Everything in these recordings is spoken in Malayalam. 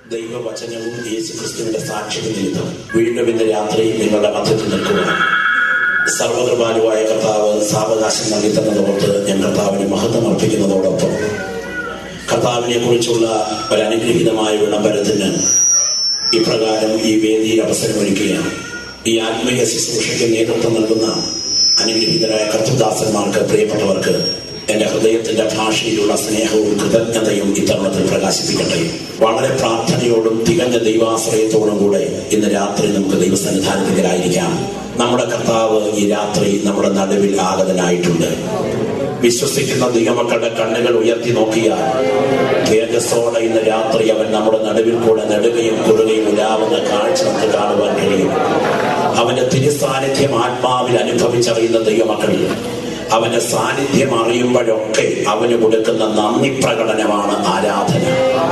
ദൈവവചനവും യേശു ക്രിസ്തുവിന്റെ സാക്ഷ്യം നിമിത്തം വീണ്ടും ഇന്ന് രാത്രി നിങ്ങളുടെ മധ്യത്തിൽ നിൽക്കുക സർവകൃപാലുവായ കർത്താവ് സാവകാശം നൽകി തന്നതോർത്ത് ഞാൻ കർത്താവിന് മഹത്വം അർപ്പിക്കുന്നതോടൊപ്പം കർത്താവിനെ കുറിച്ചുള്ള ഒരു അനുഗ്രഹീതമായ വിളംബരത്തിന് ഇപ്രകാരം ഈ വേദിയിൽ അവസരമൊരുക്കുകയാണ് ഈ ആത്മീയ ശുശ്രൂഷയ്ക്ക് നേതൃത്വം നൽകുന്ന അനുഗ്രഹീതരായ കർത്തദാസന്മാർക്ക് പ്രിയപ്പെട്ടവർക്ക് എന്റെ ഹൃദയത്തിന്റെ ഭാഷയിലുള്ള സ്നേഹവും കൃതജ്ഞതയും ഇത്തരുണത്തിൽ പ്രകാശിപ്പിക്കട്ടെ വളരെ പ്രാർത്ഥനയോടും തികഞ്ഞ ദൈവാശ്രയത്തോടും കൂടെ ഇന്ന് രാത്രി നമുക്ക് ദൈവസന്നിധാനത്തിലായിരിക്കാം നമ്മുടെ കർത്താവ് ഈ രാത്രി നമ്മുടെ നടുവിൽ ആഗതനായിട്ടുണ്ട് വിശ്വസിക്കുന്ന ദൈവമക്കളുടെ കണ്ണുകൾ ഉയർത്തി നോക്കിയാൽ തേജസ്സോടെ ഇന്ന് രാത്രി അവൻ നമ്മുടെ നടുവിൽ കൂടെ നെടുകയും കുറുകയും ഉലാവുന്ന കാഴ്ച നമുക്ക് കാണുവാൻ കഴിയും അവന്റെ തിരുസാന്നിധ്യം ആത്മാവിൽ അനുഭവിച്ചറിയുന്ന ദൈവമക്കൾ അവന്റെ സാന്നിധ്യം അറിയുമ്പോഴൊക്കെ അവന് കൊടുക്കുന്ന നന്ദി പ്രകടനമാണ് ആരാധന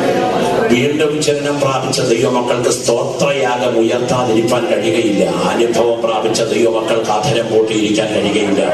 വീണ്ടും ജനനം പ്രാപിച്ച ദൈവമക്കൾക്ക് സ്തോത്രയാഗം ഉയർത്താതിരിക്കാൻ കഴിയുകയില്ല അനുഭവം പ്രാപിച്ച ദൈവമക്കൾക്ക് അധരം പൂട്ടിയിരിക്കാൻ കഴിയുകയില്ല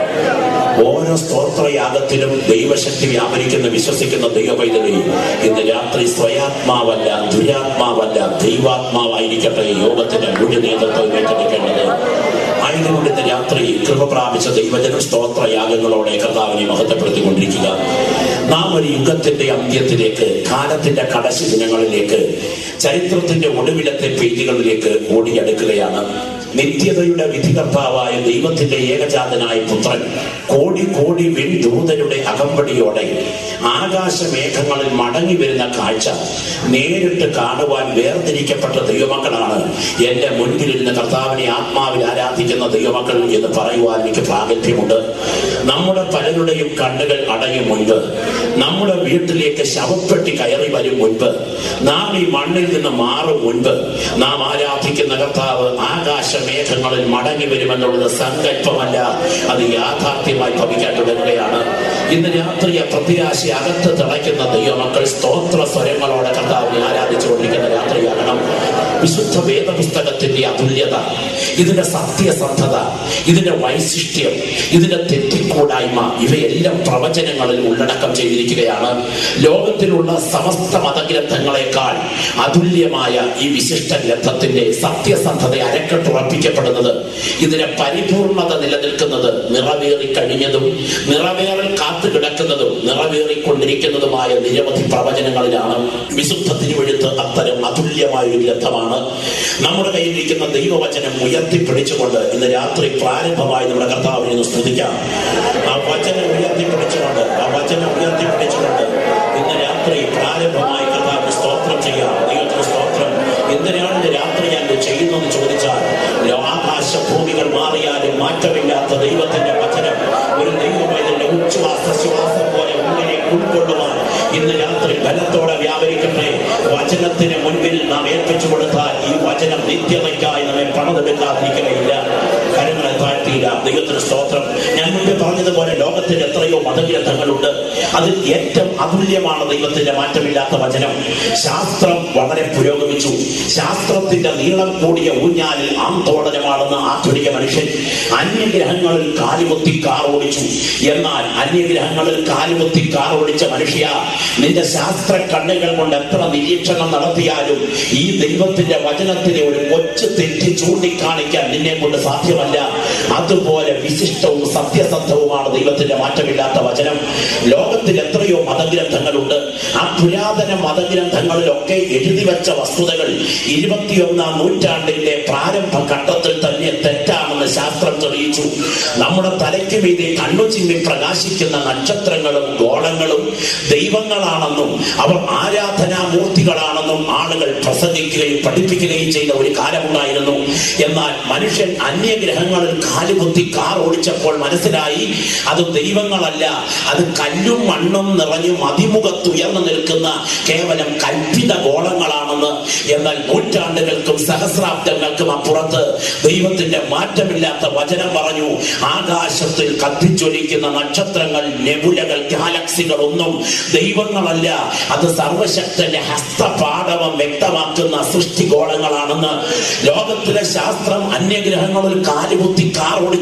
ഓരോ സ്തോത്രയാഗത്തിലും ദൈവശക്തി വ്യാപരിക്കുന്ന വിശ്വസിക്കുന്ന ദൈവപൈതലി ഇന്ന് രാത്രി സ്വയാത്മാവല്ല ദുരാത്മാവല്ല ദൈവാത്മാവായിരിക്കട്ടെ യോഗത്തിന്റെ മുഴുവൻ നേതൃത്വം ഏറ്റെടുക്കേണ്ടത് ആയതുകൊണ്ട് ഇന്ന് രാത്രി കൃപ പ്രാപിച്ച ദൈവജനം സ്തോത്രയാഗങ്ങളോടെ കർത്താവിനെ മഹത്വപ്പെടുത്തിക്കൊണ്ടിരിക്കുക നാം ഒരു യുഗത്തിന്റെ അന്ത്യത്തിലേക്ക് കാലത്തിന്റെ കടശി ദിനങ്ങളിലേക്ക് ചരിത്രത്തിന്റെ ഒടുവിലത്തെ പേജുകളിലേക്ക് ഓടിയെടുക്കുകയാണ് നിത്യതയുടെ വിധികർത്താവായ ദൈവത്തിന്റെ ഏകജാതനായ പുത്രൻ കോടി കോടി വെൺദൂതരുടെ അകമ്പടിയോടെ ആകാശമേഘങ്ങളിൽ മടങ്ങി വരുന്ന കാഴ്ച നേരിട്ട് കാണുവാൻ വേർതിരിക്കപ്പെട്ട ദൈവമക്കളാണ് എന്റെ മുൻപിൽ ഇരുന്ന് കർത്താവിനെ ആത്മാവിൽ ആരാധിക്കുന്ന ദൈവമക്കൾ എന്ന് പറയുവാൻ എനിക്ക് പ്രാഗൽഭ്യമുണ്ട് നമ്മുടെ പലരുടെയും കണ്ണുകൾ അടയും മുൻപ് നമ്മുടെ വീട്ടിലേക്ക് ശവപ്പെട്ടി കയറി വരും മുൻപ് നാം ഈ മണ്ണിൽ നിന്ന് മാറും മുൻപ് നാം ആരാധിക്കുന്ന കർത്താവ് ആകാശമേഘങ്ങളിൽ മടങ്ങി വരുമെന്നുള്ളത് സങ്കല്പമല്ല അത് യാഥാർത്ഥ്യമായി ഭവിക്കാൻ തുടങ്ങുകയാണ് ഇന്ന് രാത്രി ആ പ്രത്യാശ അകത്ത് തിളയ്ക്കുന്ന ദൈവമക്കൾ സ്തോത്ര സ്വരങ്ങളോടെ കർത്താവിനെ ആരാധിച്ചുകൊണ്ടിരിക്കുന്ന രാത്രിയാകണം വിശുദ്ധ വേദപുസ്തകത്തിന്റെ അതുല്യത ഇതിന്റെ സത്യസന്ധത ഇതിന്റെ വൈശിഷ്ട്യം ഇതിന്റെ തെറ്റിക്കൂടായ്മ ഇവയെല്ലാം പ്രവചനങ്ങളിൽ ഉള്ളടക്കം ചെയ്തിരിക്കുകയാണ് ലോകത്തിലുള്ള സമസ്ത മതഗ്രന്ഥങ്ങളെക്കാൾ അതുല്യമായ ഈ വിശിഷ്ട ഗ്രന്ഥത്തിന്റെ സത്യസന്ധത അരക്കെട്ടുറപ്പിക്കപ്പെടുന്നത് ഇതിന്റെ പരിപൂർണത നിലനിൽക്കുന്നത് നിറവേറി കഴിഞ്ഞതും നിറവേറൽ കാത്തു കിടക്കുന്നതും നിറവേറിക്കൊണ്ടിരിക്കുന്നതുമായ നിരവധി പ്രവചനങ്ങളിലാണ് വിശുദ്ധ തിരുവഴുത്ത് അത്തരം അതുല്യമായ ഒരു ഗ്രന്ഥമാണ് നമ്മുടെ കയ്യിലിരിക്കുന്ന ദൈവവചനം ഉയർത്തിപ്പിടിച്ചുകൊണ്ട് ഇന്ന് രാത്രി പ്രാരംഭമായി നമ്മുടെ കർത്താവിനെ ഒന്ന് സ്തുതിക്കാം ആ വചനം ഉയർത്തിപ്പിടിച്ചുകൊണ്ട് ആ വചനം ഉയർത്തിപ്പിടിച്ചുകൊണ്ട് ഇന്ന് രാത്രി പ്രാരംഭമായി കർത്താവിന് സ്തോത്രം ചെയ്യാം ദൈവത്തിന് സ്തോത്രം എന്തിനാണ് ഇന്ന് രാത്രി ഞാൻ ഇത് ചെയ്യുന്നതെന്ന് ചോദിച്ചാൽ ആകാശ ഭൂമികൾ മാറിയാലും മാറ്റമില്ലാത്ത ദൈവത്തിന്റെ വചനം ഒരു ദൈവമൈതന്റെ ഉച്ഛ്വാസ ശ്വാസം പോലെ ഉള്ളിനെ ഉൾക്കൊള്ളുവാൻ ഇന്ന് രാത്രി ബലത്തോടെ വ്യാപരിക്കട്ടെ വചനത്തിന് മുൻപിൽ നാം ഏൽപ്പിച്ചു കൊടുത്താൽ ഈ വചനം നിത്യതയ്ക്കായി നമ്മെ പണതെടുക്കാതിരിക്കുകയില്ല കരങ്ങളെ താഴ്ത്തിയില്ല ദൈവത്തിന് സ്തോത്രം ഞാൻ മുമ്പ് പറഞ്ഞതുപോലെ ലോകത്തിൽ എത്രയോ മതഗ്രന്ഥങ്ങളുണ്ട് അതിൽ ഏറ്റവും അതുല്യമാണ് ദൈവത്തിന്റെ മാറ്റമില്ലാത്ത വചനം ശാസ്ത്രം വളരെ പുരോഗമിച്ചു ശാസ്ത്രത്തിന്റെ നീളം കൂടിയ ഊഞ്ഞാലിൽ ആന്തോടനമാണെന്ന് ആധുനിക മനുഷ്യൻ അന്യഗ്രഹങ്ങളിൽ കാലുകുത്തി കാർ ഓടിച്ചു എന്നാൽ അന്യഗ്രഹങ്ങളിൽ കാലുകുത്തി കാർ ഓടിച്ച മനുഷ്യ നിന്റെ ശാസ്ത്ര കണ്ണുകൾ കൊണ്ട് എത്ര നിരീക്ഷണം നടത്തിയാലും ഈ ദൈവത്തിന്റെ വചനത്തിനെ ഒരു കൊച്ചു തെറ്റി ചൂണ്ടിക്കാണിക്കാൻ നിന്നെ കൊണ്ട് സാധ്യമല്ല അതുപോലെ വിശിഷ്ടവും സത്യസന്ധവുമാണ് ദൈവത്തിന്റെ മാറ്റമില്ലാത്ത വചനം ലോകത്തിൽ എത്രയോ മതഗ്രന്ഥങ്ങളുണ്ട് ആ പുരാതന മതഗ്രന്ഥങ്ങളിലൊക്കെ എഴുതി വെച്ച വസ്തുതകൾ ഇരുപത്തിയൊന്നാം നൂറ്റാണ്ടിന്റെ പ്രാരംഭ ഘട്ടത്തിൽ തന്നെ തെറ്റാണെന്ന് ശാസ്ത്രം തെളിയിച്ചു നമ്മുടെ തലയ്ക്ക് മീതെ കണ്ണു ചിമ്മി പ്രകാശിക്കുന്ന നക്ഷത്രങ്ങളും ഗോളങ്ങളും ദൈവങ്ങളാണെന്നും അവർ ആരാധനാമൂർത്തികളാണെന്നും ആളുകൾ പ്രസംഗിക്കുകയും പഠിപ്പിക്കുകയും ചെയ്ത ഒരു കാലമുണ്ടായിരുന്നു എന്നാൽ മനുഷ്യൻ അന്യഗ്രഹങ്ങളിൽ കാലുകുത്തി കാർ ഓടിച്ചപ്പോൾ മനസ്സിലായി അത് ദൈവങ്ങളല്ല അത് കല്ലും മണ്ണും നിറഞ്ഞു മതിമുഖത്തുയർന്നു നിൽക്കുന്ന കേവലം കൽപ്പിത ഗോളങ്ങളാണെന്ന് എന്നാൽ നൂറ്റാണ്ടുകൾക്കും സഹസ്രാബ്ദങ്ങൾക്കും അപ്പുറത്ത് ദൈവത്തിന്റെ മാറ്റമില്ലാത്ത വചനം പറഞ്ഞു ആകാശത്തിൽ കത്തിച്ചൊലിക്കുന്ന നക്ഷത്രങ്ങൾ നെബുലകൾ ഗാലക്സികൾ ഒന്നും ദൈവങ്ങളല്ല അത് സർവശക്തന്റെ ഹസ്തപാടവം വ്യക്തമാക്കുന്ന സൃഷ്ടിഗോളങ്ങളാണെന്ന് ലോകത്തിലെ ശാസ്ത്രം അന്യഗ്രഹങ്ങളിൽ കാലുകുത്തി കാർ ഓടിച്ചപ്പോൾ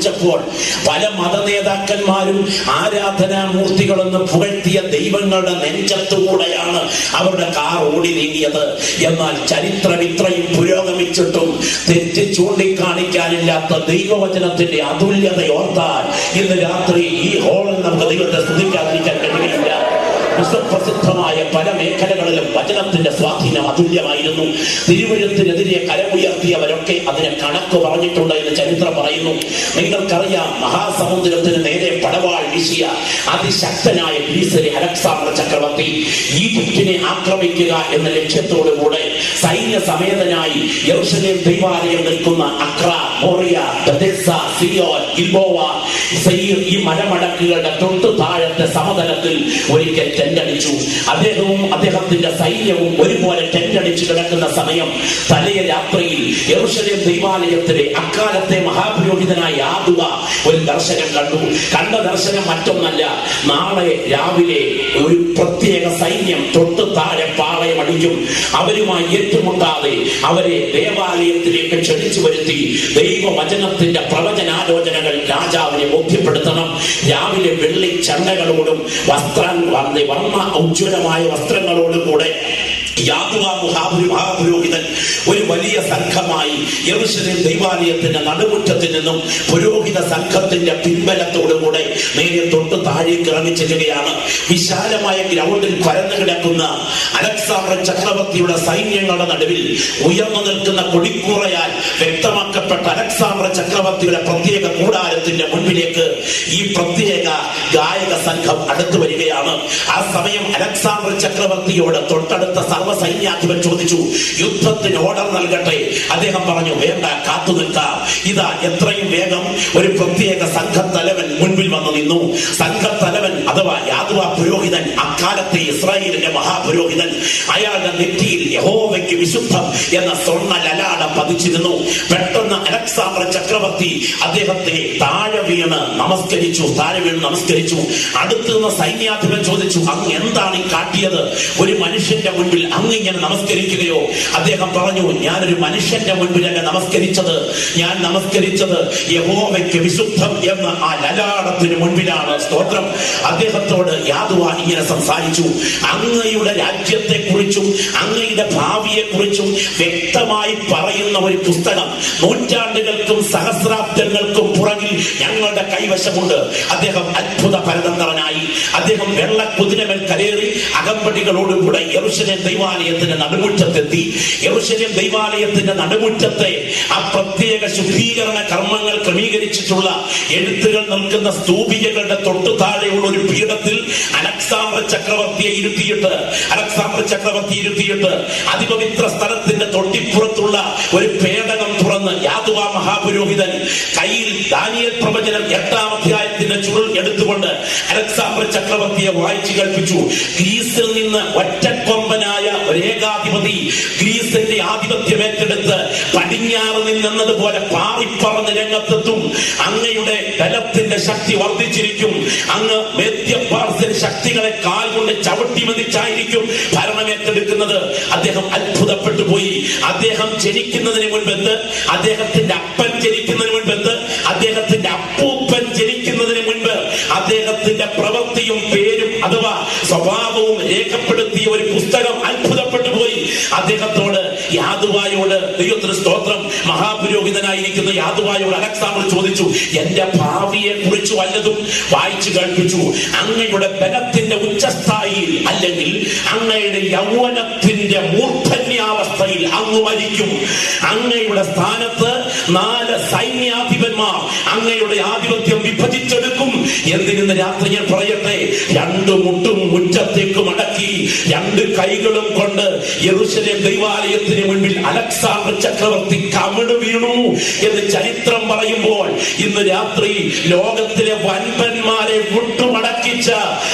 പല മത നേതാക്കന്മാരും ആരാധനാമൂർത്തികളെന്ന് പുകഴ്ത്തിയ ദൈവങ്ങളുടെ നെഞ്ചത്തുകൂടെയാണ് അവരുടെ കാർ ഓടി നീങ്ങിയത് എന്നാൽ ചരിത്രം ഇത്രയും പുരോഗമിച്ചിട്ടും തെറ്റ് ചൂണ്ടിക്കാണിക്കാനില്ലാത്ത ദൈവവചനത്തിന്റെ അതുല്യത ഓർത്താൽ ഇന്ന് രാത്രി ഈ ഹോളിൽ നമുക്ക് ദൈവത്തെ സ്തുതിക്കാതിരിക്കാൻ കഴിയുകയില്ല വിശ്വപ്രസിദ്ധമായ പല മേഖലകളിലും വചനത്തിന്റെ സ്വാധീനം അതുല്യമായിരുന്നു തിരുവഴുത്തിനെതിരെ കരമുയർത്തിയവരൊക്കെ അതിന് കണക്ക് പറഞ്ഞിട്ടുണ്ട് എന്ന് ചരിത്രം പറയുന്നു നിങ്ങൾക്കറിയാം മഹാസമുദ്രത്തിന് നേരെ പടവാൾ വീശിയ അതിശക്തനായ ഗ്രീസിലെ അലക്സാണ്ടർ ചക്രവർത്തി ഈജിപ്തിനെ ആക്രമിക്കുക എന്ന ലക്ഷ്യത്തോടുകൂടെ സൈന്യ സമേതനായി യെറുശലേം ദൈവാലയം നിൽക്കുന്ന അക്ര മോറിയ ബെഥെസ്സ സിയോൻ ഗിൽബോവ സെയ്ർ ഈ മലമടക്കുകളുടെ തൊട്ടു താഴത്തെ സമതലത്തിൽ ഒരിക്കൽ ടെന്റടിച്ചു അദ്ദേഹവും അദ്ദേഹത്തിന്റെ സൈന്യവും ഒരുപോലെ ടെന്റടിച്ചു കിടക്കുന്ന സമയം തലയ രാത്രിയിൽ യെറുശലേം ദൈവാലയത്തിലെ അക്കാലത്തെ മഹാപുരോഹിതനായ ആദുവ ഒരു ദർശനം കണ്ടു കണ്ട ദർശനം മറ്റൊന്നല്ല നാളെ രാവിലെ ഒരു പ്രത്യേക സൈന്യം തൊട്ട് താഴെ പാളയം അടിക്കും അവരുമായി ഏറ്റുമുട്ടാതെ അവരെ ദേവാലയത്തിലേക്ക് ക്ഷണിച്ചു വരുത്തി ദൈവവചനത്തിന്റെ പ്രവചനാലോചനകൾ രാജാവിനെ ബോധ്യപ്പെടുത്തണം രാവിലെ വെള്ളി ചണ്ടകളോടും വസ്ത്രം വന്ന് വർണ്ണ ഉജ്ജ്വലമായ വസ്ത്രങ്ങളോടും കൂടെ യാതുവ മഹാപുരു മഹാപുരോഹിതൻ ഒരു വലിയ സംഘമായി യെറുശലേം ദൈവാലയത്തിന്റെ നടുമുറ്റത്തിൽ നിന്നും പുരോഹിത സംഘത്തിന്റെ പിൻബലത്തോടുകൂടെ നേരെ തൊട്ട് താഴേക്ക് ഇറങ്ങി ചെല്ലുകയാണ് വിശാലമായ ഗ്രൗണ്ടിൽ പരന്നു കിടക്കുന്ന അലക്സാണ്ടർ ചക്രവർത്തിയുടെ സൈന്യങ്ങളുടെ നടുവിൽ ഉയർന്നു നിൽക്കുന്ന കൊടിക്കൂറയാൽ വ്യക്തമാക്കപ്പെട്ട അലക്സാണ്ടർ ചക്രവർത്തിയുടെ പ്രത്യേക കൂടാരത്തിന്റെ മുൻപിലേക്ക് ഈ പ്രത്യേക ഗായക സംഘം അടുത്തു വരികയാണ് ആ സമയം അലക്സാണ്ടർ ചക്രവർത്തിയോട് തൊട്ടടുത്ത സർവ്വസൈന്യാധിപൻ ചോദിച്ചു യുദ്ധത്തിന് ഓർഡർ നൽകട്ടെ അദ്ദേഹം പറഞ്ഞു വേണ്ട കാത്തു നിൽക്കാം ഇതാ എത്രയും വേഗം ഒരു പ്രത്യേക സംഘത്തലവൻ മുൻപിൽ വന്നു നിന്നു സംഘത്തലവൻ അഥവാ യാദവ പുരോഹിതൻ അക്കാലത്തെ ഇസ്രായേലിന്റെ മഹാപുരോഹിതൻ അയാളുടെ നെറ്റിയിൽ യഹോവയ്ക്ക് വിശുദ്ധം എന്ന സ്വർണ്ണ ലലാടം പതിച്ചിരുന്നു പെട്ടെന്ന് അലക്സാണ്ടർ ചക്രവർത്തി അദ്ദേഹത്തെ താഴെ വീണ് നമസ്കരിച്ചു താഴെ വീണ് നമസ്കരിച്ചു അടുത്ത് നിന്ന് സൈന്യാധിപൻ ചോദിച്ചു അങ്ങ് എന്താണ് ഈ കാട്ടിയത് ഒരു മനുഷ്യന്റെ മുൻപിൽ അങ്ങ് ഇങ്ങനെ നമസ്കരിക്കുകയോ അദ്ദേഹം പറഞ്ഞു ഞാനൊരു മനുഷ്യന്റെ മുൻപിലല്ല നമസ്കരിച്ചത് ഞാൻ നമസ്കരിച്ചത് യഹോവയ്ക്ക് വിശുദ്ധം എന്ന ആ ലലാടത്തിന് മുൻപിലാണ് സ്തോത്രം അദ്ദേഹത്തോട് യാതുവ ഇങ്ങനെ സംസാരിച്ചു അങ്ങയുടെ രാജ്യത്തെ കുറിച്ചും അങ്ങയുടെ ഭാവിയെ കുറിച്ചും വ്യക്തമായി പറയുന്ന ഒരു പുസ്തകം നൂറ്റാണ്ടുകൾക്കും സഹസ്രാബ്ദങ്ങൾക്കും പുറകിൽ ഞങ്ങളുടെ കൈവശമുണ്ട് അദ്ദേഹം അത്ഭുത പരതന്ത്രവനായി അദ്ദേഹം വെള്ള കുതിരമേൽ കരേറി അകമ്പടികളോടുകൂടെ യെറുശലേം ദൈവാലയത്തിന്റെ നടുമുറ്റത്തെത്തി യെറുശലേം ദൈവാലയത്തിന്റെ നടുമുറ്റത്തെ ആ പ്രത്യേക ശുദ്ധീകരണ കർമ്മങ്ങൾ ക്രമീകരിച്ചിട്ടുള്ള എഴുത്തുകൾ നിൽക്കുന്ന സ്തൂപികകളുടെ തൊട്ടു താഴെയുള്ള ഒരു പീഠത്തിൽ അലക്സാണ്ടർ ചക്രവർത്തിയെ ഇരുത്തിയിട്ട് അലക്സാണ്ടർ ചക്രവർത്തി ഇരുത്തിയിട്ട് അതിപവിത്ര സ്ഥലത്തിന്റെ തൊട്ടിപ്പുറത്തുള്ള ഒരു പേടകം തുറന്ന് യാതുവ മഹാപുരോഹിതൻ കയ്യിൽ ദാനിയൽ പ്രവചനം എട്ടാം അധ്യായത്തിന്റെ ചുരുൾ എടുത്തുകൊണ്ട് അലക്സാണ്ടർ ചക്രവർത്തിയെ വായിച്ചു കേൾപ്പിച്ചു ഗ്രീസിൽ നിന്ന് ഒറ്റക്കൊമ്പനായ ഒരു ഏകാധിപതി ഗ്രീസിന്റെ ആധിപത്യം ഏറ്റെടുത്ത് പടിഞ്ഞാറ് നിന്നതുപോലെ പാറിപ്പറന്ന് രംഗത്തെത്തും അങ്ങയുടെ ബലത്തിന്റെ ശക്തി വർദ്ധിച്ചിരിക്കും അങ്ങ് മേദ്യപാർസൻ ശക്തികളെ കാൽ കൊണ്ട് ചവിട്ടി മതിച്ചായിരിക്കും ഭരണം ഏറ്റെടുക്കുന്നത് അദ്ദേഹം അത്ഭുതപ്പെട്ടു പോയി അദ്ദേഹം ജനിക്കുന്നതിന് മുൻപെന്ത് അദ്ദേഹത്തിന്റെ അപ്പൻ ജനിക്കുന്നതിന് മുൻപെന്ത് അദ്ദേഹത്തിന്റെ അപ്പൂപ്പൻ ജനിക്കുന്നതിന് മുൻപ് അദ്ദേഹത്തിന്റെ പ്രവൃത്തിയും പേരും അഥവാ സ്വഭാവവും രേഖപ്പെടുത്തിയ ഒരു പുസ്തകം അത്ഭുതപ്പെട്ടു പോയി അദ്ദേഹത്തോട് യാദുവായോട് ദൈവത്തിന് സ്തോത്രം മഹാപുരോഹിതനായിരിക്കുന്ന യാദുവായോട് അലക്സാണ്ടർ ചോദിച്ചു എന്റെ ഭാവിയെ കുറിച്ച് വല്ലതും വായിച്ചു കേൾപ്പിച്ചു അങ്ങയുടെ ബലത്തിന്റെ ഉച്ചസ്ഥായിയിൽ അല്ലെങ്കിൽ അങ്ങയുടെ യൗവനത്തിന്റെ മൂർധന്യാവസ്ഥയിൽ അങ്ങ് മരിക്കും അങ്ങയുടെ സ്ഥാനത്ത് നാല് സൈന്യാധിപന്മാർ അങ്ങയുടെ ആധിപത്യം വിഭജിച്ചെടുക്കും എന്തിനെന്ന് രാത്രി ഞാൻ പറയട്ടെ രണ്ടു മുട്ടും മുറ്റത്തേക്ക് മടക്കി രണ്ട് കൈകളും കൊണ്ട് യെറുശലേം ദൈവാലയത്തിന് മുൻപിൽ അലക്സാണ്ടർ ചക്രവർത്തി കമിട് വീണു എന്ന് ചരിത്രം പറയുമ്പോൾ ഇന്ന് രാത്രി ലോകത്തിലെ വൻപന്മാരെ വിട്ടുമടക്കിച്ച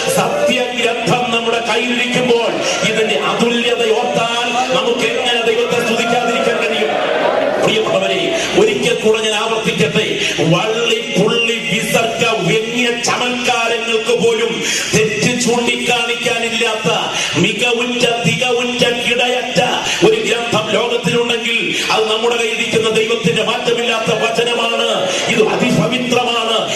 സത്യഗ്രന്ഥം നമ്മുടെ കയ്യിലിരിക്കുമ്പോൾ ഇതിന്റെ അതുല്യത ഓർത്താൽ നമുക്ക് എങ്ങനെ ദൈവത്തെ സ്തുതിക്കാതിരിക്കാൻ കഴിയും പ്രിയപ്പെട്ടവരെ ഒരിക്കൽ കൂടെ ഞാൻ ആവർത്തിക്കട്ടെ വള്ളി പുള്ളി വിസർഗ വ്യംഗ്യ ചമത്കാരങ്ങൾക്ക് പോലും തെറ്റ് ചൂണ്ടിക്കാണിക്കാനില്ലാത്ത മികവുറ്റ തികവുറ്റ കിടയറ്റ ഒരു ഗ്രന്ഥം ലോകത്തിലുണ്ടെങ്കിൽ അത് നമ്മുടെ കയ്യിരിക്കുന്ന ദൈവത്തിന്റെ മാറ്റമില്ലാത്ത വചനമാണ് ഇത് അതിപവിത്രമാണ്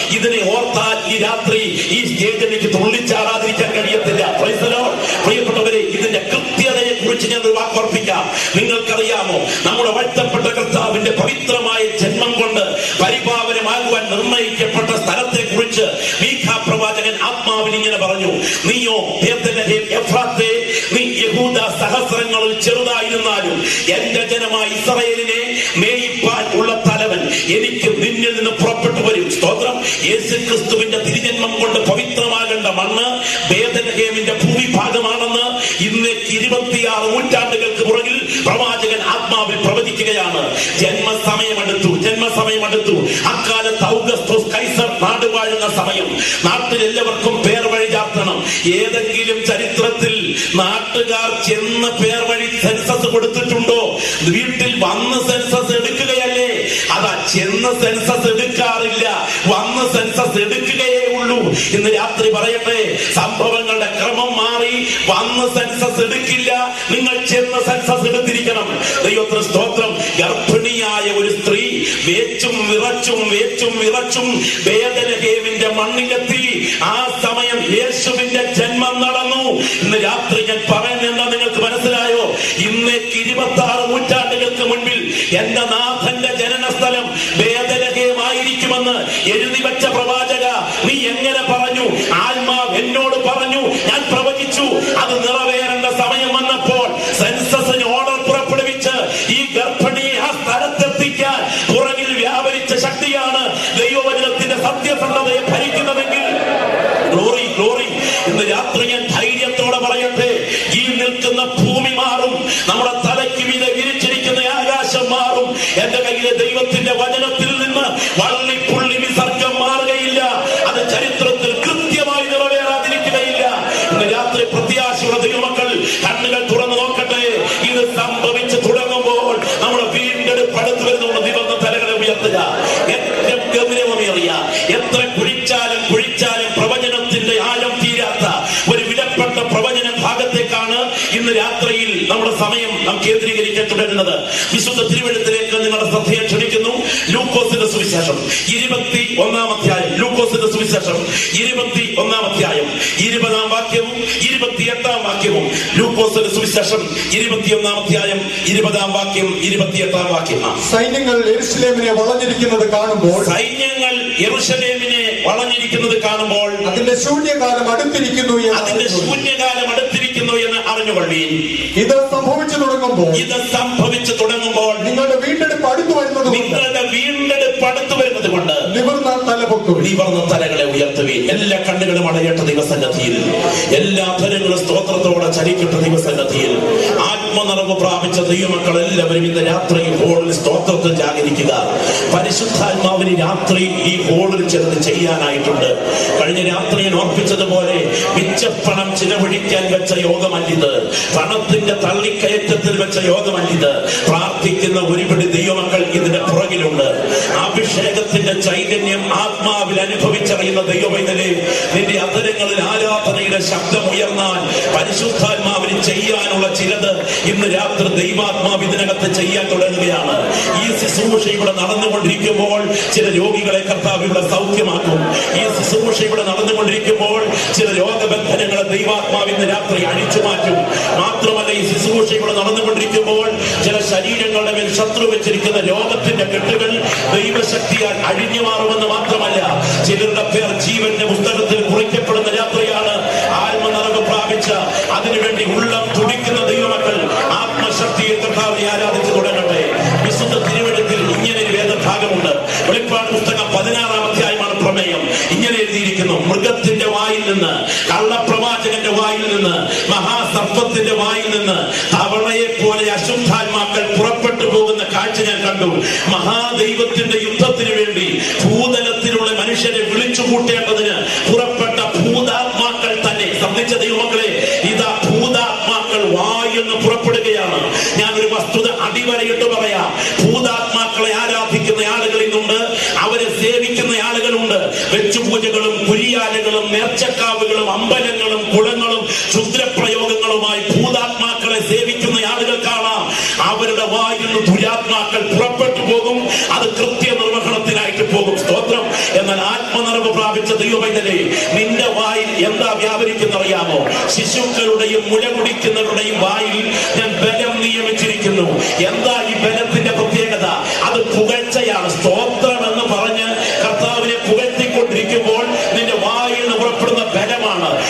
ഇങ്ങനെ പറഞ്ഞു നീയോ ബേത്ലഹേം എഫ്രാത്തേ, നീ യഹൂദ സഹസ്രങ്ങളിൽ ചെറുതായിരുന്നാലും എന്റെ ജനമായ ഇസ്രായേലിനെ മേയിപ്പാൻ ഉള്ള തലവൻ എനിക്ക് നിന്നിൽ നിന്ന് പുറപ്പെട്ടു വരും സ്തോത്രം യേശു ക്രിസ്തുവിന്റെ തിരുജന്മം കൊണ്ട് പവിത്രമാകേണ്ട മണ്ണ് ബേദലഹേമിന്റെ ഭൂമിഭാഗമാണെന്ന് ഇന്നേക്ക് ഇരുപത്തിയാറ് നൂറ്റാണ്ടുകൾക്ക് പുറകിൽ പ്രവാചകൻ ആത്മാവിൽ പ്രവചിക്കുകയാണ് ജന്മസമയമെടുത്തു ജന്മസമയമെടുത്തു അക്കാലത്ത് ഔഗസ്തോസ് കൈസർ നാട് വാഴുന്ന സമയം നാട്ടിൽ എല്ലാവർക്കും പേർ വഴി ചാർത്തണം ഏതെങ്കിലും ചരിത്രത്തിൽ നാട്ടുകാർ ചെന്ന് പേർ വഴി സെൻസസ് കൊടുത്തിട്ടുണ്ടോ വീട്ടിൽ വന്ന് സെൻസസ് എടുക്കുകയല്ലേ അതാ ചെന്ന് സെൻസസ് എടുക്കാറില്ല വന്ന് സെൻസസ് എടുക്കുകയേ ഉള്ളൂ ഇന്ന് രാത്രി പറയട്ടെ സംഭവങ്ങളുടെ ക്രമം മാറി വന്ന് സെൻസസ് എടുക്കില്ല നിങ്ങൾ ചെന്ന് സെൻസസ് എടുത്തിരിക്കണം ദൈവത്തിന് സ്തോത്രം ഗർഭിണിയായ ഒരു സ്ത്രീ വേച്ചും വിറച്ചും വേച്ചും വിറച്ചും വേദനഹേമിന്റെ മണ്ണിലെത്തി ആ സമയം യേശുവിന്റെ ജന്മം നടന്നു ഇന്ന് രാത്രി ഞാൻ പറയുന്നെന്താ നിങ്ങൾക്ക് മനസ്സിലായോ ഇന്നേക്ക് ഇരുപത്തി ആറ് നൂറ്റാണ്ടുകൾക്ക് മുൻപിൽ എന്റെ നാഥന്റെ ജനന സ്ഥലം വേദനഹേമായിരിക്കുമെന്ന് എഴുതി വെച്ച പ്രവാചക നീ എങ്ങനെ പറഞ്ഞു ആത്മാവ് എന്നോട് പറഞ്ഞു ഞാൻ പ്രവചിച്ചു അത് നിറവേറേണ്ട സമയം വന്നപ്പോൾ സെൻസസിന് ഓർഡർ പുറപ്പെടുവിച്ച് ഈ ഗർഭിണിയെ ആ സ്ഥലത്തെത്തിക്കാൻ പുറകിൽ വ്യാപരിച്ച ശക്തിയാണ് ദൈവവചനത്തിന്റെ സത്യസന്ധതയെ ഭരിക്കുന്നതെങ്കിൽ ഗ്ലോറി ഗ്ലോറി ഇന്ന് രാത്രി ഞാൻ ധൈര്യത്തോടെ പറയട്ടെ ഈ നിൽക്കുന്ന ഭൂമി മാറും നമ്മുടെ തലയ്ക്ക് മീതെ വിരിച്ചിരിക്കുന്ന ആകാശം മാറും എന്റെ കയ്യിലെ ദൈവത്തിന്റെ വചനത്തിൽ നിന്ന് വള്ളിപ്പുള്ളി വിസർഗം മാറുകയില്ല അത് ചരിത്രത്തിൽ കൃത്യമായി നിറവേറാതിരിക്കുകയില്ല ഇന്ന് രാത്രി പ്രത്യാശയുടെ ദൈവമക്കൾ കണ്ണുകൾ തുറന്നു നോക്കട്ടെ ഇത് സംഭവിച്ചു തുടങ്ങുമ്പോൾ നമ്മുടെ വീണ്ടെടുപ്പ് അടുത്ത് വരുന്ന ദിവന്ന തലകളെ ഉയർത്തുക ഏറ്റവും ഗൗരവമേറിയ എത്ര കുഴിച്ചാലും കുഴിച്ചാലും പ്രവചനത്തിന്റെ ആഴം തീരാത്ത ഒരു വിലപ്പെട്ട പ്രവചന ഭാഗത്തേക്കാണ് ഇന്ന് രാത്രിയിൽ നമ്മുടെ സമയം നാം കേന്ദ്രീകരിക്കാൻ തുടരുന്നത് വിശുദ്ധ തിരുവഴുത്തിലേക്ക് നിങ്ങളുടെ ശ്രദ്ധയെ ക്ഷണിക്കുന്നു ലൂക്കോസിന്റെ സുവിശേഷം ഇരുപത്തി ഒന്നാം അധ്യായം ലൂക്കോസിന്റെ സുവിശേഷം ഇരുപത്തി ഒന്നാം അധ്യായം ഇരുപതാം വാക്യവും ഇരുപത്തിയെട്ടാം വാക്യവും ലൂക്കോസിന്റെ സുവിശേഷം ഇരുപത്തിയൊന്നാം അധ്യായം ഇരുപതാം വാക്യം ഇരുപത്തിയെട്ടാം വാക്യം ആ സൈന്യങ്ങൾ എരുസലേമിനെ വളഞ്ഞിരിക്കുന്നത് കാണുമ്പോൾ സൈന്യങ്ങൾ യെറുശലേമിനെ വളഞ്ഞിരിക്കുന്നത് കാണുമ്പോൾ അതിന്റെ ശൂന്യകാലം അടുത്തിരിക്കുന്നു എന്ന് അതിന്റെ അറിഞ്ഞു. ശൂന്യകാലം അടുത്തിരിക്കുന്നു എന്ന് അറിഞ്ഞുകൊള്ളീൻ ഇത് സംഭവിച്ചു തുടങ്ങുമ്പോൾ ഇത് സംഭവിച്ചു തുടങ്ങുമ്പോൾ നിങ്ങളുടെ വീണ്ടെടുപ്പ് അടുത്തു വരുന്നത് കൊണ്ട് നിങ്ങളുടെ വീണ്ടെടുപ്പ് അടുത്തു വരുന്നത് കൊണ്ട് നിവർന്ന തലപൊക്കുവിൻ നിവർന്ന തലകളെ ഉയർത്തുവീൻ എല്ലാ കണ്ണുകളും അടയട്ട ദൈവസന്നദ്ധിയിൽ എല്ലാ തലങ്ങളും സ്തോത്രത്തോടെ ചലിക്കട്ട ദൈവസന്നദ്ധിയിൽ ആത്മനിറവ് പ്രാപിച്ച ദൈവമക്കൾ എല്ലാവരും ഇന്ന് രാത്രി ഈ ഹോളിൽ സ്തോത്രത്തിൽ ജാഗരിക്കുക പരിശുദ്ധാത്മാവിന് രാത്രി ഈ ഹോളിൽ ചിലത് ചെയ്യാനായിട്ടുണ്ട് കഴിഞ്ഞ രാത്രി ഞാൻ ഓർപ്പിച്ചതുപോലെ മിച്ചപ്പണം ചിലവഴിക്കാൻ വെച്ച യോഗമല്ലിത് പണത്തിന്റെ തള്ളിക്കയറ്റത്തിൽ വെച്ച യോഗമല്ലിത് പ്രാർത്ഥിക്കുന്ന ഒരുപിടി ദൈവമക്കൾ ഇതിന്റെ പുറകിലുണ്ട് അഭിഷേകത്തിന്റെ ചൈതന്യം ആത്മാവിൽ അനുഭവിച്ചറിയുന്ന ദൈവവൈതലെ നിന്റെ അധരങ്ങളിൽ ആരാധനയുടെ ശബ്ദം ഉയർന്നാൽ പരിശുദ്ധാത്മാവിന് ചെയ്യാനുള്ള ചിലത് ഇന്ന് രാത്രി ദൈവാത്മാവ് ഇതിനകത്ത് ചെയ്യാൻ തുടങ്ങുകയാണ് ഈ ശുശ്രൂഷ ഇവിടെ നടന്നുകൊണ്ടിരിക്കുമ്പോൾ ചില രോഗികളെ കർത്താവ് ഇവിടെ സൗഖ്യമാക്കും ഈ ശുശ്രൂഷ ഇവിടെ നടന്നുകൊണ്ടിരിക്കുമ്പോൾ ചില രോഗബന്ധനങ്ങളെ ദൈവാത്മാവ് ഇന്ന് രാത്രി അഴിച്ചു മാറ്റും മാത്രമല്ല ഈ ശുശ്രൂഷ ഇവിടെ നടന്നുകൊണ്ടിരിക്കുമ്പോൾ ചില ശരീരങ്ങളുടെ മേൽ ശത്രു വെച്ചിരിക്കുന്ന രോഗത്തിന്റെ കെട്ടുകൾ ദൈവശക്തിയാൽ അഴിഞ്ഞു മാറുമെന്ന് മാത്രമല്ല ചിലരുടെ പേർ ജീവന്റെ പുസ്തകത്തിൽ കുറിക്കപ്പെടുന്ന രാത്രിയാണ് ആത്മനിറവ് പ്രാപിച്ച അതിനുവേണ്ടി ഉള്ളം തുടിക്കുന്ന ദൈവമക്കൾ ആത്മശക്തിയെ കർത്താവിനെ ആരാധിച്ചു തുടങ്ങട്ടെ വിശുദ്ധ തിരുവഴുത്തിൽ ഇങ്ങനെ ഒരു വേദഭാഗമുണ്ട് വെളിപ്പാട് പുസ്തകം പതിനാറാം അധ്യായമാണ് പ്രമേയം ഇങ്ങനെ എഴുതിയിരിക്കുന്നു മൃഗത്തിന്റെ വായിൽ നിന്ന് കള്ളപ്രവാചകന്റെ വായിൽ നിന്ന് മഹാസർപ്പത്തിന്റെ വായിൽ നിന്ന് തവളയെ പോലെ അശുദ്ധാത്മാക്കൾ പുറപ്പെട്ടു പോകുന്ന കാഴ്ച ഞാൻ കണ്ടു മഹാദൈവത്തിന്റെ യുദ്ധത്തിന് വേണ്ടി ഭൂതലത്തിലുള്ള മനുഷ്യരെ വിളിച്ചു കൂട്ടേണ്ടതിന് പുറപ്പെട്ട ഭൂതാത്മാക്കൾ തന്നെ സംബന്ധിച്ച ദൈവമക്കളെ ഇതാ ഭൂതാത്മാക്കൾ വായെന്ന് പുറപ്പെടുകയാണ് ഞാൻ ഒരു വസ്തുത അടിവരയിട്ട് പറയാം ഭൂതാത്മാക്കളെ ആരാധിക്കുന്ന ആളുകൾ ഇന്നുണ്ട് അവരെ സേവിക്കുന്ന ആളുകളുണ്ട് വെച്ചുപൂജകളും കുരിയാലകളും നേർച്ചക്കാവുകളും അമ്പലങ്ങളും കുളങ്ങളും ക്ഷുദ്രപ്രയോഗങ്ങളുമായി ഭൂതാത്മാക്കളെ സേവിക്കുന്ന ആളുകൾ കാണാം അവരുടെ വായിൽ നിന്ന് ദുരാത്മാക്കൾ പുറപ്പെട്ടു പോകും അത് കൃത്യനിർവഹണത്തിനായിട്ട് പോകും സ്തോത്രം എന്നാൽ ആത്മനിറവ് പ്രാപിച്ച ദൈവമൈതലേ നിന്റെ വായിൽ എന്താ വ്യാപരിക്കുന്നറിയാമോ ശിശുക്കളുടെയും മുല കുടിക്കുന്നവരുടെയും വായിൽ ഞാൻ ബലം നിയമിച്ചിരിക്കുന്നു എന്താ ഈ ബലത്തിന്റെ പ്രത്യേകത അത് പുകഴ്ചയാണ് സ്തോത്രം എന്ന് പറഞ്ഞ് കർത്താവിനെ പുകഴ്ത്തിക്കൊണ്ടിരിക്കുമ്പോൾ നിന്റെ വായിൽ നിന്ന് പുറപ്പെടുന്ന ബലമാണ്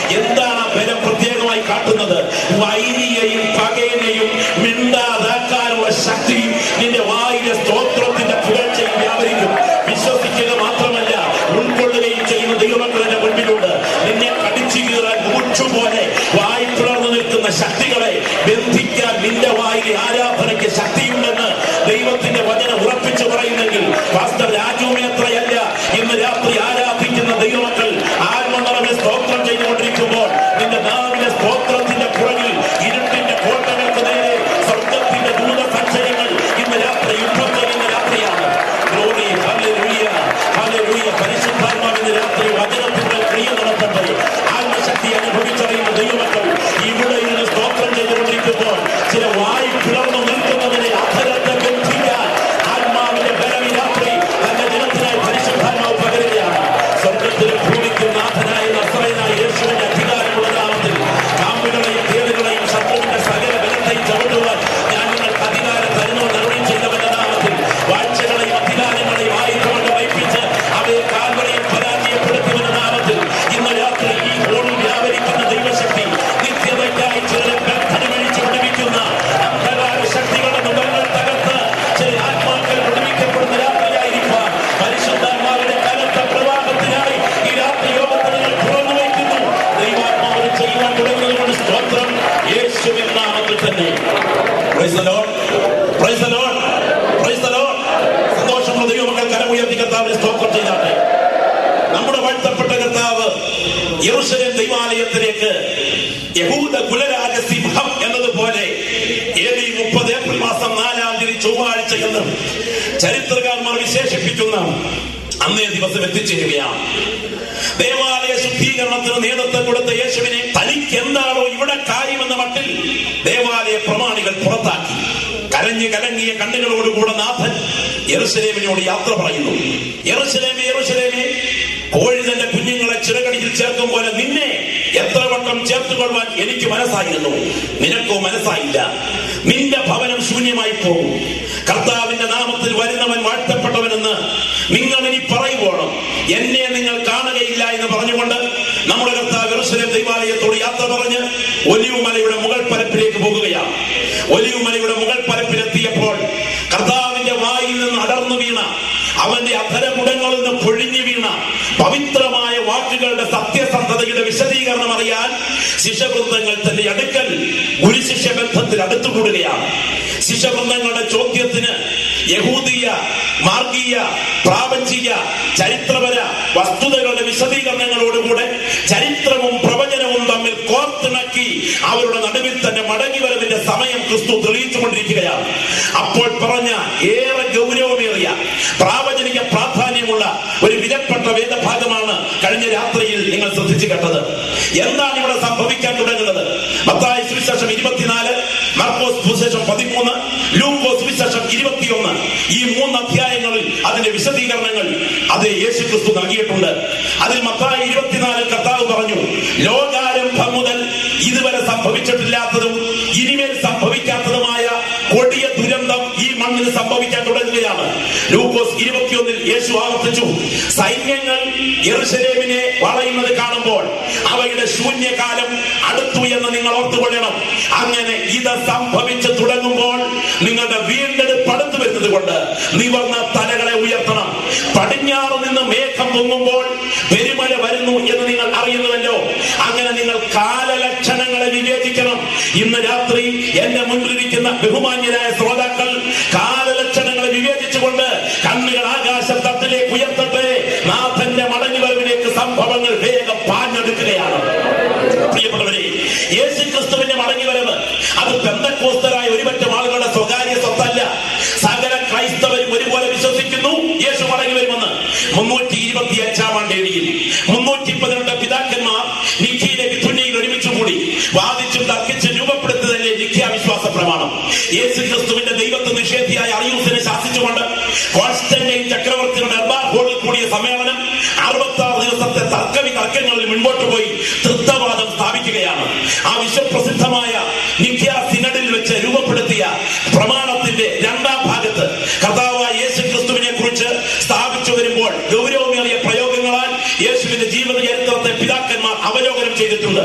എന്താണ് ആ ബലം പ്രത്യേകമായി കാട്ടുന്നത് വൈരിയെയും പകയനെയും മിണ്ടാതാക്കാനുള്ള ശക്തി നിന്റെ വായിലെ സ്തോത്രത്തിന്റെ പുകഴ്ചയിൽ വ്യാപരിക്കും വിശ്വസിക്കുക മാത്രമല്ല ഉൾക്കൊള്ളുകയും ചെയ്യുന്ന ദൈവമക്കളുടെ മുൻപിലുണ്ട് നിന്നെ കടിച്ചു കീറാൻ മൂച്ചുപോലെ വായി പിളർന്നു നിൽക്കുന്ന ശക്തികളെ ബന്ധിക്കാൻ നിന്റെ വായിലെ ആരാധനയ്ക്ക് ശക്തിയുണ്ടെന്ന് ദൈവത്തിന്റെ വചനം ഉറപ്പിച്ചു പറയുന്നെങ്കിൽ പാസ്റ്റർ രാജു മേത്രയല്ല ഇന്ന് രാത്രി ആരാധിക്കുന്ന ദൈവമക്കൾ ആത്മനിറവിൽ സ്തോത്രം ചെയ്തുകൊണ്ടിരിക്കുമ്പോൾ നിന്റെ നാവിലെ സ്തോത്രത്തിന്റെ പുറകിൽ ഇരുട്ടിന്റെ കോട്ടകൾക്ക് നേരെ സ്വർഗത്തിന്റെ ദൂത സഞ്ചയങ്ങൾ ഇന്ന് രാത്രി യുദ്ധം ചെയ്യുന്ന രാത്രിയാണ് ഗ്ലോറി ഹല്ലേലൂയ ഹല്ലേലൂയ പരിശുദ്ധാത്മാവ് ഇന്ന് രാത്രി വചനത്തിന്റെ ക്രിയ നടത്തട്ടെ ആത്മശക്തി അനുഭവിച്ചറിയുന്ന ദൈവമക്കൾ ഇവിടെ ഇരുന്ന് സ്തോത്രം ചെയ്തുകൊണ്ടിരിക്കുമ്പോൾ ചില വായി പിളർന്നു നിൽക്കുന്നതിനെ അധരത്തെ ബന്ധിക്കാൻ ആത്മാവിന്റെ ബലം ഈ രാത്രി തന്റെ ജനത്തിനായി പരിശുദ്ധാത്മാവ് പകരുകയാണ് സ്വർഗത്തിലും ഭൂമിക്കും നാഥനായ നസ്രയനായ യേശുവിന്റെ അധികാരമുള്ള നാമത്തിൽ കാമ്പുകളെയും തേടുകളെയും ശത്രുവിന്റെ സകല ബലത്തെയും ചവിട്ടുവാൻ ഞാൻ നിങ്ങൾക്ക് അധികാരം തരുന്നു നടപടി ചെയ്തവന്റെ നാമത്തിൽ വാഴ്ചകളെയും അധികാരങ്ങളെയും ആയുധകൊണ്ട് വൈപ്പിച്ച് അവയെ കാൽവരെയും പരാജയപ്പെടുത്തുമെന്ന നാമത്തിൽ ഇന്ന് രാത്രി ഈ ഹോളിൽ വ്യാപരിക്കുന്ന ദൈവശക്തി നിത്യതയ്ക്കായി ചിലരെ ബന്ധനമഴിച്ച് വിടുവിക്കുന്ന അന്ധകാര ശക്തികളുടെ മുഖങ്ങൾ തകർത്ത് ചില ആത്മാക്കൾ വിടുവിക്കപ്പെടുന്ന രാത്രിയായിരിക്കാൻ പരിശുദ്ധാത്മാവിന്റെ കനത്ത പ്രവാഹത്തിനായി ഈ രാത്രി യോഗത്തിൽ നിങ്ങൾ തുറന്നു വയ്ക്കുന്നു ദൈവാത്മാവിന് ചെയ്യുവാൻ തുടങ്ങുന്നതുകൊണ്ട് സ്തോത്രം യേശുവിൻ നാമത്തിൽ തന്നെ Praise the Lord. Praise the Lord. Praise the Lord. സന്തോഷമുള്ള ദൈവമക്കൾ കരമുയർത്തി കർത്താവിനെ സ്തോത്രം ചെയ്താട്ടെ നമ്മുടെ വാഴ്ത്തപ്പെട്ട കർത്താവ് യെരൂശലേം ദൈവാലയത്തിലേക്ക് യഹൂദ കുലരാജ സിംഹം എന്നതുപോലെ ഏഴ് മുപ്പത് ഏപ്രിൽ മാസം നാലാം തീയതി ചൊവ്വാഴ്ച എന്ന് ചരിത്രകാരന്മാർ വിശേഷിപ്പിക്കുന്ന അന്നേ ദിവസം എത്തിച്ചേരുകയാണ് ദേവാലയ ശുദ്ധീകരണത്തിന് നേതൃത്വം കൊടുത്ത യേശുവിനെ തനിക്ക് എന്താണോ ഇവിടെ കാര്യമെന്ന മട്ടിൽ ദേവാലയ പ്രമാണികൾ പുറത്താക്കി കരഞ്ഞു കലങ്ങിയ കണ്ണുകളോടുകൂടെ നാഥൻ യെറുസലേമിനോട് യാത്ര പറയുന്നു യെറുസലേമേ യെറുസലേമേ കോഴി തന്റെ കുഞ്ഞുങ്ങളെ ചിറകടിയിൽ ചേർക്കും പോലെ നിന്നെ എത്ര വട്ടം ചേർത്തുകൊള്ളുവാൻ എനിക്ക് മനസ്സായിരുന്നു നിനക്കോ മനസ്സായില്ല നിന്റെ ഭവനം ശൂന്യമായി പോകും കർത്താവിന്റെ നാമത്തിൽ വരുന്നവൻ വാഴ്ത്തപ്പെട്ടവനെന്ന് നിങ്ങൾ ഇനി പറയുവോണം എന്നെ നിങ്ങൾ കാണുകയില്ല എന്ന് പറഞ്ഞുകൊണ്ട് നമ്മുടെ കർത്താവ് യെരൂശലേം ദൈവാലയത്തോട് യാത്ര പറഞ്ഞ് ഒലിവുമലയുടെ മുകൾ പരപ്പിലേക്ക് പോകുകയാണ് ഒലിവുമലയുടെ മുകൾ പരപ്പിലെത്തിയപ്പോൾ കർത്താവിന്റെ വായിൽ നിന്ന് അടർന്നു വീണ അവന്റെ അധരമുടങ്ങളിൽ നിന്ന് പൊഴിഞ്ഞു വീണ പവിത്രമായ വാക്കുകളുടെ സത്യസന്ധതയുടെ വിശദീകരണം അറിയാൻ ശിഷ്യവൃന്ദങ്ങൾ തന്റെ അടുക്കൽ ഗുരുശിഷ്യ ബന്ധത്തിൽ അടുത്തുകൂടുകയാണ് ശിഷ്യവൃന്ദങ്ങളുടെ ചോദ്യത്തിന് യഹൂദീയ മാർഗീയ പ്രാപഞ്ചിക ചരിത്രപര വസ്തുതകളുടെ വിശദീകരണങ്ങളോടുകൂടെ ചരിത്രവും പ്രവചനവും തമ്മിൽ കോർത്തിണക്കി അവരുടെ നടുവിൽ തന്നെ മടങ്ങി വരവിന്റെ സമയം ക്രിസ്തു തെളിയിച്ചുകൊണ്ടിരിക്കുകയാണ് അപ്പോൾ പറഞ്ഞ ഏറെ ഗൗരവമേറിയ പ്രാവചനിക പ്രാധാന്യമുള്ള ഒരു വിലപ്പെട്ട വേദഭാഗമാണ് കഴിഞ്ഞ രാത്രിയിൽ നിങ്ങൾ ശ്രദ്ധിച്ചു കേട്ടത് എന്താണ് ഇവിടെ സംഭവിക്കാൻ തുടങ്ങുന്നത് മത്തായി സുവിശേഷം ഇരുപത്തിനാല് മർക്കോസ് സുവിശേഷം പതിമൂന്ന് ലൂക്കോസ് സുവിശേഷം ഇരുപത്തിയൊന്ന് ഈ മൂന്ന് അധ്യായങ്ങളിൽ അതിന്റെ വിശദീകരണങ്ങൾ അത് യേശു ക്രിസ്തു നൽകിയിട്ടുണ്ട് അതിൽ മത്തായി ഇരുപത്തിനാലിൽ കർത്താവ് പറഞ്ഞു ലോകാരംഭം മുതൽ ഇതുവരെ സംഭവിച്ചിട്ടില്ലാത്തതും ഇനിമേൽ സംഭവിക്കാത്തതുമായ കൊടിയ ദുരന്തം ഈ മണ്ണിൽ സംഭവിക്കാൻ തുടങ്ങുകയാണ് ലൂക്കോസ് ഇരുപത്തിയൊന്നിൽ യേശു ആവർത്തിച്ചു സൈന്യങ്ങൾ യെറുശലേമിനെ വളയുന്നത് കാണുമ്പോൾ അവയുടെ ശൂന്യകാലം അടുത്തു എന്ന് നിങ്ങൾ ഓർത്തുകൊള്ളണം അങ്ങനെ ഇത് സംഭവിച്ചു തുടങ്ങുമ്പോൾ നിങ്ങളുടെ വീണ്ടെടുപ്പ് അടുത്തു വരുന്നത് കൊണ്ട് നിവർന്ന തലകളെ ഉയർത്തണം പടിഞ്ഞാറ് നിന്ന് മേഘം പൊങ്ങുമ്പോൾ പെരുമല വരുന്നു എന്ന് നിങ്ങൾ അറിയുന്നുവല്ലോ അങ്ങനെ നിങ്ങൾ കാലലക്ഷണങ്ങളെ വിവേചിക്കണം ഇന്ന് രാത്രി എന്റെ മുൻപിലിരിക്കുന്ന ബഹുമാന്യരായ ശ്രോതാക്കൾ കാലലക്ഷണങ്ങളെ വിവേചിച്ചുകൊണ്ട് കണ്ണുകൾ ആകാശ തട്ടിലേക്ക് ഉയർത്തട്ടെ നാഥന്റെ മടങ്ങി വരവിലേക്ക് സംഭവങ്ങൾ വേഗം പാഞ്ഞെടുക്കുകയാണ് പ്രിയപ്പെട്ടവരെ യേശു ക്രിസ്തുവിന്റെ മടങ്ങി വരവ് അത് പെന്തക്കോസ്തരായ ഒരുപറ്റം ആളുകളുടെ സ്വകാര്യ സ്വത്തല്ല സകല ക്രൈസ്തവരും ഒരുപോലെ വിശ്വസിക്കുന്നു യേശു മടങ്ങി വരുമെന്ന് മുന്നൂറ്റി ഇരുപത്തി അഞ്ചാം ആണ്ടേടിയിൽ മുന്നൂറ്റി പതിനെട്ട് പിതാക്കന്മാർ നിഖിയിലെ വിധുനിയിൽ ഒരുമിച്ച് കൂടി വാദിച്ചും തർക്കിച്ചും രൂപപ്പെടുത്തുന്നതല്ലേ നിഖ്യാവിശ്വാസ പ്രമാണം യേശു ക്രിസ്തുവിന്റെ ദൈവത്തെ നിഷേധിയായ അറിയൂസിനെ ശാസിച്ചുകൊണ്ട് കോൺസ്റ്റന്റൈൻ ചക്രവർത്തിയുടെ ദർബാർ ഹോളിൽ കൂടിയ സമ്മേളനം അറുപത്തി ആറ് ദിവസത്തെ തർക്കവി തർക്കങ്ങളിൽ മുൻപോട്ട് പോയി തൃത്വവാദം സ്ഥാപിക്കുകയാണ് ആ വിശ്വപ്രസിദ്ധമായ നിഖ്യ സിനഡിൽ വെച്ച് രൂപപ്പെടുത്തിയ പ്രമാണത്തിന്റെ രണ്ടാം ഭാഗത്ത് കർത്താവായ യേശു ക്രിസ്തുവിനെ കുറിച്ച് സ്ഥാപിച്ചു വരുമ്പോൾ ഗൗരവമേറിയ പ്രയോഗങ്ങളാൽ യേശുവിന്റെ ജീവിത ചരിത്രത്തെ പിതാക്കന്മാർ അവലോകനം ചെയ്തിട്ടുണ്ട്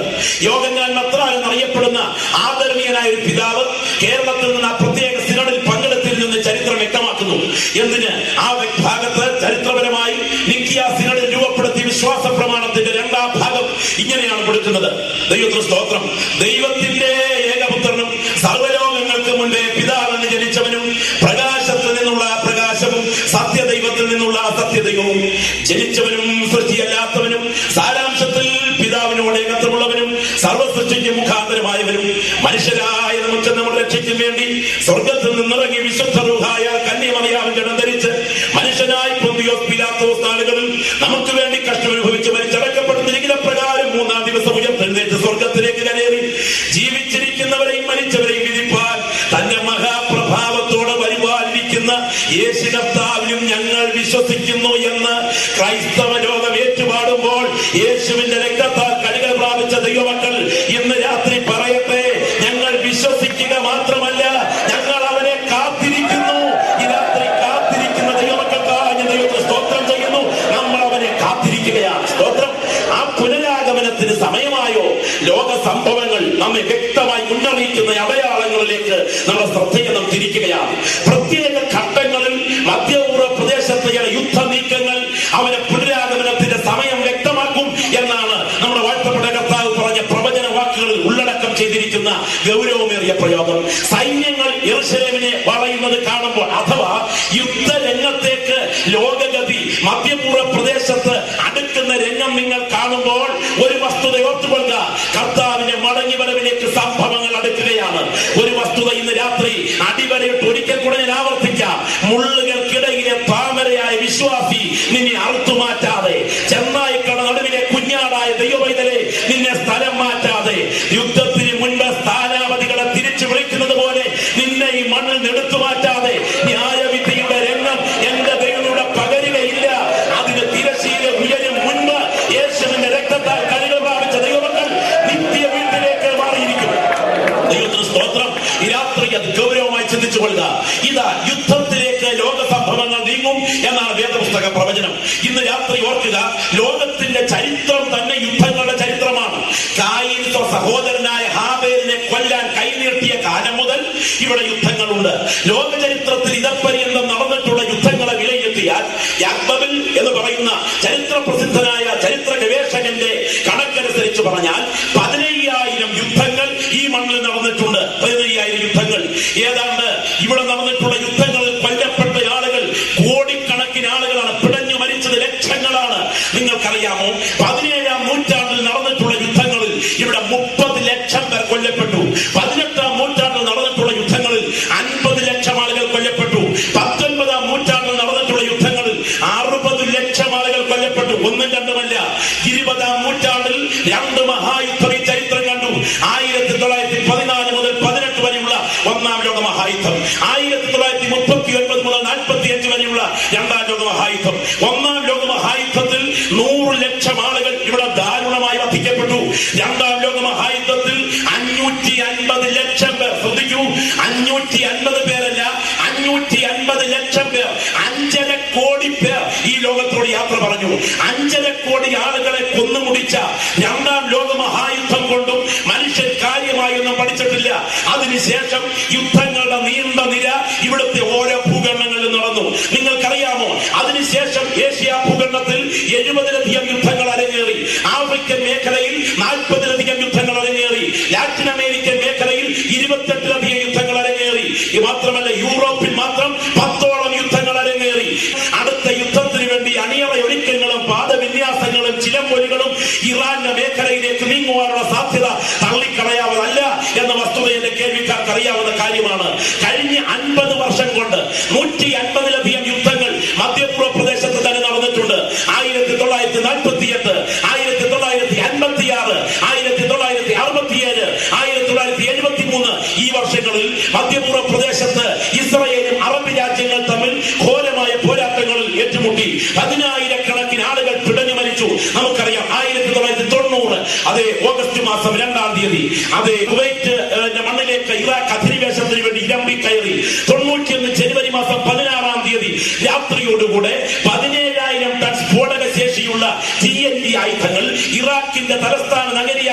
യോഗഞ്ഞാൻ മത്ര എന്നറിയപ്പെടുന്ന ആദരണീയനായ ഒരു പിതാവ് കേരളത്തിൽ നിന്ന് ആ പ്രത്യേക സിനഡിൽ പങ്കെടുത്തിൽ നിന്ന് ചരിത്രം വ്യക്തമാക്കുന്നു എന്തിന് ആ ഭാഗത്ത് ചരിത്രപരമായി നിക്കിയ സിനഡിൽ രൂപപ്പെടുത്തിയ വിശ്വാസ പ്രമാണത്തിന്റെ രണ്ടാം ഭാഗം ഇങ്ങനെയാണ് കൊടുക്കുന്നത് ദൈവത്തിന് സ്തോത്രം ദൈവത്തിന്റെ ഏകപുത്രനും സർവലോകങ്ങൾക്ക് മുൻപേ പിതാവെന്ന് ജനിച്ചവനും പ്രകാശത്തിൽ നിന്നുള്ള പ്രകാശവും സത്യദൈവത്തിൽ നിന്നുള്ള സത്യദൈവവും ജനിച്ചവനും സൃഷ്ടിയല്ലാത്തവനും സാരാംശത്തിൽ പിതാവിനോട് ഏകത്വമുള്ളവനും സർവസൃഷ്ടിക്ക് മുഖാന്തരമായവനും മനുഷ്യരായ നമുക്ക് നമ്മുടെ രക്ഷയ്ക്കും വേണ്ടി സ്വർഗത്തിൽ നിന്നിറങ്ങി വിശുദ്ധ റുഹായ കന്യമറിയാവും ജനം ധരിച്ച് മനുഷ്യനായി പൊന്തിയോസ് പിലാത്തോസ് നാളുകളിൽ നമുക്ക് വേണ്ടി കഷ്ടമനുഭവിച്ച് മരിച്ചടക്കപ്പെടുന്നിരിക്കുന്ന പ്രകാരം മൂന്നാം ദിവസം ഉയർത്തെഴുന്നേറ്റ് സ്വർഗത്തിലേക്ക് കരേറി ജീവിച്ചിരിക്കുന്നവരെയും മരിച്ചവരെയും വിധിപ്പാൻ തന്റെ മഹാപ്രഭാവത്തോടെ വരുവാനിരിക്കുന്ന യേശു കർത്താവിലും ഞങ്ങൾ വിശ്വസിക്കുന്നു എന്ന് ക്രൈസ്തവ ലോകം ഏറ്റുപാടുമ്പോൾ യേശുവിന്റെ രക്തത്താൽ കഴുകൽ പ്രാപിച്ച ദൈവമക്കൾ ഇന്ന് രാത്രി പറയട്ടെ ഞങ്ങൾ വിശ്വസിക്കുക മാത്രമല്ല ഞങ്ങൾ അവനെ കാത്തിരിക്കുന്നു ഈ രാത്രി കാത്തിരിക്കുന്ന ദൈവമക്കൾക്കായി ഞാൻ ദൈവത്തിന് സ്തോത്രം ചെയ്യുന്നു നമ്മൾ അവനെ കാത്തിരിക്കുകയാണ് സ്തോത്രം ആ പുനരാഗമനത്തിന് സമയമായോ ലോക സംഭവങ്ങൾ നമ്മെ വ്യക്തമായി മുന്നറിയിക്കുന്ന അടയാളങ്ങളിലേക്ക് നമ്മുടെ ശ്രദ്ധയെ നാം തിരിക്കുകയാണ് പ്രത്യേക ഘട്ടങ്ങളിൽ മധ്യപൂർവ്വ പ്രദേശത്തെ യുദ്ധ നീക്കങ്ങൾ അവനെ പുനരാഗമനത്തിന്റെ സമയം വ്യക്തമാക്കും എന്നാണ് നമ്മുടെ വാഴ്ത്തപ്പെട്ട കർത്താവ് പറഞ്ഞ പ്രവചന വാക്കുകളിൽ ഉള്ളടക്കം ചെയ്തിരിക്കുന്ന ഗൗരവമേറിയ പ്രയോഗം സൈന്യങ്ങൾ യെറുശലേമിനെ വളയുന്നത് കാണുമ്പോൾ അഥവാ യുദ്ധരംഗത്തേക്ക് ലോകഗതി മധ്യപൂർവ്വ പ്രദേശത്ത് അടുക്കുന്ന രംഗം നിങ്ങൾ കാണുമ്പോൾ ഒരു വസ്തുത ഓർത്തുകൊള്ളുക കർത്താവിന്റെ മടങ്ങി വരവിലേക്ക് സംഭവങ്ങൾ അടുക്കുകയാണ് ഒരു വസ്തുത ഇന്ന് രാത്രി അടിവരയിട്ട് ഒരിക്കൽ കൂടെ ഞാൻ ആവർത്തിക്കാം മുള്ളുകൾക്കിടയിലെ താമരയായ വിശ്വാസി നിന്നെ അറുത്തുമാറ്റാതെ ചെന്നായിക്കട നടുവിലെ കുഞ്ഞാടായ ദൈവവൈതലെ നിന്നെ സ്ഥലം മാറ്റാതെ യുദ്ധത്തിന് മുൻപ് സ്ഥാനാപതികളെ തിരിച്ചു വിളിക്കുന്നത് പോലെ നിന്നെ ഈ മണ്ണിൽ നിന്നെടുത്തു മാറ്റാതെ ന്യായവിധിയുടെ രംഗം എന്റെ ദൈവങ്ങളുടെ പകരുകയില്ല അതിന് തിരശീല ഉയരും മുൻപ് യേശുവിന്റെ രക്തത്താൽ കഴുകൾ പ്രാപിച്ച ദൈവമക്കൾ നിത്യ വീട്ടിലേക്ക് മാറിയിരിക്കും ദൈവത്തിന് സ്തോത്രം ഈ രാത്രി അത് ഗൗരവമായി ചിന്തിച്ചു കൊള്ളുക ഇതാ യുദ്ധത്തിലേക്ക് ലോക സംഭവങ്ങൾ നീങ്ങും എന്നാണ് വേദപുസ്തക പ്രവചനം ഇന്ന് രാത്രി ഓർക്കുക ലോകത്തിന്റെ ചരിത്രം തന്നെ യുദ്ധങ്ങളുടെ ചരിത്രമാണ് കായിൻ സ്വ സഹോദരനായ ഹാബേലിനെ കൊല്ലാൻ കൈനീട്ടിയ കാലം മുതൽ ഇവിടെ യുദ്ധങ്ങളുണ്ട് ലോക ചരിത്രത്തിൽ ഇതപ്പര്യന്തം നടന്നിട്ടുള്ള യുദ്ധങ്ങളെ വിലയിരുത്തിയാൽ യാക്ബബിൽ എന്ന് പറയുന്ന ചരിത്ര പ്രസിദ്ധനായ ചരിത്ര ഗവേഷകന്റെ കണക്കനുസരിച്ച് പറഞ്ഞാൽ പതിനയ്യായിരം യുദ്ധങ്ങൾ ഈ മണ്ണിൽ നടന്നിട്ടുണ്ട് പതിനയ്യായിരം യുദ്ധങ്ങൾ ഏതാണ്ട് ഇവിടെ നടന്നിട്ടുള്ള യുദ്ധങ്ങളിൽ കൊല്ലപ്പെട്ട ആളുകൾ കോടിക്കണക്കിന് ആളുകളാണ് പിടഞ്ഞു മരിച്ചത് ലക്ഷങ്ങളാണ് നിങ്ങൾക്കറിയാമോ പതിനേഴാം നൂറ്റാണ്ടിൽ നടന്നിട്ടുള്ള യുദ്ധങ്ങളിൽ ഇവിടെ മുപ്പത് ലക്ഷം പേർ കൊല്ലപ്പെട്ടു പതിനെട്ടാം നൂറ്റാണ്ടിൽ നടന്നിട്ടുള്ള യുദ്ധങ്ങളിൽ അൻപത് ലക്ഷം ആളുകൾ കൊല്ലപ്പെട്ടു പത്തൊൻപതാം നൂറ്റാണ്ടിൽ നടന്നിട്ടുള്ള യുദ്ധങ്ങളിൽ അറുപത് ലക്ഷം ആളുകൾ കൊല്ലപ്പെട്ടു ഒന്നും രണ്ടുമല്ല ഇരുപതാം നൂറ്റാണ്ടിൽ രണ്ട് മഹായുദ്ധം ഈ ചരിത്രം കണ്ടു ആയിരത്തി തൊള്ളായിരത്തി പതിനാല് മുതൽ പതിനെട്ട് വരെയുള്ള ഒന്നാം ലോക മഹായുദ്ധം ആയിരത്തി തൊള്ളായിരത്തി മുപ്പത്തി ഒൻപത് മുതൽ നാൽപ്പത്തി അഞ്ച് വരെയുള്ള രണ്ടാം ലോക മഹായുദ്ധം ഒന്നാം ലോക മഹായുദ്ധത്തിൽ നൂറ് ലക്ഷം ആളുകൾ ഇവിടെ ദാരുണമായി വധിക്കപ്പെട്ടു രണ്ടാം ലോക മഹായുദ്ധത്തിൽ അഞ്ഞൂറ്റി അൻപത് ലക്ഷം പേർ ശ്രദ്ധിക്കൂ അഞ്ഞൂറ്റി അൻപത് പേരല്ല അഞ്ഞൂറ്റി അൻപത് ലക്ഷം പേർ അഞ്ചര കോടി പേർ ഈ ലോകത്തോട് യാത്ര പറഞ്ഞു അഞ്ചര കോടി ആളുകളെ കൊന്നുമുടിച്ച രണ്ടാം ലോക മഹായുദ്ധം കൊണ്ടും മനുഷ്യൻ കാര്യമായി ഒന്നും പഠിച്ചിട്ടില്ല അതിനുശേഷം യുദ്ധങ്ങളുടെ നീണ്ട നിര ഇവിടുത്തെ ഓരോ ഭൂഖണ്ഡങ്ങളിൽ നടന്നു നിങ്ങൾക്കറിയാമോ അതിനുശേഷം ഏഷ്യ ഭൂഖണ്ഡത്തിൽ എഴുപതിലധികം യുദ്ധങ്ങൾ അരങ്ങേറി ആഫ്രിക്കൻ മേഖലയിൽ നാൽപ്പതിലധികം യുദ്ധങ്ങൾ അരങ്ങേറി ലാറ്റിൻ അമേരിക്കൻ മേഖലയിൽ ഇരുപത്തെട്ടിലധികം യുദ്ധങ്ങൾ അരങ്ങേറി ഇത് മാത്രമല്ല യൂറോപ്പിൽ മാത്രം പത്തോളം യുദ്ധങ്ങൾ അരങ്ങേറി അടുത്ത യുദ്ധത്തിന് വേണ്ടി അണിയറ ഒരുക്കങ്ങളും പാദവിന്യാസങ്ങളും ചിലമ്പൊലികളും ഇറാന്റെ മേഖലയിലേക്ക് നീങ്ങുവാനുള്ള സാധ്യത തള്ളിക്കളയാവതല്ല എന്ന വസ്തുത എന്റെ കേൾവിക്കാർക്ക് അറിയാവുന്ന കാര്യമാണ് കഴിഞ്ഞ അൻപത് വർഷം കൊണ്ട് നൂറ്റി അൻപതിലധികം യുദ്ധങ്ങൾ മധ്യപൂർവ്വ പ്രദേശത്ത് തന്നെ നടന്നിട്ടുണ്ട് ആയിരത്തി തൊള്ളായിരത്തി നാൽപ്പത്തി എട്ട് ആയിരത്തി തൊള്ളായിരത്തി അൻപത്തി ആറ് ആയിരത്തി തൊള്ളായിരത്തി അറുപത്തിയേഴ് ആയിരത്തി തൊള്ളായിരത്തി എഴുപത്തി മൂന്ന് ഈ വർഷങ്ങളിൽ മധ്യപൂർവ്വ പ്രദേശത്ത് ഇസ്രയേലും അറബ് രാജ്യങ്ങൾ തമ്മിൽ ഘോരമായ പോരാട്ടങ്ങളിൽ ഏറ്റുമുട്ടി പതിനായിരക്കണക്കിന് ആളുകൾ പിടഞ്ഞു മരിച്ചു നമുക്കറിയാം ആയിരത്തി തൊള്ളായിരത്തി തൊണ്ണൂറ് അതേ ഓഗസ്റ്റ് മാസം രണ്ടാം തീയതി അതേ കുവൈറ്റ് ഏഹ്, മണ്ണിലേക്ക് ഇറാഖ് അധിനിവേശത്തിന് വേണ്ടി ഇരമ്പി കയറി തൊണ്ണൂറ്റിയൊന്ന് ജനുവരി മാസം പതിനാറാം തീയതി രാത്രിയോടുകൂടെ പതിനേഴായിരം ടൺ സ്ഫോടക ശേഷിയുള്ള ടി എൻ ഡി ആയുധങ്ങൾ ഇറാഖിന്റെ തലസ്ഥാന നഗരിയായ ബാഗ്ദാദ്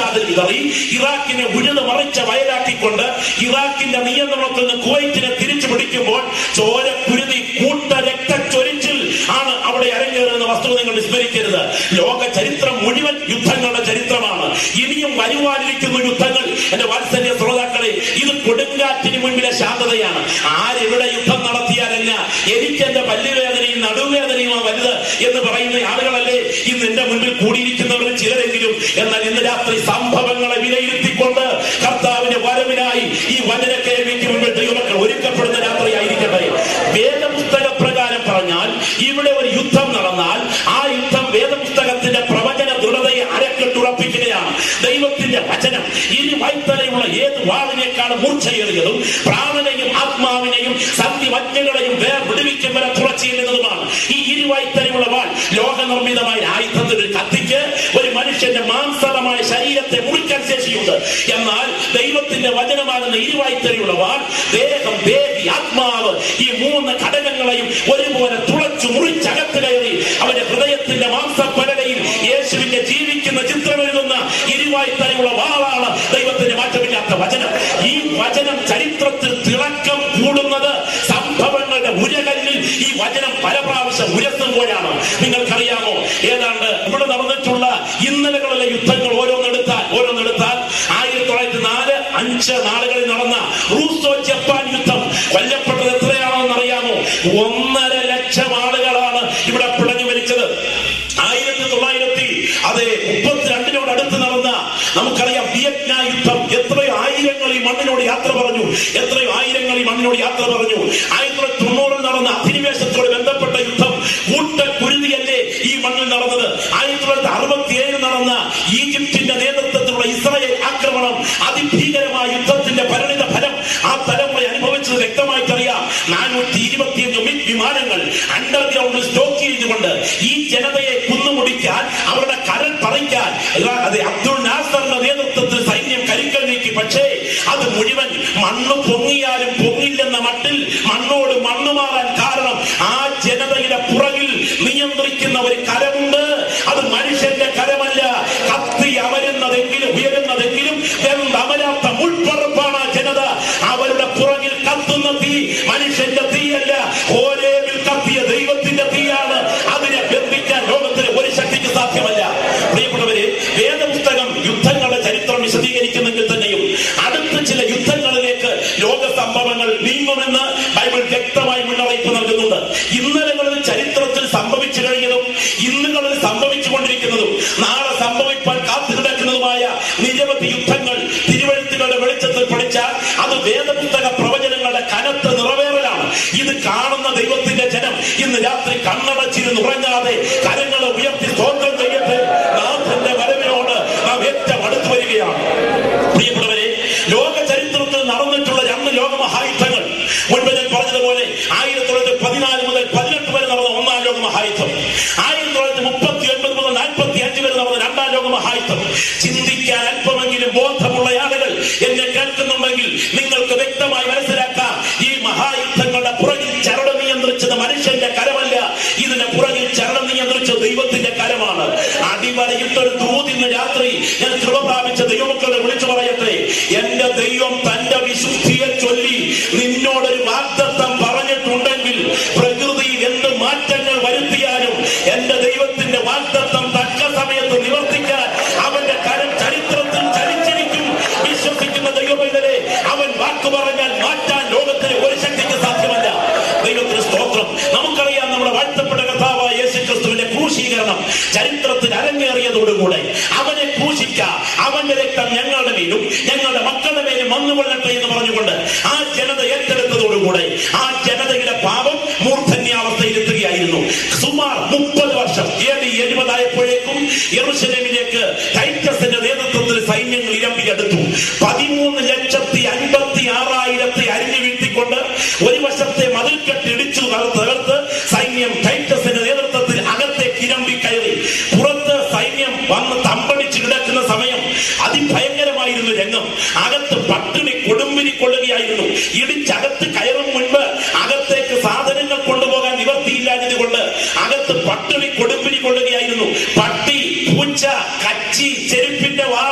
ബഗ്ദാദിൽ വിതറി ഇറാഖിനെ ഉഴുത് മറിച്ച വയലാക്കിക്കൊണ്ട് ഇറാഖിന്റെ നിയന്ത്രണത്തിൽ നിന്ന് കുവൈറ്റിനെ തിരിച്ചു പിടിക്കുമ്പോൾ ചോര കുരുതി കൂട്ട രക്തച്ചൊരിച്ചിൽ ആണ് അവിടെ അരങ്ങേറുന്ന വസ്തുത നിങ്ങൾ വിസ്മരിക്കരുത് ലോക ചരിത്രം മുഴുവൻ യുദ്ധങ്ങളുടെ ചരിത്രമാണ് ഇനിയും വരുവാനിരിക്കുന്ന യുദ്ധങ്ങൾ എന്റെ വാത്സല്യ ശ്രോതാക്കളെ ഇത് കൊടുങ്കാറ്റിന് മുൻപിലെ ശാന്തതയാണ് ആരെവിടെ യുദ്ധം നടത്തിയാലല്ല എനിക്ക് എന്റെ പല്ലുവേദനയും നടുവേദനയുമാണ് വലുത് എന്ന് പറയുന്ന ആളുകളല്ലേ ഇന്ന് എന്റെ മുൻപിൽ കൂടിയിരിക്കുന്നവരിൽ ചിലരെങ്കിലും എന്നാൽ ഇന്ന് രാത്രി സംഭവങ്ങളെ വിലയിരുത്തിക്കൊണ്ട് കർത്താവിന്റെ വരവിനായി ഈ വചന കേൾവിക്ക് മുൻപിൽ ദൈവമക്കൾ ഒരുക്കപ്പെടുന്ന രാത്രിയായിരിക്കട്ടെ വേദപുസ്തക പ്രകാരം പറഞ്ഞാൽ ഇവിടെ ഒരു യുദ്ധം നടന്നാൽ ആ യുദ്ധം വേദപുസ്തകത്തിന്റെ പ്രവചന ദൃഢതയെ അരക്കെട്ടുറപ്പിക്കുകയാണ് ദൈവത്തിന്റെ വചനം ഇരു വൈത്തലയുള്ള ഏത് വാളിനേക്കാളും മൂർച്ചയേറിയതും പ്രാണനെയും ആത്മാവിനെയും സന്ധിമജ്ഞകളെയും വേർ വിടുവിക്കും വരെ തുറച്ചിരുന്നതുമാണ് ഈ ഇരുവായ്ത്തലയുള്ള വാൾ ലോകനിർമ്മിതമായ ആയുധത്തിൽ ഒരു കത്തിക്ക് ഒരു മനുഷ്യന്റെ മാംസളമായ ശരീരത്തെ മുറിക്കാൻ ശേഷിയുണ്ട് എന്നാൽ ദൈവത്തിന്റെ വചനമാകുന്ന ഇരുവായ്ത്തലയുള്ള വാൾ ദേഹം ദേഹി ആത്മാവ് ഈ മൂന്ന് ഘടകങ്ങളെയും ഒരുപോലെ തുളച്ചു മുറിച്ചകത്ത് കയറി അവന്റെ ഹൃദയത്തിന്റെ മാംസപ്പലകയിൽ യേശുവിന്റെ ജീവിക്കുന്ന ചിത്രം എഴുതുന്ന ഇരുവായ്ത്തലയുള്ള വാളാണ് ദൈവത്തിന്റെ മാറ്റമില്ലാത്ത വചനം ഈ വചനം ചരിത്രത്തിൽ തിളക്കം കൂടുന്നത് സംഭവങ്ങളുടെ ഉരകല്ലിൽ ഈ വചനം പല പ്രാവശ്യം ഉയർത്തുമ്പോഴാണ് നിങ്ങൾക്കറിയാമോ ഏതാണ്ട് ഇവിടെ നടന്നിട്ടുള്ള ഇന്നലകളിലെ യുദ്ധങ്ങൾ ഓരോന്നെടുത്താൽ ഓരോന്നെടുത്താൽ ആയിരത്തി തൊള്ളായിരത്തി നാല് അഞ്ച് നാളുകളിൽ നടന്ന റൂസോ ജപ്പാൻ യുദ്ധം കൊല്ലപ്പെട്ടത് എത്രയാണെന്ന് അറിയാമോ ഒന്നര ലക്ഷം ആളുകളാണ് ഇവിടെ പിടഞ്ഞു മരിച്ചത് ആയിരത്തി തൊള്ളായിരത്തി അതെ മുപ്പത്തിരണ്ടിനോട് അടുത്ത് നടന്ന നമുക്കറിയാം വിയറ്റ്നാം യുദ്ധം എത്രയോ ആയിരങ്ങൾ ഈ മണ്ണിനോട് യാത്ര പറഞ്ഞു എത്രയോ ആയിരങ്ങൾ ഈ മണ്ണിനോട് യാത്ര പറഞ്ഞു ആയിരത്തി തൊള്ളായിരത്തി തൊണ്ണൂറിൽ നടന്ന അധിനിവേശത്തോട് ബന്ധപ്പെട്ട യുദ്ധം കൂട്ട കുരുതിയല്ലേ ഈ മണ്ണിൽ നടന്നത് ആയിരത്തി തൊള്ളായിരത്തി അറുപത്തി ഏഴിൽ നടന്ന ഈജിപ്തിന്റെ നേതൃത്വത്തിലുള്ള ഇസ്രായേൽ ആക്രമണം അതിഭീകരമായ യുദ്ധത്തിന്റെ പരിണിത ഫലം ആ തലമുറ അനുഭവിച്ചത് വ്യക്തമായിട്ടറിയാം നാനൂറ്റി ഇരുപത്തിയഞ്ച് മിഗ് വിമാനങ്ങൾ അണ്ടർഗ്രൗണ്ടിൽ സ്റ്റോക്ക് ചെയ്തുകൊണ്ട് ഈ ജനതയെ കുന്നുമുടിക്കാൻ അവരുടെ കരൽ പറിക്കാൻ ഇറാ- അതെ അബ്ദുൾ നാസറിന്റെ നേതൃത്വത്തിൽ സൈന്യം കരിക്കൽ നീക്കി പക്ഷേ അത് മുഴുവൻ മണ്ണ് പൊങ്ങിയാലും പൊങ്ങില്ലെന്ന മട്ടിൽ മണ്ണോട് മണ്ണ് മാറാൻ കാരണം ആ ജനതയുടെ പുറകിൽ നിയന്ത്രിക്കുന്ന ഒരു കരമുണ്ട് അത് മനുഷ്യന്റെ കരമല്ല കത്തി അമരുന്നതെങ്കിലും ഉയരുന്നതെങ്കിലും എന്തമരാത്ത മുൾപ്പറപ്പാണ് ആ ജനത അവരുടെ പുറകിൽ കത്തുന്ന തീ മനുഷ്യന്റെ തീയല്ല ഓരേവിൽ കത്തിയ ദൈവത്തിന്റെ തീയാണ് അതിനെ ബന്ധിക്കാൻ ലോകത്തിന് ഒരു ശക്തിക്ക് സാധ്യമല്ല പ്രിയപ്പെട്ടവരെ വേദപുസ്തകം യുദ്ധങ്ങളുടെ ചരിത്രം വിശദീകരിക്കുന്നെങ്കിൽ തന്നെയും അടുത്ത ചില യുദ്ധങ്ങളിലേക്ക് ലോക സംഭവങ്ങൾ നീങ്ങുമെന്ന് ബൈബിൾ വ്യക്തമായി മുന്നറിയിപ്പ് നൽകുന്നുണ്ട് ഇന്നലകളിൽ ചരിത്രത്തിൽ സംഭവിച്ചു കഴിഞ്ഞതും ഇന്നുകളിൽ സംഭവിച്ചുകൊണ്ടിരിക്കുന്നതും നാളെ സംഭവിപ്പാൻ കാത്തു കിടക്കുന്നതുമായ നിരവധി യുദ്ധങ്ങൾ തിരുവഴുത്തുകളുടെ വെളിച്ചത്തിൽ പഠിച്ചാൽ അത് വേദപുസ്തക പ്രവചനങ്ങളുടെ കനത്ത നിറവേറലാണ് ഇത് കാണുന്ന ദൈവത്തിന്റെ ജനം ഇന്ന് രാത്രി കണ്ണടച്ചിരുന്ന് ഉറങ്ങാതെ കരങ്ങളെ ഉയർത്തി സ്തോത്രം ചെയ്യട്ടെ നാഥന്റെ വരവിനോട് നാം ഏറ്റവും അടുത്തു വരികയാണ് പ്രിയപ്പെട്ടവരെ ലോക ചരിത്രത്തിൽ നടന്നിട്ടുള്ള രണ്ട് ലോകമഹായുദ്ധങ്ങൾ മുൻപ് ഞാൻ പറഞ്ഞതുപോലെ ആയിരത്തി തൊള്ളായിരത്തി പതിനാല് മുതൽ പതിനെട്ട് വരെ നടന്ന ഒന്നാം ലോക മഹായുദ്ധം ആയിരത്തി തൊള്ളായിരത്തി മുപ്പത്തി ഒൻപത് മുതൽ നാൽപ്പത്തി അഞ്ച് വരെ നടന്ന രണ്ടാം ലോക മഹായുദ്ധം ചിന്തിക്കാൻ അല്പമെങ്കിലും ബോധമുള്ള ആളുകൾ എന്നെ കേൾക്കുന്നുണ്ടെങ്കിൽ നിങ്ങൾക്ക് വ്യക്തമായി മനസ്സിലാക്കാം ഈ മഹായുദ്ധങ്ങളുടെ പുറകിൽ ചരണം നിയന്ത്രിച്ചത് മനുഷ്യന്റെ കരമല്ല ഇതിന്റെ പുറകിൽ ചരണം നിയന്ത്രിച്ചത് ദൈവത്തിന്റെ കരമാണ് അടിവരയിട്ടൊരു ദൂതിന്ന് രാത്രി ഞാൻ കൃപ പ്രാപിച്ച ദൈവമക്കളെ വിളിച്ചു പറയട്ടെ എന്റെ ദൈവം തന്റെ വിശുദ്ധിയെ ചൊല്ലി നിന്നോടൊരു വാഗ്ദത്തം പറഞ്ഞിട്ടുണ്ടെങ്കിൽ പ്രകൃതിയിൽ എന്ത് മാറ്റങ്ങൾ വരുത്തിയാലും എന്റെ ദൈവത്തിന്റെ വാഗ്ദത്തം തക്ക സമയത്ത് നിവർത്തിക്കാൻ അവന്റെ കരം ചരിത്രത്തിൽ ചലിച്ചിരിക്കും വിശ്വസിക്കുന്ന ദൈവമേ അവൻ വാക്ക് പറഞ്ഞാൽ മാറ്റാൻ ലോകത്തിന് ഒരു ശക്തിക്ക് സാധ്യമല്ല ദൈവത്തിന് സ്തോത്രം നമുക്കറിയാം നമ്മുടെ വാഴ്ത്തപ്പെട്ട കഥാവായ യേശു ക്രിസ്തുവിന്റെ ക്രൂശീകരണം ചരിത്രത്തിൽ അരങ്ങേറിയതോടുകൂടെ അവനെ ക്രൂശിക്കാം അവന്റെ രക്തം ഞങ്ങളുടെ മേലും ഞങ്ങളുടെ മക്കളുടെ മേലും വന്നുകൊള്ളട്ടെ എന്ന് പറഞ്ഞുകൊണ്ട് ആ ജനത ഏറ്റെടുത്തതോടുകൂടെ ആ ജനതയുടെ പാപം മൂർധന്യാവസ്ഥയിലെത്തുകയായിരുന്നു സുമാർ മുപ്പത് വർഷം ഏത് എഴുപതായപ്പോഴേക്കും യെറുശലേമിലേക്ക് ടൈറ്റസിന്റെ നേതൃത്വത്തിൽ സൈന്യങ്ങൾ ഇരമ്പിയെടുത്തു പതിമൂന്ന് ലക്ഷത്തി അൻപത്തി ആറായിരത്തെ അരിഞ്ഞു വീഴ്ത്തിക്കൊണ്ട് ഒരു വശത്തെ മതിൽക്കെട്ട് ഇടിച്ചു തകർത്ത് സൈന്യം ടൈറ്റസിന്റെ നേതൃത്വത്തിൽ അകത്തേക്ക് ഇരമ്പി കയറി പുറത്ത് സൈന്യം വന്ന് തമ്പടിച്ച് കിടക്കുന്ന സമയം അതിഭയങ്കരമായിരുന്നു രംഗം അകത്ത് പട്ടിണി കൊടുമ്പിരി കൊള്ളുകയായിരുന്നു ഇടിച്ചകത്ത് കയറും മുൻപ് അകത്തേക്ക് സാധനങ്ങൾ കൊണ്ടുപോകാൻ നിവർത്തിയില്ലാഞ്ഞത് കൊണ്ട് അകത്ത് പട്ടിണി കൊടുമ്പിരി കൊള്ളുകയായിരുന്നു പട്ടി പൂച്ച കച്ചി ചെരുപ്പിന്റെ വാറ്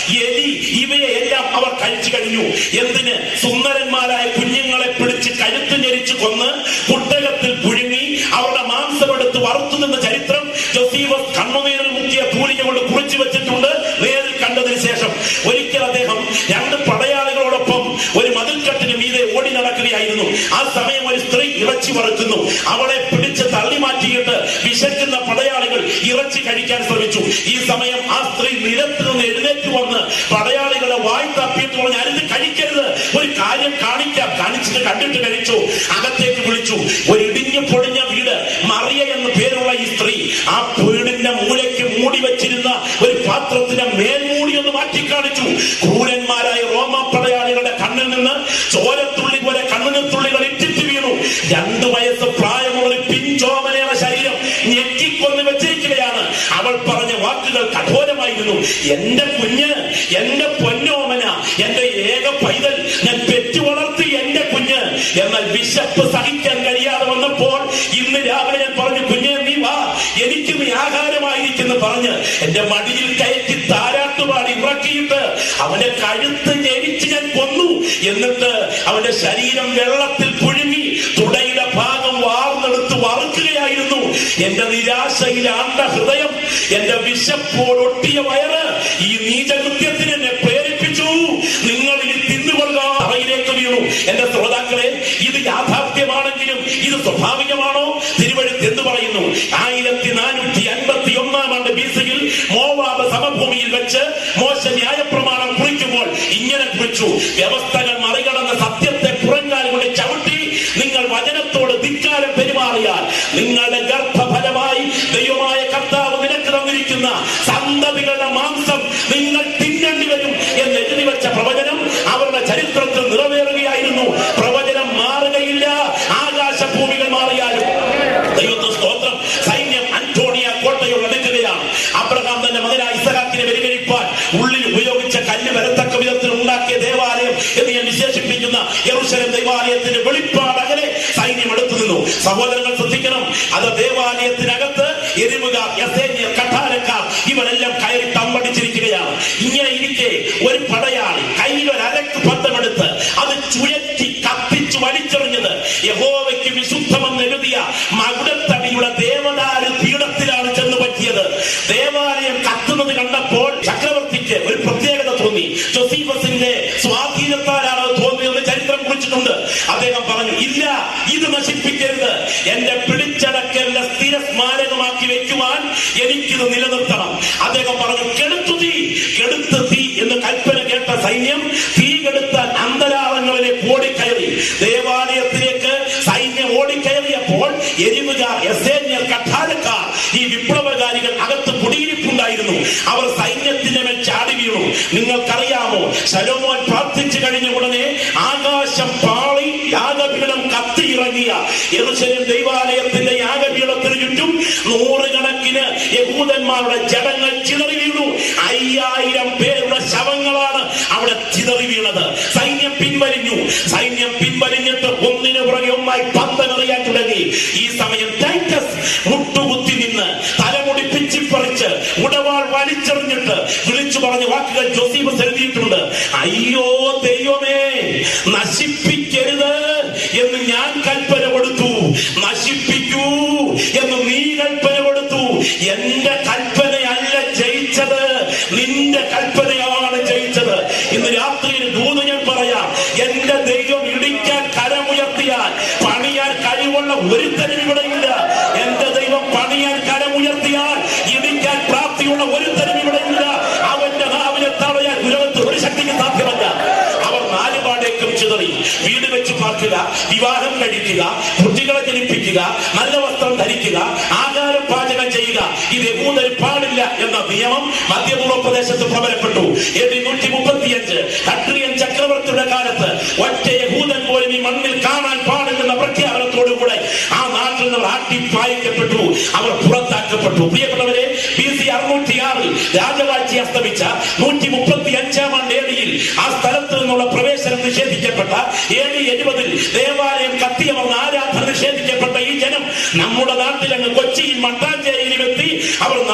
എലി ഇവയെ എല്ലാം അവർ കഴിച്ചു കഴിഞ്ഞു എന്തിന് സുന്ദരന്മാരായ കുഞ്ഞുങ്ങളെ പിടിച്ച് കഴുത്ത് ഞെരിച്ച് കൊന്ന് കുട്ടകത്തിൽ പുഴുങ്ങി അവരുടെ മാംസമെടുത്ത് വറുത്തു നിന്ന ചരിത്രം ജോസീവസ് കണ്ണുനീരിൽ മുക്കിയ തൂലിക കൊണ്ട് കുറിച്ചു വെച്ചിട്ടുണ്ട് നേരിൽ കണ്ടതിന് ശേഷം ഒരിക്കൽ അദ്ദേഹം രണ്ട് പടയാളികളോടൊപ്പം ഒരു മതിൽക്കെട്ടിന് മീതെ ഓടി നടക്കുകയായിരുന്നു ആ സമയം ഒരു സ്ത്രീ ഇറച്ചി വറുക്കുന്നു അവളെ പിടിച്ച് തള്ളി മാറ്റിയിട്ട് വിശക്കുന്ന പടയാളികൾ ഇറച്ചി കഴിക്കാൻ ശ്രമിച്ചു ഈ സമയം ആ സ്ത്രീ നിരത്ത് നിന്ന് എഴുന്നേറ്റ് വന്ന് പടയാളികളെ വായി തപ്പിയിട്ട് പറഞ്ഞ് അരുത് കഴിക്കരുത് ഒരു കാര്യം കാണിക്കാം കാണിച്ചിട്ട് കണ്ടിട്ട് കഴിച്ചു അകത്തേക്ക് വിളിച്ചു ഒരു ഇടിഞ്ഞു പൊടിഞ്ഞ വീട് മറിയ എന്ന പേരുള്ള ഈ സ്ത്രീ ആ വീടിന്റെ മൂലയ്ക്ക് മൂടി വെച്ചിരുന്ന ഒരു പാത്രത്തിന്റെ മേൽമൂടി ഒന്ന് മാറ്റി കാണിച്ചു ക്രൂരന്മാരായ റോമ പടയാളികളുടെ കണ്ണിൽ നിന്ന് ചോരത്തുള്ളി പോലെ കണ്ണിന് തുള്ളികൾ ഇറ്റിറ്റ് വീണു രണ്ടു വയസ്സ് പ്രായമുള്ള ഒരു പിഞ്ചോമനയുടെ ശരീരം ഞെക്കിക്കൊന്ന് വെച്ചിരിക്കുകയാണ് അവൾ പറഞ്ഞ വാക്കുകൾ കഠോരമായിരുന്നു എന്റെ കുഞ്ഞ് എന്റെ പൊന്നോമന എന്റെ ഏക പൈതൽ ഞാൻ പെറ്റു വളർത്തി എന്റെ കുഞ്ഞ് എന്നാൽ വിശപ്പ് സഹിക്കാൻ കഴിയാതെ വന്നപ്പോൾ ഇന്ന് രാവിലെ ഞാൻ പറഞ്ഞു കുഞ്ഞെ നീ വാ എനിക്ക് നീ ആഹാരമായിരിക്കുന്നു പറഞ്ഞ് എന്റെ മടിയിൽ കയറ്റി താരാട്ടുപാടി ഇറക്കിയിട്ട് അവന്റെ കഴുത്ത് ഞെരിച്ച് ഞാൻ കൊന്നു എന്നിട്ട് അവന്റെ ശരീരം വെള്ളത്തിൽ പുഴുങ്ങി തുടയുടെ ഭാഗം വാർന്നെടുത്ത് വറുക്കുകയായിരുന്നു എന്റെ നിരാശയിൽ ആണ്ട ഹൃദയം എന്റെ വിശപ്പോടൊട്ടിയ വയറ് ഈ നീചകൃത്യത്തിന് എന്നെ പ്രേരിപ്പിച്ചു നിങ്ങൾ ഇനി തിന്നുകൊള്ളുക അവയിലേക്ക് വീണു എന്റെ ശ്രോതാക്കളെ ഇത് യാഥാർത്ഥ്യമാണെങ്കിലും ഇത് സ്വാഭാവികമാണോ തിരുവഴുത്ത് എന്ന് പറയുന്നു ആയിരത്തി നാനൂറ്റി അൻപത്തി ഒന്നാം ആണ്ട് ബി സിയിൽ മോവാബ് സമഭൂമിയിൽ വെച്ച് മോശ ന്യായപ്രമാണം കുറിക്കുമ്പോൾ ഇങ്ങനെ കുറിച്ചു വ്യവസ്ഥകൾ മറികടന്ന സത്യത്തെ പുറങ്കാൽ കൊണ്ട് ചവിട്ടി നിങ്ങൾ വചനത്തോട് ധിക്കാരം പെരുമാറിയാൽ നിങ്ങളുടെ ഗർഭഫലമായി ദൈവമായ കർത്താവ് നിനക്ക് തന്നിരിക്കുന്ന സന്തതികളുടെ മാംസം നിങ്ങൾ തിന്നേണ്ടി വരും എന്ന് എഴുതി വെച്ച പ്രവചനം അവരുടെ ചരിത്രത്തിൽ നിറവേറുകയായിരുന്നു പ്രവചനം മാറുകയില്ല ആകാശഭൂമികൾ മാറിയാലും ദൈവത്തെ സ്തോത്രം സൈന്യം അന്റോണിയ കോട്ടയോട് അടുക്കുകയാണ് അബ്രഹാം തന്റെ മകനായ ഇസഹാക്കിനെ പരിഗണിപ്പാൻ ഉള്ളിൽ ഉപയോഗിച്ച കല്ല് വരത്തക്ക വിധത്തിൽ ഉണ്ടാക്കിയ ദേവാലയം എന്ന് ഞാൻ വിശേഷിപ്പിക്കുന്ന യെറൂശലേം ദൈവാലയത്തിന്റെ വെളിപ്പാട് അകലെ സൈന്യം എടുത്തു നിന്നു സഹോദരങ്ങൾ ശ്രദ്ധിക്കണം അത് ദേവാലയത്തിനകത്ത് എരിവുകാർ യസേന്യർ കഠാരക്കാർ ഇവരെല്ലാം കയറി തമ്പടിച്ചിരിക്കുകയാണ് ഇങ്ങനെ ഇരിക്കെ ഒരു പടയാളി കയ്യിൽ ഒരു അരക്ക് പന്തമെടുത്ത് അത് ചുഴറ്റി കത്തിച്ചു വലിച്ചെറിഞ്ഞത് യഹോവയ്ക്ക് വിശുദ്ധമെന്ന് എഴുതിയ മകുടത്തടിയുടെ ദേവദാരു പീഠത്തിലാണ് ചെന്ന് പറ്റിയത് ദേവാലയം കത്തുന്നത് കണ്ടപ്പോൾ ചക്രവർത്തിക്ക് ഒരു പ്രത്യേകത തോന്നി ജോസീഫസിന്റെ സ്വാധീനത്താലാണ് അത് തോന്നിയെന്ന് ചരിത്രം കുറിച്ചിട്ടുണ്ട് അദ്ദേഹം പറഞ്ഞു ഇല്ല ഇത് നശിപ്പിക്കരുത് എന്റെ പിടിച്ചടക്കലിന്റെ സ്ഥിര സ്മാരകമാക്കി വെക്കുവാൻ എനിക്കിത് നിലനിർത്തണം അദ്ദേഹം പറഞ്ഞു കെടുത്തു തീ കെടുത്ത് തീ എന്ന് കൽപ്പന കേട്ട സൈന്യം തീ കെടുത്താൻ അന്തരാളങ്ങളിലേക്ക് ഓടിക്കയറി ദേവാലയത്തിലേക്ക് സൈന്യം ഓടിക്കയറിയപ്പോൾ എരിവുകാർ എസേന്യർ കഠാരക്കാർ ഈ വിപ്ലവകാരികൾ അകത്ത് കുടിയിരിപ്പുണ്ടായിരുന്നു അവർ സൈന്യത്തിന്റെ മേൽ ചാടി വീണു നിങ്ങൾക്കറിയാമോ ശലോമോൻ പ്രാർത്ഥിച്ചു കഴിഞ്ഞ ഉടനെ ആകാശം പാളി യാഗപീഠം കത്തിയിറങ്ങിയ യെരൂശലേം ദൈവാലയത്തിന്റെ യാഗപീഠത്തിന് ചുറ്റും നൂറുകണക്കിന് യഹൂദന്മാരുടെ ജഡങ്ങൾ ചിതറി വീണു അയ്യായിരം പേരുടെ ശവങ്ങളാണ് അവിടെ ചിതറി വീണത് സൈന്യം പിൻവലിഞ്ഞു സൈന്യം പിൻവലിഞ്ഞിട്ട് ഒന്നിനു പുറകെ ഒന്നായി പന്തമെറിയാൻ തുടങ്ങി ഈ സമയം ടൈറ്റസ് മുട്ടുകുത്തി നിന്ന് തലമുടി പിച്ചിപ്പറിച്ച് ഉടവാൾ വലിച്ചെറിഞ്ഞിട്ട് വിളിച്ചു പറഞ്ഞ വാക്കുകൾ ജോസീഫ് എഴുതിയിട്ടുണ്ട് അയ്യോ ദൈവമേ നശിപ്പിക്കരുത് എന്ന് ഞാൻ കൽപ്പന കൊടുത്തു നശിപ്പിക്കൂ എന്ന് നീ കൽപ്പന കൊടുത്തു എന്റെ കൽപ്പനയല്ല ജയിച്ചത് നിന്റെ കൽപ്പനയാണ് ജയിച്ചത് ഇന്ന് രാത്രിയിൽ ദൂത് ഞാൻ പറയാം എന്റെ ദൈവം ഇടിക്കാൻ കരമുയർത്തിയാൽ പണിയാൻ കഴിവുള്ള ഒരുത്തനും ഇവിടെയില്ല എന്റെ ദൈവം പണിയാൻ കരമുയർത്തിയാൽ ഇടിക്കാൻ പ്രാപ്തിയുള്ള ഒരുത്തനും ഇവിടെയില്ല അവന്റെ നാവിനെ തടയാൻ ലോകത്ത് ഒരു ശക്തിക്ക് സാധ്യമല്ല അവർ നാലുപാടേക്കും ചിതറി വീട് വെച്ച് പാർക്കുക വിവാഹം കഴിക്കുക കുട്ടികളെ ജനിപ്പിക്കുക നല്ല വസ്ത്രം ധരിക്കുക ആഹാരം പാചകം ചെയ്യുക ഇത് യഹൂദന് പാടില്ല എന്ന നിയമം മധ്യപൂർവ്വ പ്രദേശത്ത് പ്രബലപ്പെട്ടു എതി നൂറ്റി മുപ്പത്തിയഞ്ച് ഹട്രിയൻ ചക്രവർത്തിയുടെ കാലത്ത് ഒറ്റ യഹൂദൻ പോലും ഈ മണ്ണിൽ കാണാൻ പാടില്ലെന്ന പ്രഖ്യാപനത്തോടുകൂടെ ആ നാട്ടിൽ നിന്ന് ആട്ടിപ്പായിക്കപ്പെട്ടു അവർ പുറത്താക്കപ്പെട്ടു പ്രിയപ്പെട്ടവരെ ബി സി അറുന്നൂറ്റി ആറിൽ രാജവാഴ്ച അസ്തമിച്ച നൂറ്റി മുപ്പത്തി അഞ്ചാം ആണ്ട് ഏടിയിൽ ആ സ്ഥലത്ത് നിന്നുള്ള പ്രവേശനം നിഷേധിക്കപ്പെട്ട ഏഴ് എഴുപതിൽ ദേവാലയം കത്തിയമർന്ന് ആരാധന നിഷേധിക്കപ്പെട്ട ഈ ജനം നമ്മുടെ നാട്ടിൽ അങ്ങ് കൊച്ചിയിൽ മട്ടാഞ്ചേരിയിലും എത്തി അവർ നാലുപാട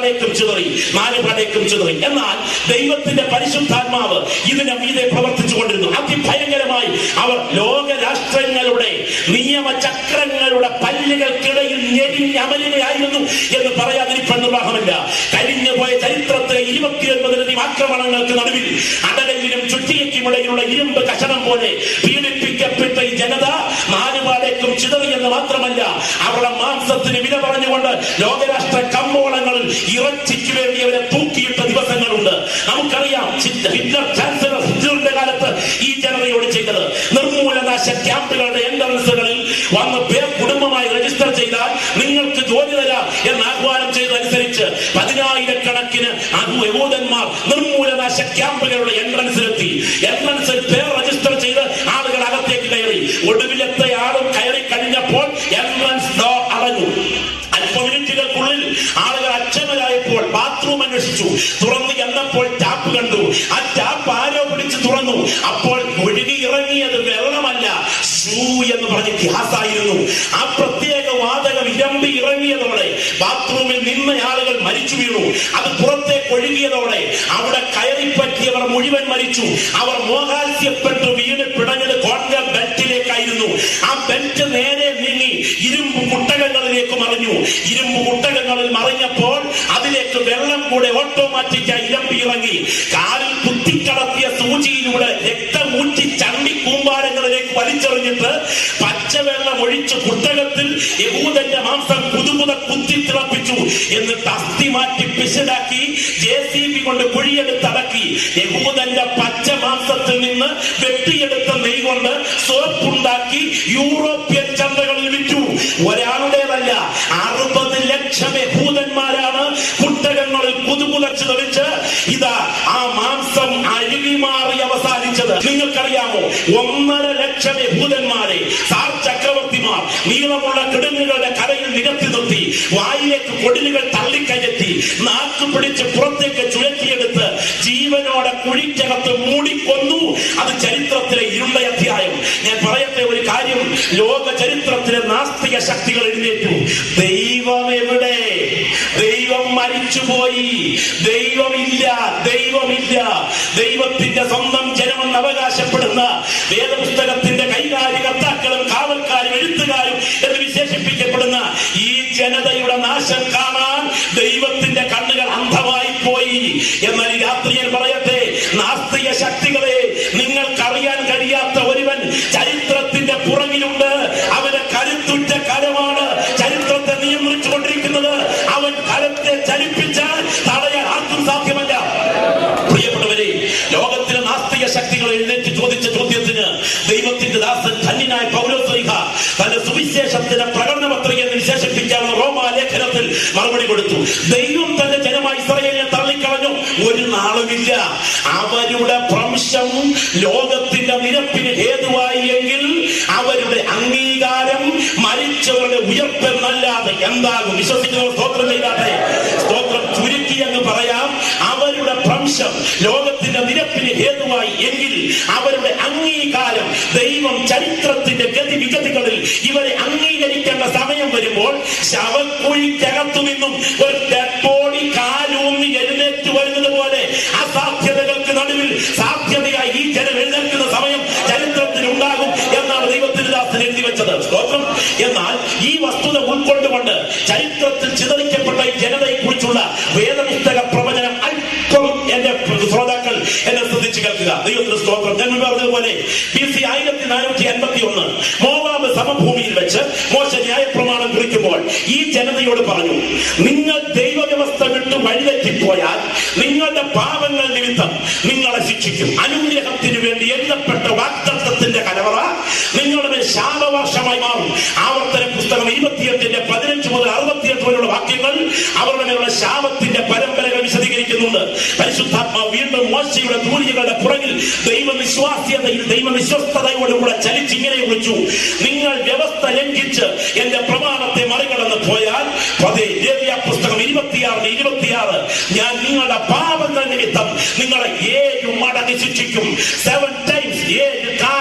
പാടേക്കും ചിതറി നാല് പാടേക്കും ചിതറി എന്നാൽ ദൈവത്തിന്റെ പരിശുദ്ധാത്മാവ് ഇതിനെ മീതെ പ്രവർത്തിച്ചു കൊണ്ടിരുന്നു അതിഭയങ്കരമായി അവർ ലോക രാഷ്ട്രങ്ങളുടെ നിയമചക്രങ്ങളുടെ പല്ലുകൾക്കിടയിൽ ഞെരിഞ്ഞമരുകയായിരുന്നു എന്ന് പറയാതിരിക്കാൻ നിർവാഹമില്ല കഴിഞ്ഞു പോയ ചരിത്രത്തിലെ ഇരുപത്തിയൊൻപതിലധികം ആക്രമണങ്ങൾക്ക് നടുവിൽ അടലിലും ചുറ്റിയയ്ക്കും ഇടയിലുള്ള ഇരുമ്പ് കഷണം പോലെ പീഡിപ്പിക്കപ്പെട്ട ഈ ജനത നാലുപാടേക്കും ചിതറിയെന്ന് മാത്രമല്ല അവരുടെ മാംസത്തിന് വില പറഞ്ഞുകൊണ്ട് ലോകരാഷ്ട്ര കമ്പോളങ്ങളിൽ ഇറച്ചിക്ക് വേണ്ടി അവരെ തൂക്കിയിട്ട ദിവസങ്ങളുണ്ട് നമുക്കറിയാം ഹിറ്റ്- ഹിറ്റ്ലർ ചാൻസലർ ഹിറ്റ്ലറിന്റെ കാലത്ത് ഈ ജനതയോട് ചെയ്തത് നിർമൂലനാശ ക്യാമ്പുകളുടെ എൻട്രൻസുകളിൽ വന്ന് പേർ കുടുംബമായി രജിസ്റ്റർ ചെയ്താൽ നിങ്ങൾക്ക് ജോലി തരാം എന്ന് ആഹ്വാനം ചെയ്തതനുസരിച്ച് പതിനായിരക്കണക്കിന് അഹു യഹൂദന്മാർ നിർമൂലനാശ ക്യാമ്പുകളുടെ എൻട്രൻസിലെത്തി എൻട്രൻസിൽ പേർ രജിസ്റ്റർ ചെയ്ത് ആളുകൾ അകത്തേക്ക് കയറി ഒടുവിലത്തെ ആളും കയറി കഴിഞ്ഞപ്പോൾ എൻട്രൻസ് ഡോർ അടഞ്ഞു അല്പ മിനിറ്റുകൾക്കുള്ളിൽ ആളുകൾ അക്ഷമരായപ്പോൾ ബാത്റൂം അന്വേഷിച്ചു തുറന്നു ചെന്നപ്പോൾ ടാപ്പ് കണ്ടു ആ ടാപ്പ് ആരോ പിടിച്ച് തുറന്നു അപ്പോൾ ഒഴുകി ഇറങ്ങിയത് വെള്ളമല്ല ഷൂ എന്ന് പറഞ്ഞ് ഗ്യാസായിരുന്നു ആ പ്രത്യേക വാതകം ഇരമ്പി ഇറങ്ങിയതോടെ ബാത്റൂമിൽ നിന്ന ആളുകൾ മരിച്ചു വീണു അത് പുറത്തേക്ക് ഒഴുകിയതോടെ അവിടെ കയറി പറ്റിയവർ മുഴുവൻ മരിച്ചു അവർ മോഹാസ്യപ്പെട്ടു വീണ് പിടഞ്ഞത് കോൺഗ്രസ് ബെൽറ്റിലേക്കായിരുന്നു ആ ബെൽറ്റ് നേരെ നീങ്ങി ഇരുമ്പ് കുട്ടകങ്ങളിലേക്ക് മറിഞ്ഞു ഇരുമ്പ് കുട്ടകങ്ങളിൽ മറിഞ്ഞപ്പോൾ അതിലേക്ക് വെള്ളം കൂടെ ഓട്ടോമാറ്റിക്കായി ഇരമ്പി ഇറങ്ങി കാലിൽ കുത്തിക്കടത്തിയ സൂചിയിലൂടെ രക്തം ഊറ്റി ചണ്ടി കൂമ്പാരങ്ങളിലേക്ക് വലിച്ചെറിഞ്ഞിട്ട് പച്ചവെള്ളം ഒഴിച്ച് കുട്ടകത്തിൽ യഹൂദന്റെ മാംസം പുതുപുത കുത്തി തിളപ്പിച്ചു എന്നിട്ട് അസ്ഥി മാറ്റി പിശുടാക്കി ജെ സി ബി കൊണ്ട് കുഴിയെടുത്തടക്കി യഹൂദന്റെ പച്ച മാംസത്തിൽ നിന്ന് വെട്ടിയെടുത്ത നെയ് കൊണ്ട് സോപ്പുണ്ടാക്കി യൂറോപ്യൻ ചന്തകളിൽ വിറ്റു ഒരാളുടേതല്ല അറുപത് ലക്ഷം യഹൂദന്മാരാണ് കുട്ടകങ്ങളിൽ പുതുപുലച്ച് തെളിച്ച് ഇതാ ആ മാംസം അഴുകി മാറി അവസാനിച്ചത് നിങ്ങൾക്കറിയാമോ ഒന്നര ലക്ഷം യഹൂദന്മാരെ സാർ ചക്രവർത്തിമാർ നീളമുള്ള കിടങ്ങുകളുടെ കരയിൽ നിരത്തി നിർത്തി വായിലേക്ക് കൊടിലുകൾ തള്ളിക്കയറ്റി നാക്ക് പിടിച്ച് പുറത്തേക്ക് ചുഴറ്റിയെടുത്ത് ജീവനോടെ കുഴിക്കകത്ത് മൂടിക്കൊന്നു അത് ചരിത്രത്തിലെ ഇരുണ്ട അധ്യായം ഞാൻ പറയട്ടെ ഒരു കാര്യം ലോക ചരിത്രത്തിലെ നാസ്തിക ശക്തികൾ എഴുന്നേറ്റു ദൈവം എവിടെ ദൈവം മരിച്ചുപോയി ദൈവമില്ല ദൈവമില്ല ദൈവത്തിന്റെ സ്വന്തം ജനമെന്ന് അവകാശപ്പെടുന്ന വേദപുസ്തകത്തിന്റെ കൈകാര്യകർത്താക്കളും കാവൽക്കാരും എഴുത്തുകാരും എന്ന് വിശേഷിപ്പിക്കപ്പെടുന്ന ഈ ജനതയുടെ നാശം കാണാൻ ദൈവത്തിന്റെ കണ്ണുകൾ അന്ധമായി പോയി എന്നാൽ ഈ രാത്രിയിൽ പറയട്ടെ നാസ്തിക ശക്തികളെ നിങ്ങൾക്കറിയാൻ കഴിയാത്ത ഒരുവൻ ചരിത്രത്തിന്റെ പുറകിലുണ്ട് അവന്റെ കരുത്തുറ്റ കരമാണ് ചരിത്രത്തെ നിയന്ത്രിച്ചുകൊണ്ടിരിക്കുന്നത് അവൻ കരത്തെ ചലിപ്പിച്ചാൽ തടയാൻ ആർക്കും സാധ്യമല്ല പ്രിയപ്പെട്ടവരെ ലോകത്തിലെ നാസ്തിക ശക്തികൾ എഴുന്നേറ്റ് ചോദിച്ച ചോദ്യത്തിന് ദൈവത്തിന്റെ ദാസൻ ധന്യനായ പൗലോസ്ലിഹ തന്റെ സുവിശേഷത്തിന്റെ പ്രകടന പത്രിക എന്ന് വിശേഷിപ്പിക്കാവുന്ന റോമാ ലേഖനത്തിൽ മറുപടി കൊടുത്തു ദൈവം തന്റെ ജനമായി ഇസ്രയേലിനെ തള്ളിക്കളഞ്ഞു ഒരു നാളുമില്ല അവരുടെ ഭ്രംശം ലോകത്തിന്റെ നിരപ്പിന് ഹേതുവായി എങ്കിൽ അവരുടെ അംഗീകാരം മരിച്ചവരുടെ ഉയർപ്പെന്നല്ലാതെ എന്താകും വിശ്വസിക്കുന്നവർ സ്തോത്രം ചെയ്താട്ടെ സ്തോത്രം ചുരുക്കി എന്ന് പറയാം അവരുടെ ഭ്രംശം ലോകത്തിന്റെ നിരപ്പിന് ഹേതുവായി എങ്കിൽ അവരുടെ അംഗീകാരം ദൈവം ചരിത്രത്തിന്റെ ഗതിവിഗതികളിൽ ഇവരെ അംഗീകരിക്കേണ്ട സമയം വരുമ്പോൾ ശവക്കുഴിക്കകത്തു നിന്നും ഒരു ഡെഡ് ബോഡി കാലൂന്നി എഴുന്നേറ്റ് വരുന്നത് പോലെ അസാധ്യതകൾക്ക് നടുവിൽ സാധ്യതയായി ഈ ജനം എഴുന്നേൽക്കുന്ന സമയം ചരിത്രത്തിൽ ഉണ്ടാകും എന്നാണ് ദൈവത്തിന് ദാസൻ എഴുതി വെച്ചത് സ്തോത്രം എന്നാൽ ഈ വസ്തുത ഉൾക്കൊണ്ടുകൊണ്ട് ചരിത്രത്തിൽ ചിതറിക്കപ്പെട്ട ഈ ജനതയെ കുറിച്ചുള്ള വേദപുസ്തക പ്രവചനം അല്പം എന്റെ ശ്രോതാക്കൾ എന്നെ ശ്രദ്ധിച്ചു കേൾക്കുക ദൈവത്തിന് സ്തോത്രം ഞാൻ മുൻപ് പറഞ്ഞതുപോലെ ബി സി ആയിരത്തി നാനൂറ്റി അൻപത്തി ഒന്ന് മോവാബ് സമഭൂമിയിൽ വെച്ച് മോശ ന്യായപ്രമാണം കുറിക്കുമ്പോൾ ഈ ജനതയോട് പറഞ്ഞു നിങ്ങൾ ദൈവവ്യവസ്ഥ വിട്ട് വഴിതെറ്റിപ്പോയാൽ നിങ്ങളുടെ പാപങ്ങൾ നിമിത്തം നിങ്ങളെ ശിക്ഷിക്കും അനുഗ്രഹത്തിന് വേണ്ടി എഴുതപ്പെട്ട വാക്തത്വത്തിന്റെ കലവറ നിങ്ങളുടെ മേൽ ശാപവർഷമായി മാറും ആവർത്തന പുസ്തകം ഇരുപത്തിയെട്ടിന്റെ പതിനഞ്ച് മുതൽ അറുപത്തിയെട്ട് വരെയുള്ള വാക്യങ്ങൾ അവരുടെ മേലുള്ള ശാപത്തിന്റെ പരമ്പരകൾ വിശദീകരിക്കുന്നുണ്ട് പരിശുദ്ധാത്മാവ് വീണ്ടും മോശയുടെ തൂലികളുടെ പുറകിൽ ദൈവവിശ്വാസ്യതയിൽ ദൈവവിശ്വസ്തയോടുകൂടെ ചലിച്ചിങ്ങനെ വിളിച്ചു നിങ്ങൾ വ്യവസ്ഥ ലംഘിച്ച് എന്റെ പ്രമാണത്തെ മറികടന്ന് പോയാൽ പതേ ലേവ്യ പുസ്തകം ഇരുപത്തിയാറിന് ഇരുപത്തിയാറ് ഞാൻ നിങ്ങളുടെ പാപങ്ങൾ നിമിത്തം നിങ്ങളെ ഏഴ് മടങ്ങ് ശിക്ഷിക്കും സെവൻ ടൈംസ് ഏഴ് കാലം ശിക്ഷ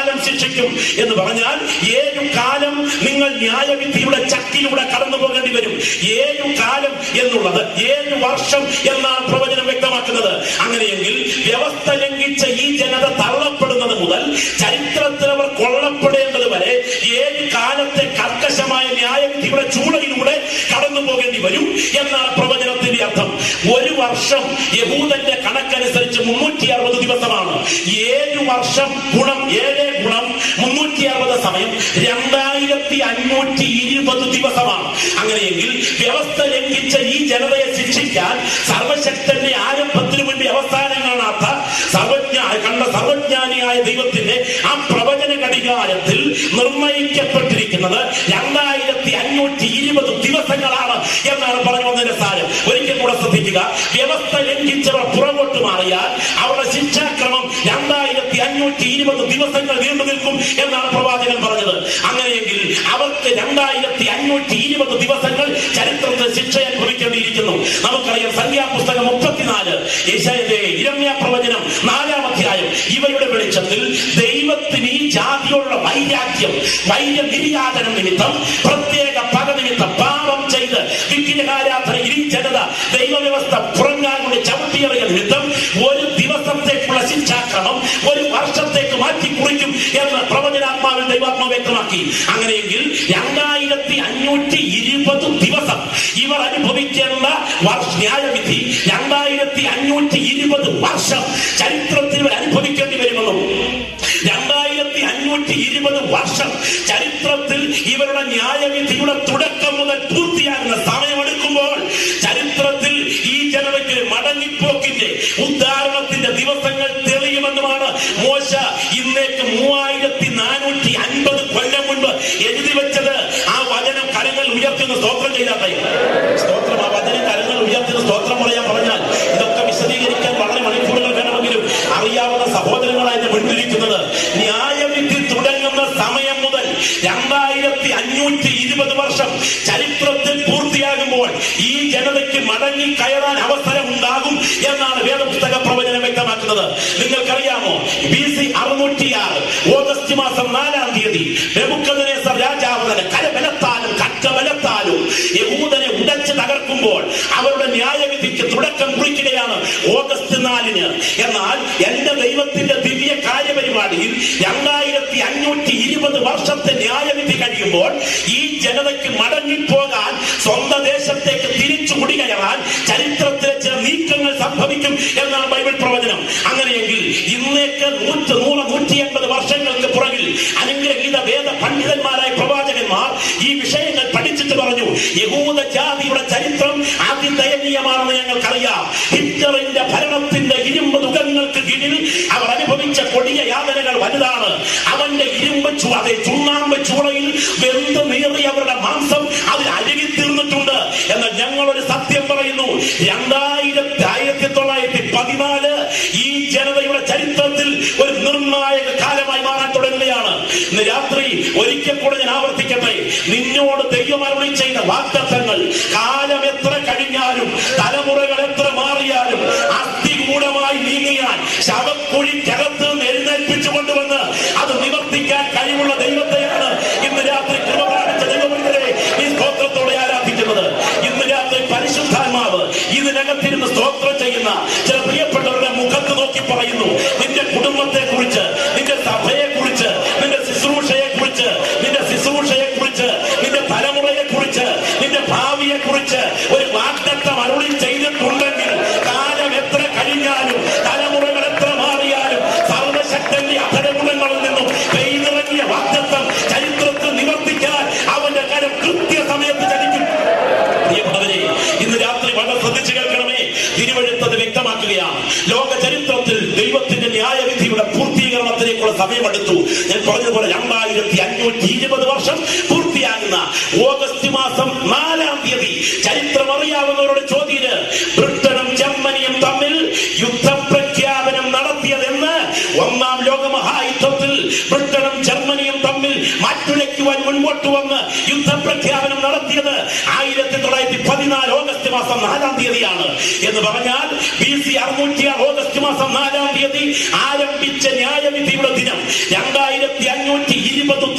ശിക്ഷിക്കും എന്ന് പറഞ്ഞാൽ ഏഴു കാലം നിങ്ങൾ ന്യായവിധിയുടെ ചക്കിലൂടെ കടന്നു പോകേണ്ടി വരും ഏഴു കാലം എന്നുള്ളത് ഏഴു വർഷം എന്നാണ് പ്രവചനം വ്യക്തമാക്കുന്നത് അങ്ങനെയെങ്കിൽ വ്യവസ്ഥ ലംഘിച്ച ഈ ജനത തള്ളപ്പെടുന്നത് മുതൽ ചരിത്രത്തിൽ അവർ കൊള്ളപ്പെടേണ്ടത് വരെ ഏഴ് കാലത്തെ കർക്കശമായ ന്യായവിധിയുടെ ചൂളയിലൂടെ കടന്നു പോകേണ്ടി വരും എന്നാണ് പ്രവചനത്തിന്റെ അർത്ഥം ഒരു വർഷം യഹൂദന്റെ കണക്കനുസരിച്ച് മുന്നൂറ്റി അറുപത് ദിവസമാണ് ഏഴ് വർഷം ഗുണം ഏഴ് ഗുണം മുന്നൂറ്റി അറുപത് സമയം രണ്ടായിരത്തി അഞ്ഞൂറ്റി ഇരുപത് ദിവസമാണ് അങ്ങനെയെങ്കിൽ വ്യവസ്ഥ ലംഘിച്ച ഈ ജനതയെ ശിക്ഷിക്കാൻ സർവശക്തന്റെ ആരംഭത്തിനു വേണ്ടി അവസാനം കാണാത്ത സർവജ്ഞ കണ്ട സർവജ്ഞാനിയായ ദൈവത്തിന്റെ ആ പ്രവചന ഘടികാരത്തിൽ നിർണയിക്കപ്പെട്ടിരിക്കുന്നത് രണ്ടായിരത്തി അഞ്ഞൂറ്റി ഇരുപത് ദിവസങ്ങളാണ് എന്നാണ് പറഞ്ഞു വന്നതിന്റെ സാരം ഒരിക്കൽ കൂടെ ശ്രദ്ധിക്കുക വ്യവസ്ഥ ലംഘിച്ചവർ പുറകോട്ട് മാറിയാൽ അവരുടെ ശിക്ഷാക്രമം രണ്ടായിരത്തി അഞ്ഞൂറ്റി ഇരുപത് ദിവസങ്ങൾ നീണ്ടു നിൽക്കും എന്നാണ് പ്രവാചകൻ പറഞ്ഞത് അങ്ങനെയെങ്കിൽ അവർക്ക് രണ്ടായിരത്തി അഞ്ഞൂറ്റി ഇരുപത് ദിവസങ്ങൾ ചരിത്രത്തിൽ ശിക്ഷ അനുഭവിക്കേണ്ടിയിരിക്കുന്നു നമുക്കറിയാം സംഖ്യാപുസ്തകം മുപ്പത്തിനാല് ഈശായുടെ ഇരമ്യ പ്രവചനം നാലാം അധ്യായം ഇവയുടെ വെളിച്ചത്തിൽ ദൈവത്തിന് ഈ ജാതിയോടുള്ള വൈരാഗ്യം വൈര്യ നിര്യാതനം നിമിത്തം പ്രത്യേക പക നിമിത്തം പാപം ചെയ്ത് വിഗ്രഹാരാധനയിൽ ഈ ജനത ദൈവവ്യവസ്ഥ പുറങ്ങാനുള്ള ചവിട്ടിയറിയ നിമിത്തം ഒരു ദിവസത്തേക്കുള്ള ശിക്ഷാക്രമം ഒരു വർഷത്തേക്ക് മാറ്റി കുറിക്കും എന്ന് പ്രവചനാത്മാവിൽ ദൈവാത്മാവ് വ്യക്തമാക്കി അങ്ങനെയെങ്കിൽ രണ്ടായിരത്തി അഞ്ഞൂറ്റി ഇരുപത് ദിവസം ഇവർ അനുഭവിക്കേണ്ട വർഷ ന്യായവിധി രണ്ടായിരത്തി അഞ്ഞൂറ്റി ഇരുപത് വർഷം ചരിത്രത്തിൽ ഇവർ അനുഭവിക്കേണ്ടി വരുമെന്നും രണ്ടായിരത്തി അഞ്ഞൂറ്റി ഇരുപത് വർഷം ചരിത്രത്തിൽ ഇവരുടെ ന്യായവിധിയുടെ തുടക്കം മുതൽ പൂർത്തിയാകുന്ന സമയമെടുക്കുമ്പോൾ ചരിത്രത്തിൽ ഈ ജനതയ്ക്ക് മടങ്ങിപ്പോക്കിന്റെ ഉദ്ധാരണത്തിന്റെ ദിവസങ്ങൾ തെളിയുമെന്നുമാണ് മോശ ഇന്നേക്ക് മൂവായിരത്തി നാനൂറ്റി അൻപത് കൊല്ലം മുൻപ് എഴുതി വെച്ചത് ആ വചനം കരങ്ങൾ ഉയർത്തുന്ന സ്തോത്രം ചെയ്താട്ടെ സ്തോത്രം ആ വചനം കരങ്ങൾ ഉയർത്തുന്ന സ്തോത്രം പറയാൻ പറഞ്ഞാൽ ഇതൊക്കെ വിശദീകരിക്കാൻ വളരെ മണിക്കൂറുകൾ വേണമെങ്കിലും അറിയാവുന്ന സഹോദരങ്ങളായി എന്നെ മുൻപിരിക്കുന്നത് ന്യായവിധി തുടങ്ങുന്ന സമയം മുതൽ രണ്ടായിരത്തി അഞ്ഞൂറ്റി ഇരുപത് വർഷം ചരിത്രത്തിൽ പൂർത്തിയാകുമ്പോൾ ഈ ജനതയ്ക്ക് മടങ്ങി കയറാൻ അവസരം ഉണ്ടാകും എന്നാണ് വേദപുസ്തക പ്രവചനം വ്യക്തമാക്കുന്നത് നിങ്ങൾക്കറിയാമോ ബി സി അറുന്നൂറ്റിയാറ് ഓഗസ്റ്റ് മാസം നാലാം തീയതി നെബുക്കദ്നേസർ രാജാവ് തന്നെ കരബലത്താലും കറ്റബലത്താലും യഹൂദനെ ഉടച്ച് തകർക്കുമ്പോൾ അവരുടെ ന്യായവിധിക്ക് തുടക്കം കുറിക്കുകയാണ് ഓഗസ്റ്റ് നാലിന് എന്നാൽ എന്റെ ദൈവത്തിന്റെ ദിവ്യ കാര്യപരിപാടിയിൽ രണ്ടായിരത്തി അഞ്ഞൂറ്റി ഇരുപത് വർഷത്തെ ന്യായവിധി കഴിയുമ്പോൾ ഈ ജനതയ്ക്ക് മടങ്ങിപ്പോകാൻ സ്വന്തം ദേശത്തേക്ക് തിരിച്ചു കുടികയറാൻ ചരിത്രത്തിലെ ചില നീക്കങ്ങൾ സംഭവിക്കും എന്നാണ് ബൈബിൾ പ്രവചനം അങ്ങനെയെങ്കിൽ ഇന്നേക്ക് നൂറ്റ് നൂറ് നൂറ്റി എൺപത് വർഷങ്ങൾക്ക് പുറകിൽ അനുഗ്രഹീത വേദ പണ്ഡിതന്മാരായ പ്രവാചകന്മാർ ഈ വിഷയങ്ങൾ പഠിച്ചിട്ട് പറഞ്ഞു യഹൂദ ജാതിയുടെ ചരിത്രം അതിദയനീയമാണെന്ന് ഞങ്ങൾക്കറിയാം ഹിറ്റ്ലറിന്റെ ഭരണത്തിന്റെ ഇരുമ്പ് തുകങ്ങൾക്ക് കീഴിൽ അവർ അനുഭവിച്ച കൊടിയ യാതനകൾ വലുതാണ് അവന്റെ ഇരുമ്പ് ചു അതെ ചുണ്ണാമ്പ് ചൂളയിൽ വെന്ത് നീറി അവരുടെ മാംസം അതിൽ അഴുകി തീർന്നിട്ടുണ്ട് എന്നാൽ ഞങ്ങൾ ഒരു സത്യം പറയുന്നു രണ്ടായിരത്തി ആയിരത്തി തൊള്ളായിരത്തി പതിനാല് ഈ ജനതയുടെ ചരിത്രത്തിൽ ഒരു നിർണായക കാലമായി മാറാൻ തുടങ്ങുകയാണ് ഇന്ന് രാത്രി ഒരിക്കൽ കൂടെ ഞാൻ ആവർത്തിക്കട്ടെ നിന്നോട് ദൈവം അരുളി ചെയ്ത വാഗ്ദത്തങ്ങൾ കാലം എത്ര കഴിഞ്ഞാലും തലമുറകൾ എത്ര മാറിയാലും അസ്ഥികൂടമായി നീങ്ങിയാൽ ശവക്കുഴിക്കകത്ത് നിന്ന് എഴുന്നേൽപ്പിച്ചു കൊണ്ടുവന്ന് അത് നിവർത്തിക്കാൻ കഴിവുള്ള ദൈവത്തെയാണ് ഇന്ന് രാത്രി കൃപ പ്രാപിച്ച ദൈവമന്ത്രരെ ഈ സ്തോത്രത്തോടെ ആരാധിക്കുന്നത് ഇന്ന് രാത്രി പരിശുദ്ധാത്മാവ് ഇതിനകത്തിരുന്ന് സ്തോത്രം ചെയ്യുന്ന ചില പ്രിയപ്പെട്ടവരുടെ മുഖത്ത് നോക്കി പറയുന്നു നിന്റെ കുടുംബത്തെ കുറിച്ച് നിന്റെ സഭയെ കുറിച്ച് നിന്റെ ശുശ്രൂഷയെ കുറിച്ച് നിന്റെ ശുശ്രൂഷയെ കുറിച്ച് നിന്റെ തലമുറയെ കുറിച്ച് നിന്റെ ഭാവിയെ കുറിച്ച് ഒരു വാഗ്ദത്തം അരുളി ചെയ്തിട്ടുണ്ടെങ്കിൽ കാലം എത്ര കഴിഞ്ഞാലും തലമുറകൾ എത്ര മാറിയാലും സർവശക്തന്റെ അധരഗുണങ്ങളിൽ നിന്നും പെയ്തിറങ്ങിയ വാഗ്ദത്തം ചരിത്രത്തിൽ നിവർത്തിക്കാൻ അവന്റെ കരം കൃത്യസമയത്ത് ചലിക്കും പ്രിയപ്പെട്ടവരെ ഇന്ന് രാത്രി വളരെ ശ്രദ്ധിച്ചു കേൾക്കണമേ തിരുവഴുത്തത് വ്യക്തമാക്കുകയാണ് ലോക ചരിത്രത്തിൽ ദൈവത്തിന്റെ ന്യായവിധിയുടെ പൂർത്തീകരണത്തിലേക്കുള്ള സമയമെടുത്തു ഞാൻ പറഞ്ഞതുപോലെ രണ്ടായിരത്തി അഞ്ഞൂറ്റി ഇരുപത് വർഷം പൂർത്തിയാകുന്ന ഓഗസ്റ്റ് മാസം നാലാം തീയതി ചരിത്രം അറിയാവുന്നവരുടെ ചോദ്യന് ബ്രിട്ടനും ജർമ്മനിയും തമ്മിൽ യുദ്ധപ്രഖ്യാപനം നടത്തിയതെന്ന് ഒന്നാം ലോകമഹായുദ്ധത്തിൽ ബ്രിട്ടനും ജർമ്മനിയും തമ്മിൽ മാറ്റുരയ്ക്കുവാൻ മുൻപോട്ട് വന്ന് യുദ്ധപ്രഖ്യാപനം നടത്തിയത് ആയിരത്തി തൊള്ളായിരത്തി പതിനാല് ഓഗസ്റ്റ് മാസം നാലാം തീയതിയാണ് എന്ന് പറഞ്ഞാൽ ബി സി അറുന്നൂറ്റിയാറ് ഓഗസ്റ്റ് മാസം നാലാം തീയതി ആരംഭിച്ച ന്യായവിധിയുടെ ദിനം രണ്ടായിരത്തി അഞ്ഞൂറ്റി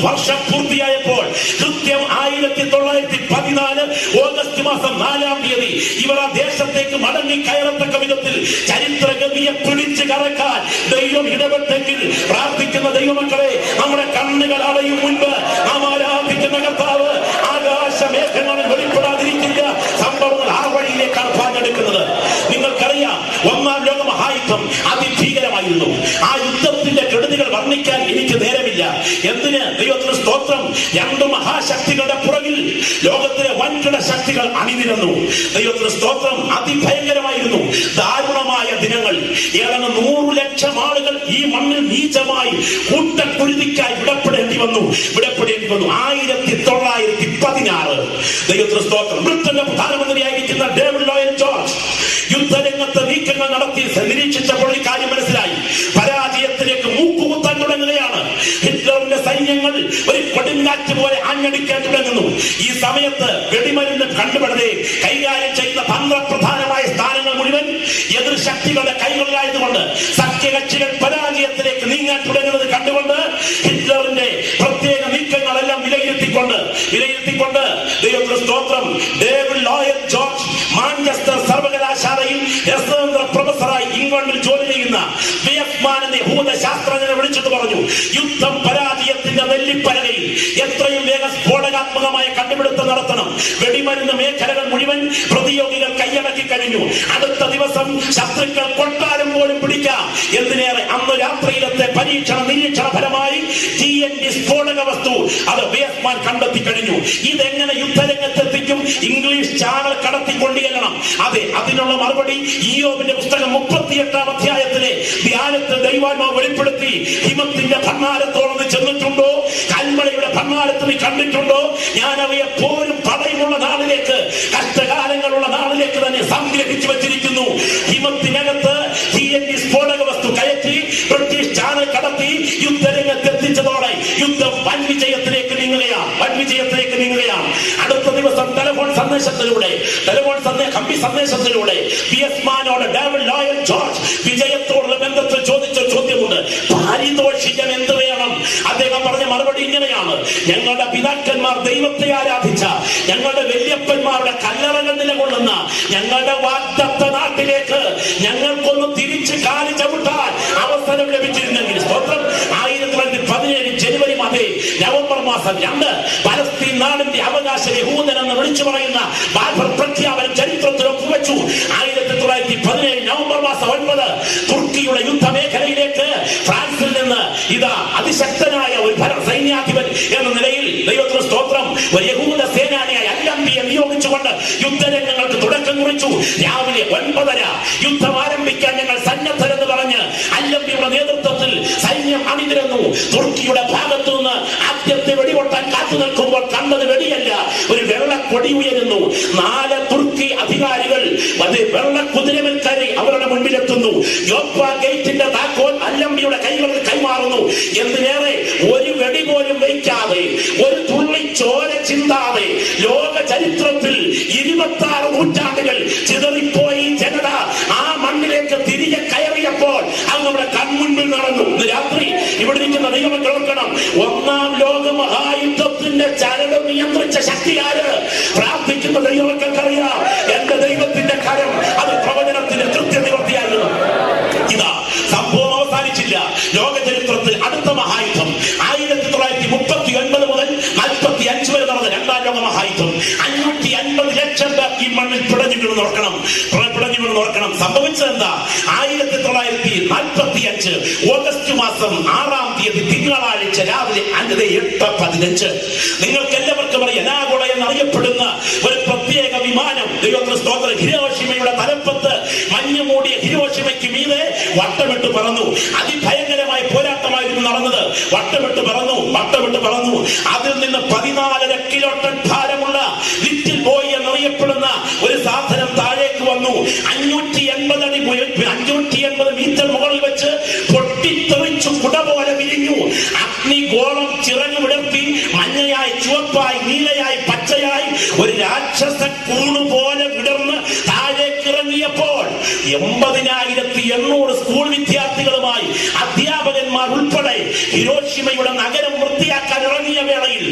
വർഷം പൂർത്തിയായപ്പോൾ കൃത്യം ആയിരത്തി തൊള്ളായിരത്തി പതിനാല് ഓഗസ്റ്റ് മാസം നാലാം തീയതി ഇവർ ആ ദേശത്തേക്ക് മടങ്ങി കയറത്തക്ക വിധത്തിൽ ചരിത്രഗതിയെ പിടിച്ചു കറക്കാൻ ദൈവം ഇടപെട്ടെങ്കിൽ പ്രാർത്ഥിക്കുന്ന ദൈവമക്കളെ നമ്മുടെ കണ്ണുകൾ അടയും മുൻപ് നാം ആരാധിക്കുന്ന കർത്താവ് ആകാശമേഘങ്ങളിൽ വെളിപ്പെടാതിരിക്കില്ല സംഭവങ്ങൾ ആ വഴിയിലേക്കാണ് പറഞ്ഞെടുക്കുന്നത് നിങ്ങൾക്കറിയാം ഒന്നാം ലോക മഹായുദ്ധം അതിഭീകരമായിരുന്നു ആ യുദ്ധത്തിന്റെ കെടുതികൾ വർണ്ണിക്കാൻ എനിക്ക് നേരമില്ല എന്തിന് ദൈവത്തിന് സ്തോത്രം രണ്ട് മഹാശക്തികളുടെ പുറകിൽ ലോകത്തിലെ വൻകിട ശക്തികൾ അണിനിരന്നു ദൈവത്തിന് സ്തോത്രം അതിഭയങ്കരമായിരുന്നു ദാരുണമായ ദിനങ്ങൾ ഏതാണ്ട് നൂറു ലക്ഷം ആളുകൾ ഈ മണ്ണിൽ നീചമായി കൂട്ടക്കുരുതിക്കായി വിടപ്പെടേണ്ടി വന്നു വിടപ്പെടേണ്ടി വന്നു ആയിരത്തി തൊള്ളായിരത്തി പതിനാറ് ദൈവത്തിന് സ്തോത്രം ബ്രിട്ടന്റെ പ്രധാനമന്ത്രിയായിരിക്കുന്ന ഡേവിഡ് ലോയൽ ജോർജ് യുദ്ധരംഗത്ത് നീക്കങ്ങൾ നടത്തി നിരീക്ഷിച്ചപ്പോൾ ഈ കാര്യം മനസ്സിലായി പരാജയത്തിലേക്ക് മൂക്കുകുത്താൻ തുടങ്ങുകയാണ് ഹിറ്റ്ലറിന്റെ സൈന്യങ്ങൾ ഒരു കൊടുങ്കാറ്റ് പോലെ ആഞ്ഞടിക്കാൻ തുടങ്ങുന്നു ഈ സമയത്ത് വെടിമരുന്ന് കണ്ടുപെടതെ കൈകാര്യം ചെയ്യുന്ന തന്ത്രപ്രധാനമായ സ്ഥാനങ്ങൾ മുഴുവൻ എതിർ ശക്തികളുടെ കൈകളിലായതുകൊണ്ട് സഖ്യകക്ഷികൾ പരാജയത്തിലേക്ക് നീങ്ങാൻ തുടങ്ങുന്നത് കണ്ടുകൊണ്ട് ഹിറ്റ്ലറിന്റെ പ്രത്യേക നീക്കങ്ങളെല്ലാം വിലയിരുത്തിക്കൊണ്ട് വിലയിരുത്തിക്കൊണ്ട് ദൈവത്തിന്റെ സ്തോത്രം ഡേവിഡ് ലോയൽ ജോർജ് മാഞ്ചസ്റ്റർ സർവകലാശാലയിൽ രസതന്ത്ര പ്രൊഫസറായി ഇംഗ്ലണ്ടിൽ ജോലി ചെയ്യുന്ന വിയഫ്മാൻ എന്ന യഹൂദ ശാസ്ത്രജ്ഞനെ വിളിച്ചിട്ട് പറഞ്ഞു യുദ്ധം പരാജയത്തിന്റെ നെല്ലിപ്പലകയിൽ എത്രയും വേഗം സ്ഫോടകാത്മകമായ കണ്ടുപിടുത്തം നടത്തണം വെടിമരുന്ന് മേഖലകൾ മുഴുവൻ പ്രതിയോഗികൾ കൈയടക്കി കഴിഞ്ഞു അടുത്ത ദിവസം ശത്രുക്കൾ കൊട്ടാരം പോലും പിടിക്കാം എന്തിനേറെ അന്ന് രാത്രിയിലത്തെ പരീക്ഷണ നിരീക്ഷണ ഫലമായി ടി എൻ ഡി സ്ഫോടക വസ്തു അത് വിയഫ്മാൻ കണ്ടെത്തി കഴിഞ്ഞു ഇതെങ്ങനെ യുദ്ധരംഗത്തെത്തിക്കും ഇംഗ്ലീഷ് ചാനൽ കടത്തിക്കൊണ്ടു ചെല്ലണം അതെ അതിനുള്ള മറുപടി ഇയോബിന്റെ പുസ്തകം മുപ്പത്തിയെട്ടാം അധ്യായത്തിലെ ധ്യാനത്തിൽ ദൈവാത്മാവ് വെളിപ്പെടുത്തി ഹിമത്തിന്റെ ഭണ്ണാരത്തോളം നീ ചെന്നിട്ടുണ്ടോ കൽമഴയുടെ ഭണ്ണാരത്ത് നീ കണ്ടിട്ടുണ്ടോ ഞാൻ അവയെ പോലും പടയുമുള്ള നാളിലേക്ക് കഷ്ടകാലങ്ങളുള്ള നാളിലേക്ക് തന്നെ സംഗ്രഹിച്ചു വെച്ചിരിക്കുന്നു ഹിമത്തിനകത്ത് ടി എൻ ഡി സ്ഫോടക വസ്തു കയറ്റി ബ്രിട്ടീഷ് ചാനൽ കടത്തി യുദ്ധരംഗത്ത് എത്തിച്ചതോടെ യുദ്ധം വൻ വിജയത്തിലേക്ക് നീങ്ങുകയാണ് വൻ വിജയത്തിലേക്ക് നീങ്ങുകയാണ് അടുത്ത ദിവസം ടെലിഫോൺ സന്ദേശത്തിലൂടെ ടെലിഫോൺ സന്ദേ കമ്പി സന്ദേശത്തിലൂടെ പി എസ് മാനോട് ഡേവിഡ് ലോയൽ ജോർജ് വിജയത്തോടുള്ള ബന്ധത്തിൽ ചോദിച്ച ചോദ്യമുണ്ട് പാരിതോഷികം എന്ത് വേണം അദ്ദേഹം പറഞ്ഞ മറുപടി ഇങ്ങനെയാണ് ഞങ്ങളുടെ പിതാക്കന്മാർ ദൈവത്തെ ആരാധിച്ച ഞങ്ങളുടെ വല്യപ്പന്മാരുടെ കല്ലറകൾ നിലകൊള്ളുന്ന ഞങ്ങളുടെ വാഗ്ദത്ത നാട്ടിലേക്ക് ഞങ്ങൾക്കൊന്ന് തിരിച്ച് കാല് ചവിട്ടാൻ അവസരം ലഭിച്ചിരുന്നെങ്കിൽ സ്തോത്രം ആയിരത്തി തൊള്ളായിരത്തി പതിനേഴ് ജനുവരി മാസേ നവംബർ മാസം രണ്ട് പലസ്തീൻ നാടിന്റെ അവകാശ യഹൂദൻ എന്ന് വിളിച്ചു പറയുന്ന ബാൽഫർ പ്രഖ്യാപനം ചരിത്രത്തിൽ ഒപ്പുവെച്ചു ആയിരത്തി തൊള്ളായിരത്തി പതിനേഴ് നവംബർ മാസം ഒൻപത് തുർക്കിയുടെ യുദ്ധമേഖലയിലേക്ക് ഫ്രാൻസിൽ നിന്ന് ഇതാ അതിശക്തനായ ഒരു ഭര സൈന്യാധിപൻ എന്ന നിലയിൽ ദൈവത്തിന് സ്തോത്രം ഒരു യഹൂദ സേനാനിയായ അല്ലംബിയെ നിയോഗിച്ചുകൊണ്ട് യുദ്ധരംഗങ്ങൾക്ക് തുടക്കം കുറിച്ചു രാവിലെ ഒൻപതര യുദ്ധം ആരംഭിക്കാൻ ഞങ്ങൾ സന്നദ്ധരെന്ന് പറഞ്ഞ് അല്ലംബിയുടെ നേതൃത്വത്തിൽ സൈന്യം അണിനിരന്നു തുർക്കിയുടെ ഭാഗത്തു നിന്ന് ആദ്യത്തെ വെടിപൊട്ടാൻ കാത്തു നിൽക്കുമ്പോൾ കണ്ടത് വെടിയല്ല ഒരു വെള്ള കൊടി ഉയരുന്നു നാല് തുർക്കി അധികാരികൾ അത് വെള്ള കുതിരമേൽ കയറി അവരുടെ മുൻപിലെത്തുന്നു യോപ്പ ഗേറ്റിന്റെ താക്കോൽ അല്ലംബിയുടെ കൈകളിൽ കൈമാറുന്നു എന്തിനേറെ ഒരു വെടി പോലും വയ്ക്കാതെ ഒരു തുള്ളി ചോര ചിന്താതെ ലോക ചരിത്രത്തിൽ ഇരുപത്തി ആറ് നൂറ്റാണ്ടുകൾ ചിതറിപ്പോയി ജനത ആ മണ്ണിലേക്ക് തിരികെ കയറിയപ്പോൾ അത് നമ്മുടെ കൺമുൻപിൽ നടന്നു ഇന്ന് രാത്രി ഇവിടെ ഇരിക്കുന്ന ദൈവമക്കൾ ഓർക്കണം ഒന്നാം ലോക മഹായുദ്ധത്തിന്റെ ചരട് നിയന്ത്രിച്ച ശക്തിയാര് പ്രാർത്ഥിക്കുന്ന ദൈവമക്കൾക്കറിയാം എന്റെ ദൈവത്തിന്റെ കരം അത് പ്രവചനത്തിന്റെ കൃത്യനിവൃത്തിയായിരുന്നു ഇതാ സംഭവം അവസാനിച്ചില്ല ലോക ചരിത്രത്തിൽ അടുത്ത മഹായുദ്ധം ആയിരത്തി തൊള്ളായിരത്തി മുപ്പത്തി ഒൻപത് മുതൽ നാൽപ്പത്തി അഞ്ച് വരെ നടന്ന രണ്ടാം ലോക മഹായുദ്ധം അഞ്ഞൂറ്റി അൻപത് ലക്ഷം പേർ ഈ മണ്ണിൽ പിടഞ്ഞു വീണെന്ന് ഓർക്കണം പിട- പിടഞ്ഞു വീണെന്ന് ഓർക്കണം സംഭവിച്ചത് എന്താ ആയിരത്തി തൊള്ളായിരത്തി നാൽപ്പത്തി അഞ്ച് ഓഗസ്റ്റ് മാസം ആറാം തീയതി തിങ്കളാഴ്ച രാവിലെ അഞ്ച് എട്ട് പതിനഞ്ച് നിങ്ങൾക്ക് എല്ലാവർക്കും അറിയാം അനാഗോള എന്നറിയപ്പെടുന്ന ഒരു പ്രത്യേക വിമാനം ദൈവത്തിന് സ്തോത്ര ഹിരോഷിമയുടെ തലപ്പത്ത് മഞ്ഞു മൂടിയ ഹിരോഷിമയ്ക്ക് മീതെ വട്ടമിട്ട് പറന്നു അതിഭയങ്കരമായ പോരാട്ടമായിരുന്നു നടന്നത് വട്ടമിട്ട് പറന്നു വട്ടമിട്ട് പറന്നു അതിൽ നിന്ന് പതിനാലര കിലോ ടൺ ഭാരമുള്ള ലിറ്റിൽ ബോയ് എന്നറിയപ്പെടുന്ന ഒരു സാധനം താഴേക്ക് വന്നു അഞ്ഞൂറ്റി എൺപത് അടി ഉയര- അഞ്ഞൂറ്റി എൺപത് മീറ്റർ മുകളിൽ വെച്ച് പൊട്ടിത്തെറിച്ചു കുട പോലെ വിരിഞ്ഞു അഗ്നിഗോളം ചിറങ്ങു വിടർത്തി മഞ്ഞയായി ചുവപ്പായി നീലയായി പച്ചയായി ഒരു രാക്ഷസ കൂണ് പോലെ വിടർന്ന് താഴേക്ക് ഇറങ്ങിയപ്പോൾ എൺപതിനായിരത്തി എണ്ണൂറ് സ്കൂൾ വിദ്യാർത്ഥികളുമായി അധ്യാപകന്മാർ ഉൾപ്പെടെ ഹിരോഷിമയുടെ നഗരം വൃത്തിയാക്കാൻ ഇറങ്ങിയ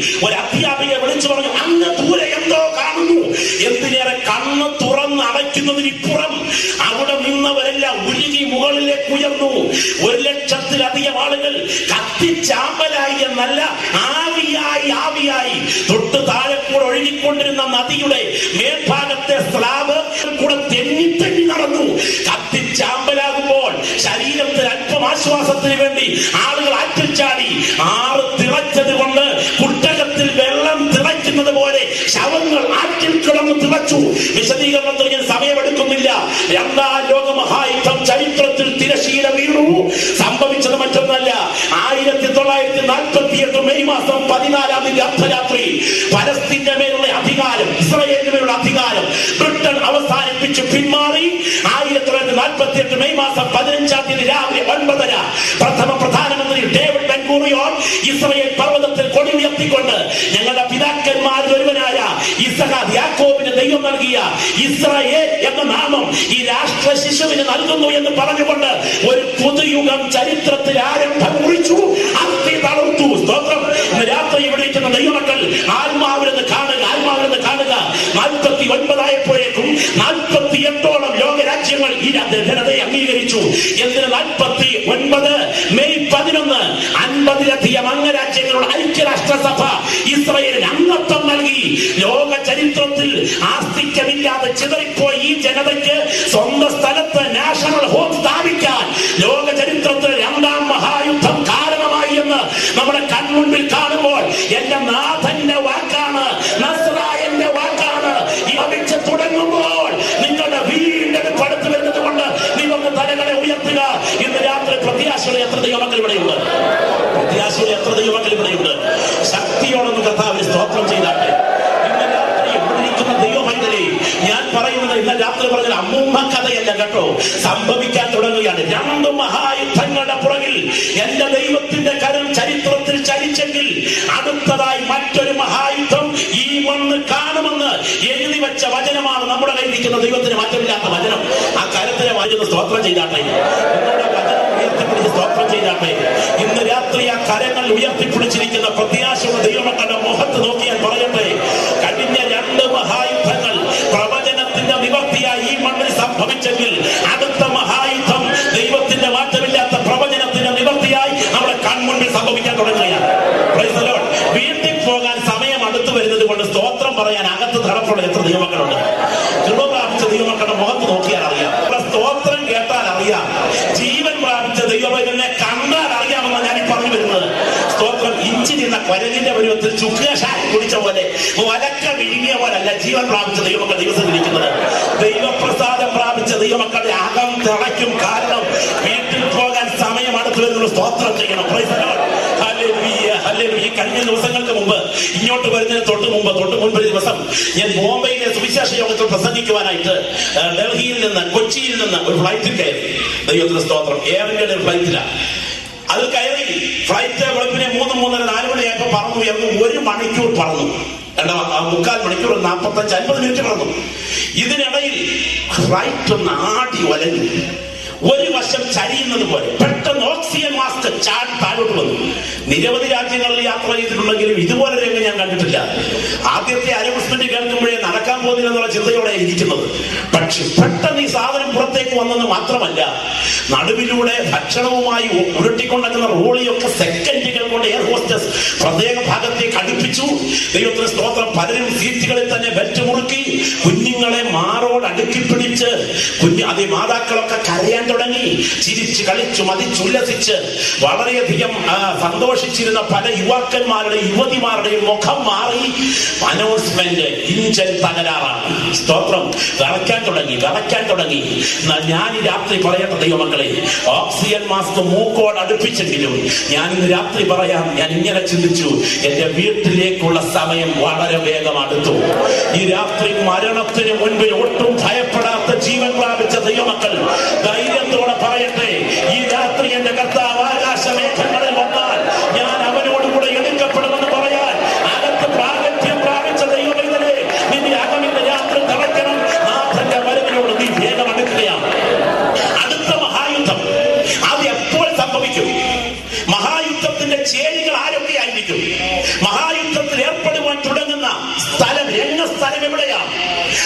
ഒരു അധ്യാപിക വിളിച്ചു പറഞ്ഞു അങ്ങ് ദൂരെ എന്തോ കാണുന്നു എന്തിനേറെ കണ്ണ് തുറന്ന് അടയ്ക്കുന്നതിനിപ്പുറം അവിടെ നിന്നവരെല്ലാം ഉരുകി മുകളിലേക്ക് ഉയർന്നു ഒരു ലക്ഷത്തിലധികം ആളുകൾ കത്തിച്ചാമ്പലായി എന്നല്ല ആവിയായി ആവിയായി തൊട്ട് താഴെ കൂടെ ഒഴുകിക്കൊണ്ടിരുന്ന നദിയുടെ മേൽഭാഗത്തെ സ്ലാബ് കൂടെ തെന്നി തെന്നി നടന്നു കത്തിച്ചാമ്പലാകുമ്പോൾ ശരീരത്തിൽ അല്പം ആശ്വാസത്തിന് വേണ്ടി ആളുകൾ ആറ്റിൽ ചാടി ആറ് തിളച്ചത് കൊണ്ട് കുട്ടകത്തിൽ വെള്ളം തിളയ്ക്കുന്നത് പോലെ ശവങ്ങൾ ആറ്റിൽ കിടന്ന് തിളച്ചു വിശദീകരണത്തിന് ഞാൻ സമയമെടുക്കുന്നില്ല രണ്ടാം ലോക മഹായുദ്ധം ചരിത്രത്തിൽ തിരശീല വീണു സംഭവിച്ചത് മറ്റൊന്നല്ല ആയിരത്തി തൊള്ളായിരത്തി നാൽപ്പത്തി എട്ട് മെയ് മാസം പതിനാലാം തീയതി അർദ്ധരാത്രി പലസ്തീന്റെ മേലുള്ള അധികാരം ഇസ്രയേലിന്റെ മേലുള്ള അധികാരം ബ്രിട്ടൻ അവസാനിപ്പിച്ച് പിന്മാറി ആയിരത്തി തൊള്ളായിരത്തി നാൽപ്പത്തി എട്ട് മെയ് മാസം പതിനഞ്ചാം തീയതി രാവിലെ ഒൻപതര പ്രഥമ പ്രധാനമന്ത്രി ഡേവിഡ് ബെൻഗൂറിയോൺ ഇസ്രയേൽ പർവ്വതത്തിൽ കൊടി ഉയർത്തിക്കൊണ്ട് ഞങ്ങളുടെ പിതാക്കന്മാരിൽ ഒരുവനായ ഇസഹാദ് യാക്കോബിന് ദൈവം നൽകിയ ഇസ്രയേൽ എന്ന നാമം ഈ രാഷ്ട്ര ശിശുവിന് നൽകുന്നു എന്ന് പറഞ്ഞുകൊണ്ട് ഒരു പുതുയുഗം ചരിത്രത്തിൽ ആരംഭം കുറിച്ചു അസ്ഥി തളർത്തു സ്തോത്രം ഇന്ന് രാത്രി ഇവിടെ ഇരിക്കുന്ന ദൈവമക്കൾ ആത്മാവിലെന്ന് കാണുക ആത്മാവിലെന്ന് കാണുക നാൽപ്പത്തി ഒൻപതായപ്പോഴേക്കും നാൽപ്പത്തി എട്ടോളം ലോകരാജ്യങ്ങൾ ഈ ജനതയെ അംഗീകരിച്ചു എന്തിന് നാൽപ്പത്തി ഒൻപത് മെയ് പതിനൊന്ന് അൻപതിലധികം അംഗരാജ്യങ്ങളുടെ ഐക്യരാഷ്ട്രസഭ ഇസ്രയേലിന് അംഗത്വം നൽകി ലോക ചരിത്രത്തിൽ ആസ്തിക്യമില്ലാതെ ചിതറിപ്പോയി ഈ ജനതയ്ക്ക് സ്വന്തം സ്ഥലത്ത് നാഷണൽ ഹോം സ്ഥാപിക്കാൻ ലോക ചരിത്രത്തിൽ രണ്ടാം മഹായുദ്ധം കാരണമായി എന്ന് നമ്മുടെ കൺമുൻപിൽ കാണുമ്പോൾ എന്റെ നാഥന്റെ വാക്കാണ് നസ്രായന്റെ വാക്കാണ് ഈ അഭിച്ച് തുടങ്ങുമ്പോൾ നിങ്ങളുടെ വീണ്ടെടുപ്പ് അടുത്ത് വരുന്നത് കൊണ്ട് നിങ്ങൾക്ക് തലകളെ ഉയർത്തുക ഇന്ന് രാത്രി പ്രത്യാശയുടെ എത്ര ദൈവമക്കൾ ഇവിടെയുണ്ട് പ്രത്യാശയുടെ എത്ര ദൈവമക്കൾ ഇവിടെയുണ്ട് ശക്തിയോടൊന്ന് കർത്താവിന് സ്തോത്രം ചെയ്താട്ടെ ഇന്ന് രാത്രി ഇവിടെ ഇരിക്കുന്ന ദൈവമൈതലേ ഞാൻ പറയുന്നത് ഇന്ന് രാത്രി പറഞ്ഞ അമ്മൂമ്മ കഥയല്ല കേട്ടോ സംഭവിക്കാൻ തുടങ്ങുകയാണ് രണ്ട് മഹായുദ്ധങ്ങളുടെ പുറകിൽ എന്റെ ദൈവത്തിന്റെ കരം ചരിത്രത്തിൽ ചലിച്ചെങ്കിൽ അടുത്തതായി മറ്റൊരു മഹായുദ്ധം ഈ മണ്ണ് കാണുമെന്ന് എഴുതി വെച്ച വചനമാണ് നമ്മുടെ കയ്യിൽ ഇരിക്കുന്ന ദൈവത്തിന് മാറ്റമില്ലാത്ത വചനം ആ കരത്തിലെ വായിക്കുന്ന സ്തോത്രം ചെയ്താട്ടെ നിങ്ങളുടെ വചനം ഉയർത്തിപ്പിടിച്ച് സ്തോത്രം ചെയ്താട്ടെ ഇന്ന് രാത്രി ആ കരങ്ങൾ ഉയർത്തിപ്പിടിച്ചിരിക്കുന്ന പ്രത്യാശയുള്ള ദൈവമക്കളുടെ മുഖത്ത് നോക്കിയാൽ പറയട്ടെ കഴിഞ്ഞ രണ്ട് മഹായുദ്ധങ്ങൾ പ്രവചനത്തിന്റെ നിവർത്തിയായി ഈ മണ്ണിൽ സംഭവിച്ചെങ്കിൽ അടുത്ത മഹായുദ്ധം ദൈവത്തിന്റെ മാറ്റമില്ലാത്ത പ്രവചനത്തിന്റെ നിവർത്തിയായി നമ്മുടെ കൺമുൻപിൽ സംഭവിക്കാൻ തുടങ്ങുകയാണ് Praise the Lord. വീട്ടിൽ പോകാൻ സമയം അടുത്ത് വരുന്നത് കൊണ്ട് സ്തോത്രം പറയാൻ അകത്ത് തടപ്പുള്ള എത്ര ദൈവമക്കളുണ്ട് കൃപ പ്രാപിച്ച ദൈവമക്കളുടെ മുഖത്ത് നോക്കിയാൽ അറിയാം ഇവിടെ സ്തോത്രം കേട്ടാൽ അറിയാം ജീവൻ പ്രാപിച്ച ദൈവമകനെ കണ്ടാൽ അറിയാമെന്ന് ഞാൻ ഈ പറഞ്ഞു വരുന്നത് സ്തോത്രം ഇഞ്ചി നിന്ന കൊരലിന്റെ പരുവത്തിൽ ചുക്കാശായി കുടിച്ച പോലെ വലക്ക വിഴുങ്ങിയ പോലല്ല ജീവൻ പ്രാപിച്ച ദൈവമക്കൾ ദിവസം ഇരിക്കുന്നത് ദൈവപ്രസാദം പ്രാപിച്ച ദൈവമക്കളുടെ അകം തിളയ്ക്കും കാരണം വീട്ടിൽ പോകാൻ സമയം അടുത്ത് വരുന്ന സ്തോത്രം ചെയ്യണം Praise the Lord. Hallelujah, hallelujah. ഈ കഴിഞ്ഞ ദിവസങ്ങൾക്ക് മുമ്പ് ഇങ്ങോട്ട് വരുന്നതിന് തൊട്ട് മുമ്പ് തൊട്ട് മുൻപ് ഒരു ദിവസം ഞാൻ ബോംബെയിലെ സുവിശേഷ യോഗത്തിൽ പ്രസംഗിക്കുവാനായിട്ട് ആ, ഡൽഹിയിൽ നിന്ന് കൊച്ചിയിൽ നിന്ന് ഒരു ഫ്ലൈറ്റിൽ കയറി ദൈവത്തിന്റെ സ്തോത്രം എയർ ഇന്ത്യയുടെ ഒരു ഫ്ലൈറ്റിലാണ് അത് കയറി ഫ്ലൈറ്റ് വെളുപ്പിനെ മൂന്ന് മൂന്നര നാല് മണിയായപ്പോ പറന്നു ഉയർന്നു ഒരു മണിക്കൂർ പറന്നു രണ്ടാ ആ മുക്കാൽ മണിക്കൂർ നാൽപ്പത്തഞ്ച് അൻപത് മിനിറ്റ് പറന്നു ഇതിനിടയിൽ ഫ്ലൈറ്റ് ഒന്ന് ആടി വലഞ്ഞു ഒരു വശം ചരിയുന്നത് പോലെ പെട്ടെന്ന് ഓക്സിജൻ മാസ്ക് ചാടി താഴോട്ട് വന്നു നിരവധി രാജ്യങ്ങളിൽ യാത്ര ചെയ്തിട്ടുണ്ടെങ്കിലും ഇതുപോലെ രംഗം ഞാൻ കണ്ടിട്ടില്ല ആദ്യത്തെ അനൗൺസ്മെന്റ് കേൾക്കുമ്പോഴേ നടക്കാൻ പോകുന്നില്ല എന്നുള്ള ചിന്തയോടെ ഇരിക്കുന്നത് പക്ഷെ പെട്ടെന്ന് ഈ സാധനം പുറത്തേക്ക് വന്നെന്ന് മാത്രമല്ല നടുവിലൂടെ ഭക്ഷണവുമായി ഉ- ഉരുട്ടിക്കൊണ്ടിരുന്ന റോളിയൊക്കെ സെക്കൻഡുകൾ കൊണ്ട് എയർ ഹോസ്റ്റസ് പ്രത്യേക ഭാഗത്തേക്ക് അടുപ്പിച്ചു ദൈവത്തിന് സ്തോത്രം പലരും സീറ്റുകളിൽ തന്നെ ബെൽറ്റ് മുറുക്കി കുഞ്ഞുങ്ങളെ മാറോട് അടുക്കി പിടിച്ച് കുഞ്ഞു അതേ മാതാക്കളൊക്കെ കരയാൻ തുടങ്ങി ചിരിച്ച് കളിച്ചു മതിച്ചുല്ലസിച്ച് വളരെയധികം ആ, സന്തോഷിച്ചിരുന്ന പല യുവാക്കന്മാരുടെയും യുവതിമാരുടെയും മുഖം മാറി അനൗൺസ്മെന്റ് ഇഞ്ചൻ തകരാറാണ് സ്തോത്രം വിറയ്ക്കാൻ തുടങ്ങി വിറയ്ക്കാൻ തുടങ്ങി എന്നാ ഞാൻ ഈ രാത്രി പറയട്ടെ ദൈവമക്കളെ ഓക്സിജൻ മാസ്ക് മൂക്കോട് അടുപ്പിച്ചെങ്കിലും ഞാൻ ഇന്ന് രാത്രി പറയാം ഞാൻ ഇങ്ങനെ ചിന്തിച്ചു എന്റെ വീട്ടിലേക്കുള്ള സമയം വളരെ വേഗം അടുത്തു ഈ രാത്രി മരണത്തിന് മുൻപിൽ ഒട്ടും ഭയപ്പെടാത്ത ജീവൻ പ്രാപിച്ച ദൈവമക്കൾ ധൈര്യത്തോടെ പറയട്ടെ ഈ രാത്രി എന്റെ കർത്താവ് ആകാശമേഘങ്ങളിൽ വന്നാൽ ഞാൻ അവനോടുകൂടെ എടുക്കപ്പെടുമെന്ന് പറയാൻ അകത്ത് പ്രാഗത്യം പ്രാപിച്ച ദൈവമേ നിന്റെ അകമിന്റെ രാത്രി തളയ്ക്കണം നാഥന്റെ വരവിനോട് നീ വേഗം അടുക്കുകയാണ് അടുത്ത മഹായുദ്ധം അത് എപ്പോൾ സംഭവിക്കും മഹായുദ്ധത്തിന്റെ ചേരികൾ ആരൊക്കെയായിരിക്കും മഹായുദ്ധത്തിൽ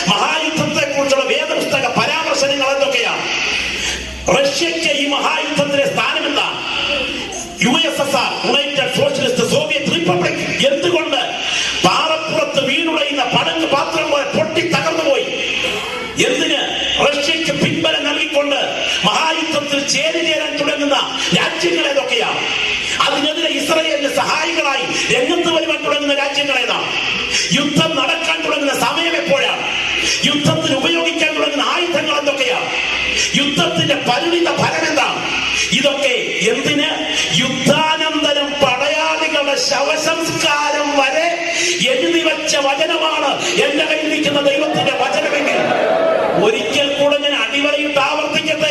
മഹായുദ്ധത്തെ കുറിച്ചുള്ള വേദപുസ്തക പരാമർശനങ്ങൾ എന്തൊക്കെയാണ് റഷ്യക്ക് ഈ മഹായുദ്ധത്തിലെ സ്ഥാനം എന്താണ് U S S R united socialist soviet republic എന്തുകൊണ്ട് പാറപ്പുറത്ത് വീണുടയുന്ന പടങ്ങ് പാത്രം പോലെ പൊട്ടി തകർന്നുപോയി എന്തിന് റഷ്യക്ക് പിൻബലം നൽകിക്കൊണ്ട് മഹായുദ്ധത്തിൽ ചേരിചേരാൻ തുടങ്ങുന്ന രാജ്യങ്ങൾ ഏതൊക്കെയാണ് അതിനെതിരെ ഇസ്രയേലിന് സഹായികളായി രംഗത്ത് വരുവാൻ തുടങ്ങുന്ന രാജ്യങ്ങൾ ഏതാണ് യുദ്ധം നടക്കാൻ തുടങ്ങുന്ന സമയം എപ്പോഴാണ് യുദ്ധത്തിന് ഉപയോഗിക്കാൻ തുടങ്ങുന്ന ആയുധങ്ങൾ എന്തൊക്കെയാണ് യുദ്ധത്തിന്റെ പരിണിത ഫലം എന്താണ് ഇതൊക്കെ എന്തിന് യുദ്ധാനന്തരം പടയാളികളുടെ ശവസംസ്കാരം വരെ എഴുതി വെച്ച വചനമാണ് എന്റെ കയ്യിൽ നിൽക്കുന്ന ദൈവത്തിന്റെ വചനമെങ്കിൽ ഒരിക്കൽ കൂടെ ഞാൻ അടിവരയിട്ട് ആവർത്തിക്കട്ടെ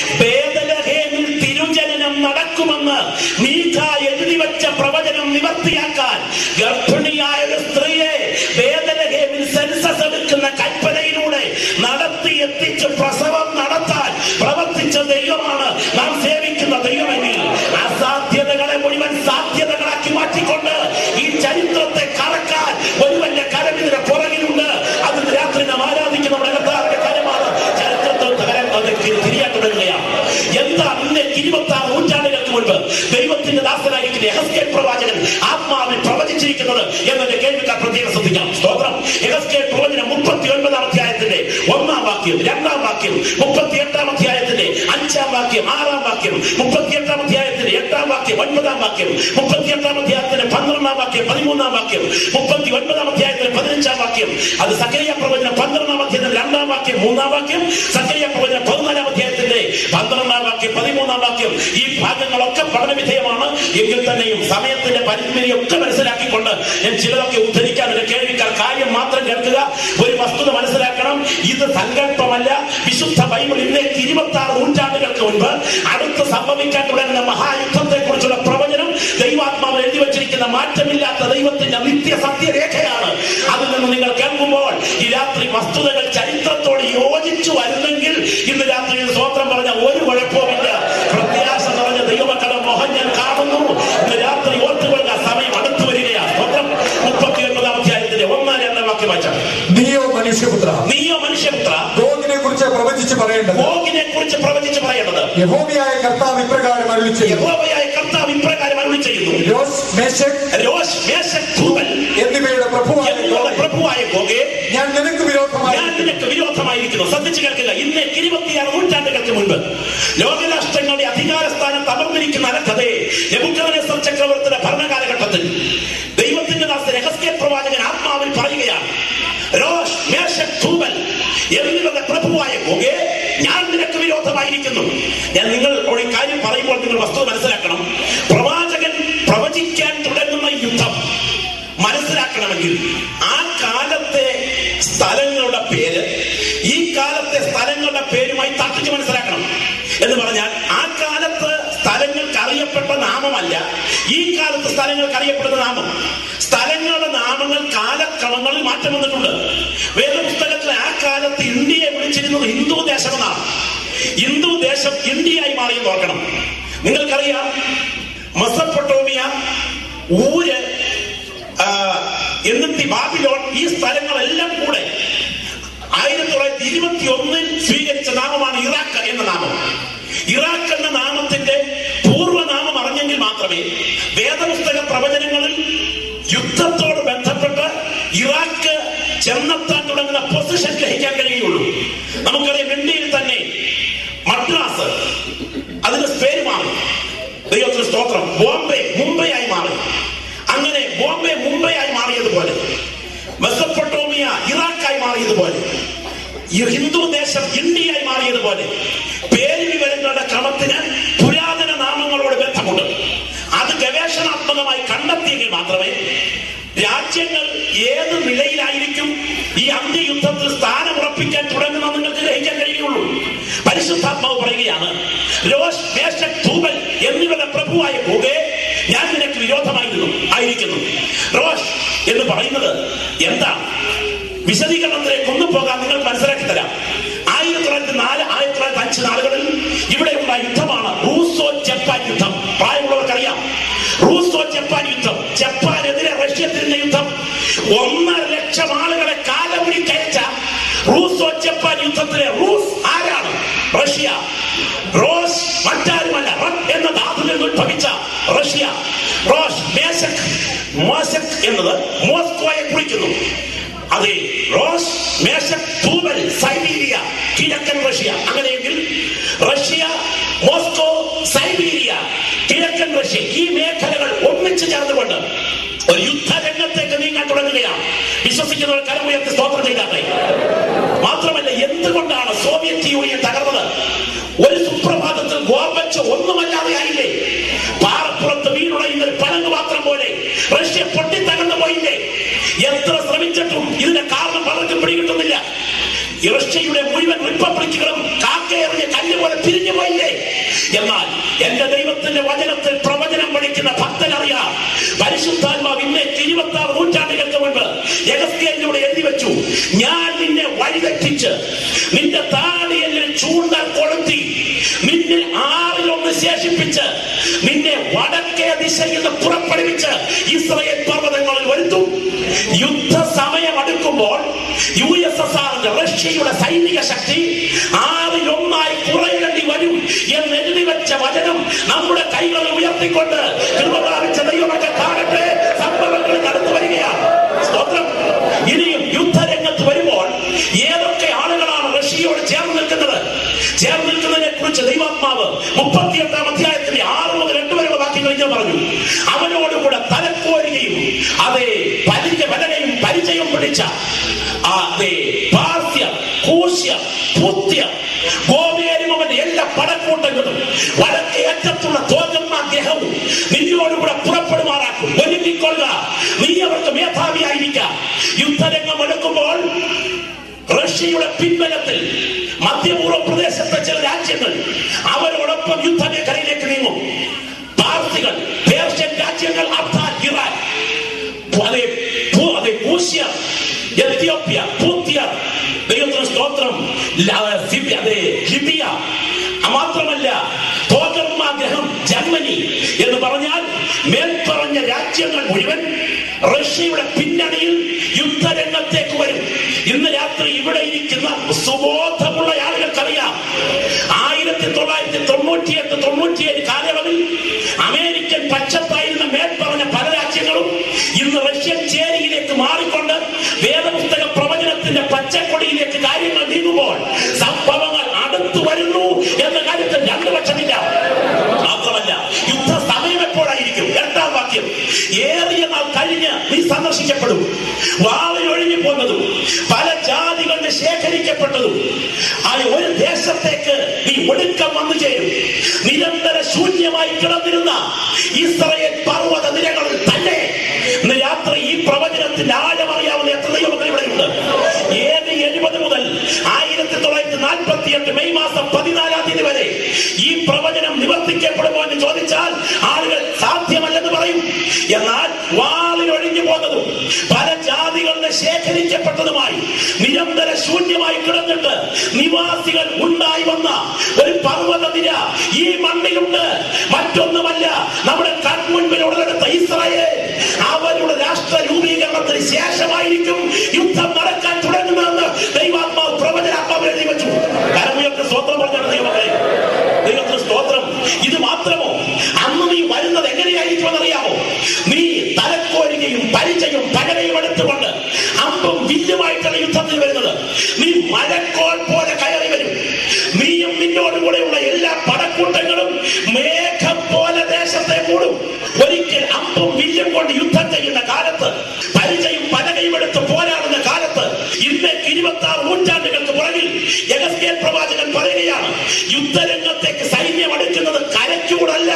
വേദലഹേമിൽ തിരുജനനം നടക്കുമെന്ന് മീഖ എഴുതി വെച്ച പ്രവചനം നിവർത്തിയാക്കാൻ ഗർഭിണിയായ ഒരു സ്ത്രീയെ വേദലഹേമിൽ സെൻസസ് എടുക്കുന്ന കൽപ്പനയിലൂടെ നടത്തി എത്തിച്ച് പ്രസവം നടത്താൻ പ്രവർത്തിച്ച ദൈവമാണ് നാം സേവിക്കുന്ന ദൈവമെങ്കിൽ അസാധ്യതകളെ മുഴുവൻ സാധ്യതകളാക്കി മാറ്റിക്കൊണ്ട് ഈ ചരിത്രത്തെ കറക്കാൻ ഒരുവന്റെ കരവിതിന് പുറകിലുണ്ട് അതിന് രാത്രി നാം ആരാധിക്കുന്ന നമ്മുടെ കർത്താവിന്റെ കരമാണ് ചരിത്രത്തിൽ തകരാൻ തിരിയാൻ തുടങ്ങുകയാണ് എന്താ ഇന്ന് ഇരുപത്തി ആറ് നൂറ്റാണ്ടുകൾക്ക് മുൻപ് ദൈവത്തിന്റെ ദാസനായിരിക്കുന്ന യഹസ്കേൽ പ്രവാചകൻ ആത്മാവിൽ പ്രവചിച്ചിരിക്കുന്നത് എന്നതിന്റെ കേൾവിക്കാർ പ്രത്യേകം ശ്രദ്ധിക്കണം സ്തോത്രം യഹസ്കേൽ പ്രവചനം മുപ്പത്തി ഒൻപതാം അധ്യായത്തിന്റെ ഒന്നാം വാക്യം രണ്ടാം വാക്യം മുപ്പത്തി എട്ടാം അധ്യായത്തിന്റെ അഞ്ചാം വാക്യം ആറാം വാക്യം മുപ്പത്തി എട്ടാം അധ്യായത്തിന്റെ എട്ടാം വാക്യം ഒൻപതാം വാക്യം മുപ്പത്തി എട്ടാം അധ്യായത്തിന്റെ പന്ത്രണ്ടാം വാക്യം പതിമൂന്നാം വാക്യം മുപ്പത്തി ഒൻപതാം അധ്യായത്തിന്റെ പതിനഞ്ചാം വാക്യം അത് സക്രിയ പ്രവചനം പന്ത്രണ്ടാം അധ്യായത്തിന്റെ രണ്ടാം വാക്യം മൂന്നാം വാക്യം സക്രിയ പ്രവചനം പതിനാലാം അധ്യായത്തിന്റെ പന്ത്രണ്ടാം വാക്യം പതിമൂന്നാം വാക്യം ഈ ഭാഗങ്ങളൊക്കെ പഠനവിധേയമാണ് എങ്കിൽ തന്നെയും സമയത്തിന്റെ പരിമിതിയൊക്കെ മനസ്സിലാക്കിക്കൊണ്ട് ഞാൻ ചിലതൊക്കെ ഉദ്ധരിക്കാൻ ഒരു കേൾവിക്കാർ കാര്യം മാത്രം കേൾക്കുക ഒരു വസ്തുത മനസ്സിലാക്കണം ഇത് സങ്കല്പമല്ല വിശുദ്ധ ബൈബിൾ ഇന്നേക്ക് ഇരുപത്തി ആറ് നൂറ്റാണ്ടുകൾക്ക് മുൻപ് അടുത്ത് സംഭവിക്കാൻ തുടങ്ങുന്ന മഹായുദ്ധത്തെ കുറിച്ചുള്ള പ്രവചനം ദൈവാത്മാവ് എഴുതി വച്ചിരിക്കുന്ന മാറ്റമില്ലാത്ത ദൈവത്തിന്റെ നിത്യ സത്യരേഖയാണ് അതിൽ നിന്ന് നിങ്ങൾ കേൾക്കുമ്പോൾ ഈ രാത്രി വസ്തുതകൾ ചരിത്രത്തോട് യോജിച്ചു വരുന്നെങ്കിൽ ഇന്ന് രാത്രി ഇത് സ്വോത്രം പറഞ്ഞ ഒരു കുഴപ്പവുമില്ല പ്രത്യാശ നിറഞ്ഞ ദൈവമക്കളുടെ മോഹൻ ഞാൻ കാണുന്നു ഇന്ന് രാത്രി ഓർത്തുകൊള്ളുക സമയം അടുത്തു വരികയാണ് സ്വന്തം മുപ്പത്തി ഒൻപതാം അധ്യായത്തിന്റെ ഒന്നാം രണ്ടാം വാക്യം വായിച്ചാൽ നീയോ മനുഷ്യപുത്ര നീയോ മനുഷ്യപുത്ര ഗോഗിനെ കുറിച്ച് പ്രവചിച്ച് പറയേണ്ടത് ഗോഗിനെ കുറിച്ച് പ്രവചിച്ച് പറയേണ്ടത് യഹോവയായ കർത്താവ് ഇപ്രകാരം അരുളി ചെയ്യുന്നു യഹോവയായ കർത്താവ് ഇപ്രകാരം അരുളി ചെയ്യുന്നു രോസ് മേശക് രോഷ് മേശക് ധൂമൻ എന്നിവയുടെ പ്രഭുവായ എന്നിവരുടെ യഹോവേ, പ്രഭുവായ ഗോഗേ ഞാൻ നിനക്ക് വിരോധമായി ഞാൻ നിനക്ക് വിരോധമായിരിക്കുന്നു ശ്രദ്ധിച്ചു കേൾക്കുക ഇന്ന് ഇരുപത്തിയാറ് നൂറ്റാണ്ടുകൾക്ക് മുൻപ് ലോകരാഷ്ട്രങ്ങളുടെ അധികാര സ്ഥാനത്ത് അമർന്നിരിക്കുന്ന അലക്കഥയെ നെബുക്കദ്നേസർ ചക്രവർത്തിയുടെ ഭരണകാലഘട്ടത്തിൽ ദൈവത്തിന്റെ ദാസ രഹസ്യ പ്രവാചകൻ ആത്മാവിൽ പറയുകയാണ് രോഷ് മേശക് ധൂമൻ എന്നിവരുടെ പ്രഭുവായ ഗോഗേ ഞാൻ നിനക്ക് വിരോധമായിരിക്കുന്നു ഞാൻ നിങ്ങൾ ഈ കാര്യം പറയുമ്പോൾ നിങ്ങൾ വസ്തുത മനസ്സിലാക്കണം പ്രവാചകൻ പ്രവചിക്കാൻ തുടങ്ങുന്ന യുദ്ധം മനസ്സിലാക്കണമെങ്കിൽ ആ കാലത്തെ സ്ഥലങ്ങളുടെ പേര് ഈ കാലത്തെ സ്ഥലങ്ങളുടെ പേരുമായി തട്ടിച്ച് മനസ്സിലാക്കണം എന്ന് പറഞ്ഞാൽ ആ കാലത്ത് സ്ഥലങ്ങൾക്ക് അറിയപ്പെട്ട നാമമല്ല ഈ കാലത്ത് സ്ഥലങ്ങൾക്ക് അറിയപ്പെടുന്ന നാമം സ്ഥലങ്ങളുടെ നാമങ്ങൾ കാലക്രമങ്ങളിൽ മാറ്റം വന്നിട്ടുണ്ട് വേദപുസ്തകത്തിൽ ആ കാലത്ത് ഇന്ത്യയെ വിളിച്ചിരുന്നത് ഹിന്ദു ദേശമെന്നാണ് ഹിന്ദു ദേശം ഇന്ത്യയായി മാറിയെന്ന് ഓർക്കണം നിങ്ങൾക്കറിയാം മെസപ്പൊട്ടോമിയ ഊര് ആ, എന്നിട്ട് ഈ ബാബിലോൺ ഈ സ്ഥലങ്ങളെല്ലാം കൂടെ ആയിരത്തി തൊള്ളായിരത്തി ഇരുപത്തി ഒന്നിൽ സ്വീകരിച്ച നാമമാണ് ഇറാഖ് എന്ന നാമം ഇറാഖ് എന്ന നാമത്തിന്റെ പൂർവ്വനാമം അറിഞ്ഞെങ്കിൽ മാത്രമേ വേദപുസ്തക പ്രവചനങ്ങളിൽ യുദ്ധത്തോട് ബന്ധപ്പെട്ട് ഇറാഖ് ചെന്നെത്താൻ തുടങ്ങുന്ന പൊസിഷൻ ഗ്രഹിക്കാൻ കഴിയുള്ളൂ നമുക്കറിയാം ഇന്ത്യയിൽ തന്നെ മദ്രാസ് അതിന്റെ പേര് മാറി ദൈവത്തിന് സ്തോത്രം ബോംബെ മുംബൈ ആയി മാറി അങ്ങനെ ബോംബെ മുംബൈ ആയി മാറിയതുപോലെ മെസപ്പൊട്ടോമിയ ഇറാഖായി മാറിയതുപോലെ ഈ ഹിന്ദു ദേശം ഇന്ത്യയായി മാറിയതുപോലെ പേര് വിവരങ്ങളുടെ ക്രമത്തിന് പുരാതന നാമങ്ങളോട് ബന്ധമുണ്ട് അത് ഗവേഷണാത്മകമായി കണ്ടെത്തിയെങ്കിൽ മാത്രമേ രാജ്യങ്ങൾ ഏത് നിലയിലായിരിക്കും ഈ അന്ത്യയുദ്ധത്തിൽ സ്ഥാനമുറപ്പിക്കാൻ തുടങ്ങുന്ന നിങ്ങൾക്ക് ഗ്രഹിക്കാൻ കഴിയുള്ളൂ പരിശുദ്ധാത്മാവ് പറയുകയാണ് രോഷ് മേശക് ധൂബൽ എന്നിവരുടെ പ്രഭുവായ ഗോഗേ ഞാൻ നിനക്ക് വിരോധമായിരുന്നു ആയിരിക്കുന്നു റോഷ് എന്ന് പറയുന്നത് എന്താണ് വിശദീകരണത്തിലേക്ക് ഒന്നും പോകാൻ നിങ്ങൾക്ക് മനസ്സിലാക്കി തരാം ആയിരത്തി തൊള്ളായിരത്തി നാല് ആയിരത്തി തൊള്ളായിരത്തി അഞ്ച് നാളുകളിൽ ഇവിടെ ഉണ്ടായ യുദ്ധമാണ് റൂസോ ജപ്പാൻ യുദ്ധം പ്രായമുള്ളവർക്കറിയാം റൂസോ ജപ്പാൻ യുദ്ധം ജപ്പാനെതിരെ റഷ്യ തിരിഞ്ഞ യുദ്ധം ഒന്നര ലക്ഷം ആളുകളെ കാലമുടി കയറ്റ യുദ്ധത്തിലെ റൂസ് ആരാണ് റഷ്യ റോസ് മറ്റാരുമല്ല റഡ് എന്ന ധാതുവിൽ നിന്ന് ഉത്ഭവിച്ച റഷ്യ റോസ് മേശക് മോസക് എന്നത് മോസ്കോയെ കുറിക്കുന്നു അതെ റോസ് മേശക് തൂബൽ സൈബീരിയ കിഴക്കൻ റഷ്യ അങ്ങനെയെങ്കിൽ റഷ്യ മോസ്കോ സൈബീരിയ കിഴക്കൻ റഷ്യ ഈ മേഖലകൾ ഒന്നിച്ചു ചേർന്നുകൊണ്ട് ഒരു യുദ്ധരംഗത്തേക്ക് നീങ്ങാൻ തുടങ്ങുകയാണ് വിശ്വസിക്കുന്നവർ കരമുയർത്തി സ്തോത്രം ചെയ്താട്ടെ മാത്രമല്ല എന്തുകൊണ്ടാണ് സോവിയറ്റ് യൂണിയൻ തകർന്നത് ഒരു സുപ്രഭാതത്തിൽ ഗോർബച്ച് ഒന്നുമല്ലാതെ ആയില്ലേ പാറപ്പുറത്ത് വീണുടയുന്ന ഒരു പഴങ്ങ് പാത്രം പോലെ റഷ്യ പൊട്ടി തകർന്നു പോയില്ലേ എത്ര ശ്രമിച്ചിട്ടും ഇതിന്റെ കാരണം പലർക്കും പിടികിട്ടുന്നില്ല ഈ റഷ്യയുടെ മുഴുവൻ റിപ്പബ്ലിക്കുകളും കാക്കയെറിഞ്ഞ കല്ല് പോലെ പിരിഞ്ഞു പോയില്ലേ എന്നാൽ എന്റെ ദൈവത്തിന്റെ വചനത്തിൽ പ്രവചനം പഠിക്കുന്ന ഭക്തനറിയാം പരിശുദ്ധാത്മാവ് ഇന്നേക്ക് ഇരുപത്തി ആറ് നൂറ്റാണ്ടുകൾക്ക് മുൻപ് യഗസ്കേലിലൂടെ എഴുതി വെച്ചു ഞാൻ നിന്നെ വഴിതെറ്റിച്ച് നിന്റെ താടിയെല്ലിൽ ചൂണ്ടൽ കൊളുത്തി നിന്നെ ആറിലൊന്ന് ശേഷിപ്പിച്ച് നിന്നെ വടക്കേ ദിശയിൽ നിന്ന് പുറപ്പെടുവിച്ച് ഇസ്രയേൽ പർവ്വതങ്ങളിൽ വരുത്തും യുദ്ധ സമയം അടുക്കുമ്പോൾ യു എസ് എസ് ആറിന്റെ റഷ്യയുടെ സൈനിക ശക്തി ആറിൽ ഒന്നായി കുറയേണ്ടി വരും എന്ന് എഴുതി വെച്ച വചനം നമ്മുടെ കൈകൾ ഉയർത്തിക്കൊണ്ട് കൃപ പ്രാപിച്ച ദൈവമൊക്കെ കാണട്ടെ സംഭവങ്ങൾ നടന്നു വരികയാണ് സ്തോത്രം ഇനിയും യുദ്ധരംഗത്ത് വരുമ്പോൾ ഏതൊക്കെ ആളുകളാണ് റഷ്യയോട് ചേർന്ന് നിൽക്കുന്നത് ചേർന്ന് നിൽക്കുന്നതിനെ കുറിച്ച് ദൈവാത്മാവ് മുപ്പത്തിയെട്ടാം അധ്യായത്തിന്റെ ആറ് മുതൽ എട്ട് വരെയുള്ള വാക്യങ്ങൾ ഇങ്ങനെ പറഞ്ഞു അവനോടുകൂടെ തലക്കോരുകയും അതെ പരിചയ വലകയും പരിചയം പിടിച്ച അതെ പാർസ്യ കൂശ്യ പുത്യ ഗോമേരും അവന്റെ എല്ലാ പടക്കൂട്ടങ്ങളും വടക്കേ അറ്റത്തുള്ള തോജന്മ ഗ്രഹവും നിന്നോടുകൂടെ പുറപ്പെടുമാറാക്കും ഒരുങ്ങിക്കൊള്ളുക നീ അവർക്ക് മേധാവിയായിരിക്കാം യുദ്ധരംഗം എടുക്കുമ്പോൾ റഷ്യയുടെ പിൻബലത്തിൽ മധ്യപൂർവ്വ പ്രദേശത്തെ ചില രാജ്യങ്ങൾ അവരോടൊപ്പം യുദ്ധമേഖലയിലേക്ക് നീങ്ങും പാർസികൾ പേർഷ്യൻ രാജ്യങ്ങൾ അഫ്ഗാൻ ഇറാൻ അതെ ഭൂ- അതെ പൂശ്യ എത്യോപ്യ പൂത്യ ദൈവത്തിന് സ്തോത്രം ല- സിബി- അതെ ലിബിയ മാത്രമല്ല തോകർമ്മ ഗ്രഹം ജർമ്മനി എന്ന് പറഞ്ഞാൽ മേൽപ്പറഞ്ഞ രാജ്യങ്ങൾ മുഴുവൻ റഷ്യയുടെ പിന്നണിയിൽ യുദ്ധരംഗത്തേക്ക് വരും ഇന്ന് രാത്രി ഇവിടെ ഇരിക്കുന്ന സുബോധമുള്ള ആളുകൾക്കറിയാം ആയിരത്തി തൊള്ളായിരത്തി തൊണ്ണൂറ്റിയെട്ട് തൊണ്ണൂറ്റിയേഴ് കാലയളവിൽ അമേരിക്കൻ പക്ഷത്തായിരുന്ന മേൽപ്പറഞ്ഞ പല രാജ്യങ്ങളും ഇന്ന് റഷ്യൻ ചേരിയിലേക്ക് മാറിക്കൊണ്ട് വേദപുസ്തക പ്രവചനത്തിന്റെ പച്ചക്കൊടിയിലേക്ക് കാര്യങ്ങൾ നീങ്ങുമ്പോൾ സംഭവങ്ങൾ അടുത്തു വരുന്നു എന്ന കാര്യത്തിൽ രണ്ടു പക്ഷമില്ല മാത്രമല്ല യുദ്ധ സമയം എപ്പോഴായിരിക്കും എട്ടാം വാക്യം ഏറിയ നാൾ കഴിഞ്ഞ് നീ സന്ദർശിക്കപ്പെടും വാളിനൊഴിഞ്ഞു പോന്നതും പല ജാതികളുടെ ശേഖരിക്കപ്പെട്ടതും ആ ഒരു ദേശത്തേക്ക് നീ ഒടുക്കം വന്നു ചേരും നിരന്തര ശൂന്യമായി കിടന്നിരുന്ന ഇസ്രയേൽ പർവ്വത നിരകളിൽ തന്നെ ഇന്ന് രാത്രി ഈ പ്രവചനത്തിന്റെ ആഴമറിയാവുന്ന എത്ര ദൈവമക്കൾ ഇവിടെയുണ്ട് ഏത് എഴുപത് മുതൽ ആയിരത്തി തൊള്ളായിരത്തി നാൽപ്പത്തി എട്ട് മെയ് മാസം പതിനാലാം തീയതി വരെ ഈ പ്രവചനം നിവർത്തിക്കപ്പെടുമോ എന്ന് ചോദിച്ചാൽ ആളുകൾ സാധ്യമല്ലെന്ന് പറയും എന്നാൽ വാളിനൊഴിഞ്ഞു പോകുന്നതും പല ജാതികളുടെ ശേഖരിക്കപ്പെട്ടതുമായി നിരന്തര ശൂന്യമായി കിടന്നിട്ട് നിവാസികൾ ഉണ്ടായി വന്ന ഒരു പർവ്വത നിര ഈ മണ്ണിലുണ്ട് മറ്റൊന്നുമല്ല നമ്മുടെ കൺമുൻപിൽ ഉടലെടുത്ത ഇസ്രായേൽ അവരുടെ രാഷ്ട്ര രൂപീകരണത്തിന് ശേഷമായിരിക്കും യുദ്ധം നടക്കാൻ തുടങ്ങുന്നതെന്ന് ദൈവാത്മാവ് പ്രവചനാത്മാവ് എഴുതി വെച്ചു കരമുയർത്ത് സ്വന്തം പറഞ്ഞാണ് ദൈവമേ ദൈവത്തിന് സ്തോത്രം ഇത് മാത്രമോ അന്ന് നീ വരുന്നത് എങ്ങനെയായിരിക്കും അറിയാമോ നീ തലക്കോരുകയും പരിചയം പകരയും എടുത്തുകൊണ്ട് അമ്പും വില്ലുമായിട്ടാണ് യുദ്ധത്തിൽ വരുന്നത് നീ മഴക്കോൾ പോലെ കയറി വരും നീയും നിന്നോട് കൂടെയുള്ള എല്ലാ പടക്കൂട്ടങ്ങളും മേഘം പോലെ ദേശത്തെ മൂടും ഒരിക്കൽ അമ്പും വില്ലും കൊണ്ട് യുദ്ധം ചെയ്യുന്ന കാലത്ത് പരിചയം പലകയും എടുത്ത് പോരാടുന്ന കാലത്ത് ഇന്നേക്ക് ഇരുപത്തി ആറ് നൂറ്റാണ്ടുകൾക്ക് പുറകിൽ യഗസ്കേൽ പ്രവാചകൻ പറയുകയാണ് യുദ്ധരംഗത്തേക്ക് സൈന്യം അടുക്കുന്നത് കരയ്ക്കൂടല്ല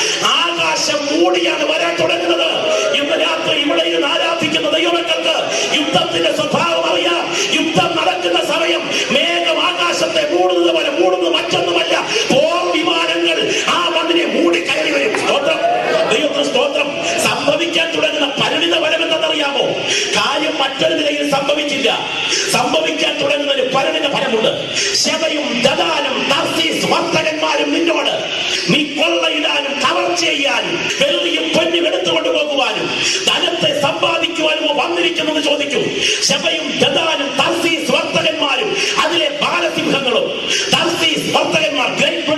ആകാശം മൂടിയാണ് വരാൻ തുടങ്ങുന്നത് ഇന്ന് രാത്രി ഇവിടെ ഇരുന്ന് ആരാധിക്കുന്ന ദൈവമക്കൾക്ക് യുദ്ധത്തിന്റെ സ്വഭാവം അറിയാം യുദ്ധം നടക്കുന്ന സമയം മേഘം ആകാശത്തെ മൂടുന്നത് പോലെ മൂടുന്നത് മറ്റൊന്നുമല്ല പോർ വിമാനങ്ങൾ ആ മണ്ണിനെ മൂടി കയറി വരും സ്തോത്രം ദൈവത്തിന് സ്തോത്രം സംഭവിക്കാൻ തുടങ്ങുന്ന പരിണിത ഫലം എന്തെന്നറിയാമോ കാര്യം മറ്റൊരു നിലയിൽ സംഭവിച്ചില്ല സംഭവിക്കാൻ തുടങ്ങുന്ന ഒരു പരിണിത ഫലമുണ്ട് ശബയും ദദാനും തർസീസ് വർത്തകന്മാരും നിന്നോട് നീ കൊള്ളയിടാനും കവർച്ച ചെയ്യാനും വെള്ളിയും പൊന്നും എടുത്തുകൊണ്ട് പോകുവാനും ധനത്തെ സമ്പാദിക്കുവാനുമോ വന്നിരിക്കുന്നത് ചോദിക്കും ശബയും ദദാനും തർസീസ് വർത്തകന്മാരും അതിലെ ബാലസി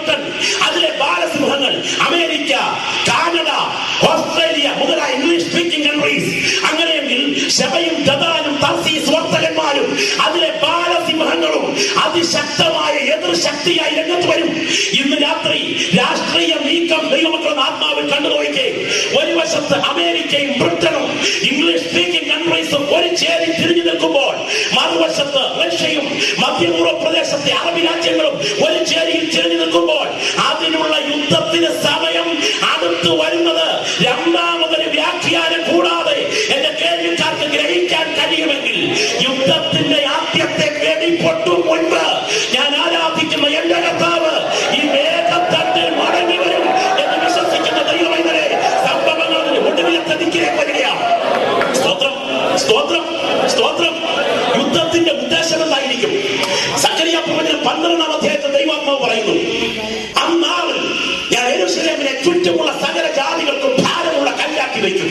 ബ്രിട്ടൻ അതിലെ ബാലസിംഹങ്ങൾ അമേരിക്ക കാനഡ ഓസ്ട്രേലിയ മുതലായ ഇംഗ്ലീഷ് സ്പീക്കിംഗ് കൺട്രീസ് അങ്ങനെയെങ്കിൽ ശബയും ദദാനും തർസീസ് വർത്തകന്മാരും അതിലെ ബാലസിംഹങ്ങളും അതിശക്തമായ എതിർ ശക്തിയായി രംഗത്ത് വരും ഇന്ന് രാത്രി രാഷ്ട്രീയ നീക്കം ദൈവമക്കളുടെ ആത്മാവിൽ കണ്ടു നോക്കിക്കേ ഒരു വശത്ത് അമേരിക്കയും ബ്രിട്ടനും ഇംഗ്ലീഷ് സ്പീക്കിംഗ് കൺട്രീസും ഒരു ചേരി തിരിഞ്ഞു നിൽക്കുമ്പോൾ മറുവശത്ത് റഷ്യയും മധ്യപൂർവ്വ പ്രദേശത്തെ അറബി രാജ്യങ്ങളും ഒരു ചേരിയിൽ തിരിഞ്ഞു നിൽക്കുമ്പോൾ അതിനുള്ള യുദ്ധത്തിന് സമയം അടുത്തു വരുന്നത് രണ്ടാമതൊരു വ്യാഖ്യാനം കൂടാതെ എന്റെ കേൾവിക്കാർക്ക് ഗ്രഹിക്കാൻ കഴിയുമെങ്കിൽ യുദ്ധത്തിന്റെ ആദ്യത്തെ വെടിപ്പൊട്ടു മുൻപ് ഞാൻ ആരാധിക്കുന്ന എന്റെ കർത്താവ് ഈ മേഘത്തട്ടിൽ മടങ്ങി വരും എന്ന് വിശ്വസിക്കുന്ന ദൈവമൈതരെ സംഭവങ്ങൾ അതിന് ഒടുവിലത്തെത്തിക്കിലേക്ക് വരികയാണ് സ്തോത്രം സ്തോത്രം സ്തോത്രം യുദ്ധത്തിന്റെ ഉദ്ദേശം എന്തായിരിക്കും സക്രിയ പ്രവചനം പന്ത്രണ്ടാം അധ്യായത്തിൽ ദൈവാത്മാവ് പറയുന്നു അന്നാളിൽ ഞാൻ എരുസലേമിനെ ചുറ്റുമുള്ള സകല ജാതികൾക്കും ഭാരമുള്ള കല്ലാക്കി വയ്ക്കും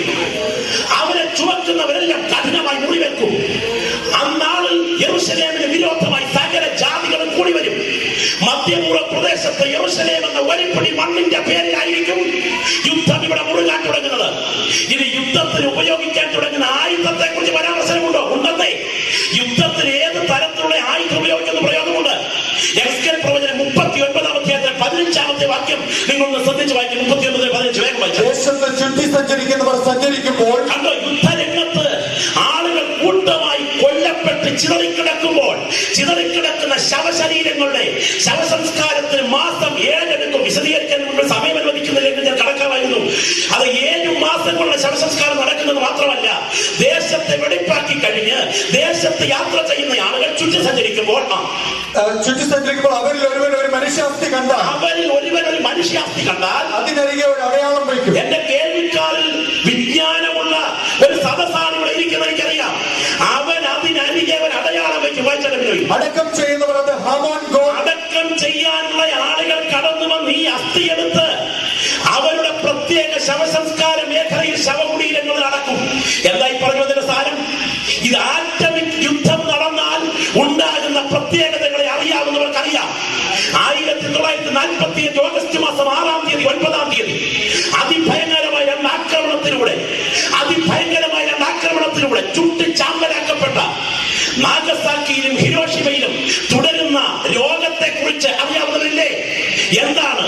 അവരെ ചുമക്കുന്നവരെല്ലാം കഠിനമായി മുറിവെക്കും അന്നാളിൽ യെറുസലേമിന് വിരോധമായി സകല ജാതികളും കൂടി വരും മധ്യപൂർവ്വ പ്രദേശത്ത് യെറുസലേം എന്ന ഒരിപ്പടി മണ്ണിന്റെ പേരിലായിരിക്കും യുദ്ധം ഇവിടെ മുറുകാൻ തുടങ്ങുന്നത് ഇത് യുദ്ധത്തിന് ഉപയോഗിക്കാൻ തുടങ്ങുന്ന ആയുധത്തെ കുറിച്ച് പരാമർശനമുണ്ടോ ഉണ്ടെന്നേ യുദ്ധത്തിന് ഏത് തരത്തിലുള്ള ആയുധം ഉപയോഗിക്കുന്ന പ്രയോഗമുണ്ട് എക്സ്കൽ പ്രവചനം മുപ്പത്തി ഒൻപതാം അധ്യായത്തിൽ പതിനഞ്ചാമത്തെ വാക്യം നിങ്ങളൊന്ന് ശ്രദ്ധിച്ച് വായിക്കും മുപ്പത്തി ഒൻപത് പതിനഞ്ച് വേഗം വായിച്ചു ദേശത്ത് ചുറ്റി സഞ്ചരിക്കുന്നവർ സഞ്ചരിക്കുമ്പോൾ കണ്ടോ യുദ്ധരംഗത്ത് ആളുകൾ കൂട്ടമായി കൊല്ലപ്പെട്ട് ചിതറിക്കിടക്കുമ്പോൾ ചിതറിക്കിടക്കുന്ന ശവശരീരങ്ങളുടെ ശവസംസ്കാരത്തിന് മാസം ഏഴെടുക്കും വിശദീകരിക്കാൻ മുമ്പ് സമയം അനുവദിക്കുന്നില്ലെങ്കിൽ ഞാൻ കടക്കാമായിരുന്നു അത് ഏഴു മാസങ്ങളുടെ ശവസംസ്കാരം നടക്കുന്നത് മാത്രമല്ല ദേശത്തെ വെടിപ്പാക്കി കഴിഞ്ഞ് ദേശത്ത് യാത്ര ചെയ്യുന്ന ആളുകൾ ചുറ്റി സഞ്ചരിക്കുമ്പോൾ ആ ആ, ചുറ്റി സഞ്ചരിക്കുമ്പോൾ അവരിൽ ഒരുവൻ ഒരു മനുഷ്യാസ്തി കണ്ടാൽ അവരിൽ ഒരുവൻ ഒരു മനുഷ്യാസ്തി കണ്ടാൽ അതിനരികെ ഒരു അടയാളം വയ്ക്കും എന്റെ കേൾവിക്കാരിൽ വിജ്ഞാനമുള്ള ഒരു സദസ്സാണ് ഇവിടെ ഇരിക്കുന്നത് എനിക്കറിയാം അവൻ അതിനരികെ ഒരു അടയാളം വെച്ച് വായിച്ചെടുക്കുന്നു അടക്കം ചെയ്യുന്നവർ അത് ഹാമോൻ ഗോഡ് അടക്കം ചെയ്യാനുള്ള ആളുകൾ കടന്നു വന്ന് ഈ അസ്ഥി എടുത്ത് അവരുടെ പ്രത്യേക ശവസംസ്കാര മേഖലയിൽ ശവകുടീരങ്ങൾ നടക്കും എന്തായി പറഞ്ഞതിന്റെ സാരം ഇത് ആറ്റമിക് യുദ്ധം നടന്നാൽ ഉണ്ടാകുന്ന പ്രത്യേകതകളെ അറിയാവുന്നവർക്കറിയാം ആയിരത്തി തൊള്ളായിരത്തി നാൽപ്പത്തി അഞ്ച് ഓഗസ്റ്റ് മാസം ആറാം തീയതി ഒൻപതാം തീയതി അതിഭയങ്കരമായ രണ്ട് ആക്രമണത്തിലൂടെ അതിഭയങ്കരമായ രണ്ട് ആക്രമണത്തിലൂടെ ചുട്ട് ചാമ്പലാക്കപ്പെട്ട നാഗസാക്കിയിലും ഹിരോഷിമയിലും തുടരുന്ന രോഗത്തെ കുറിച്ച് അറിയാവുന്നവരില്ലേ എന്താണ്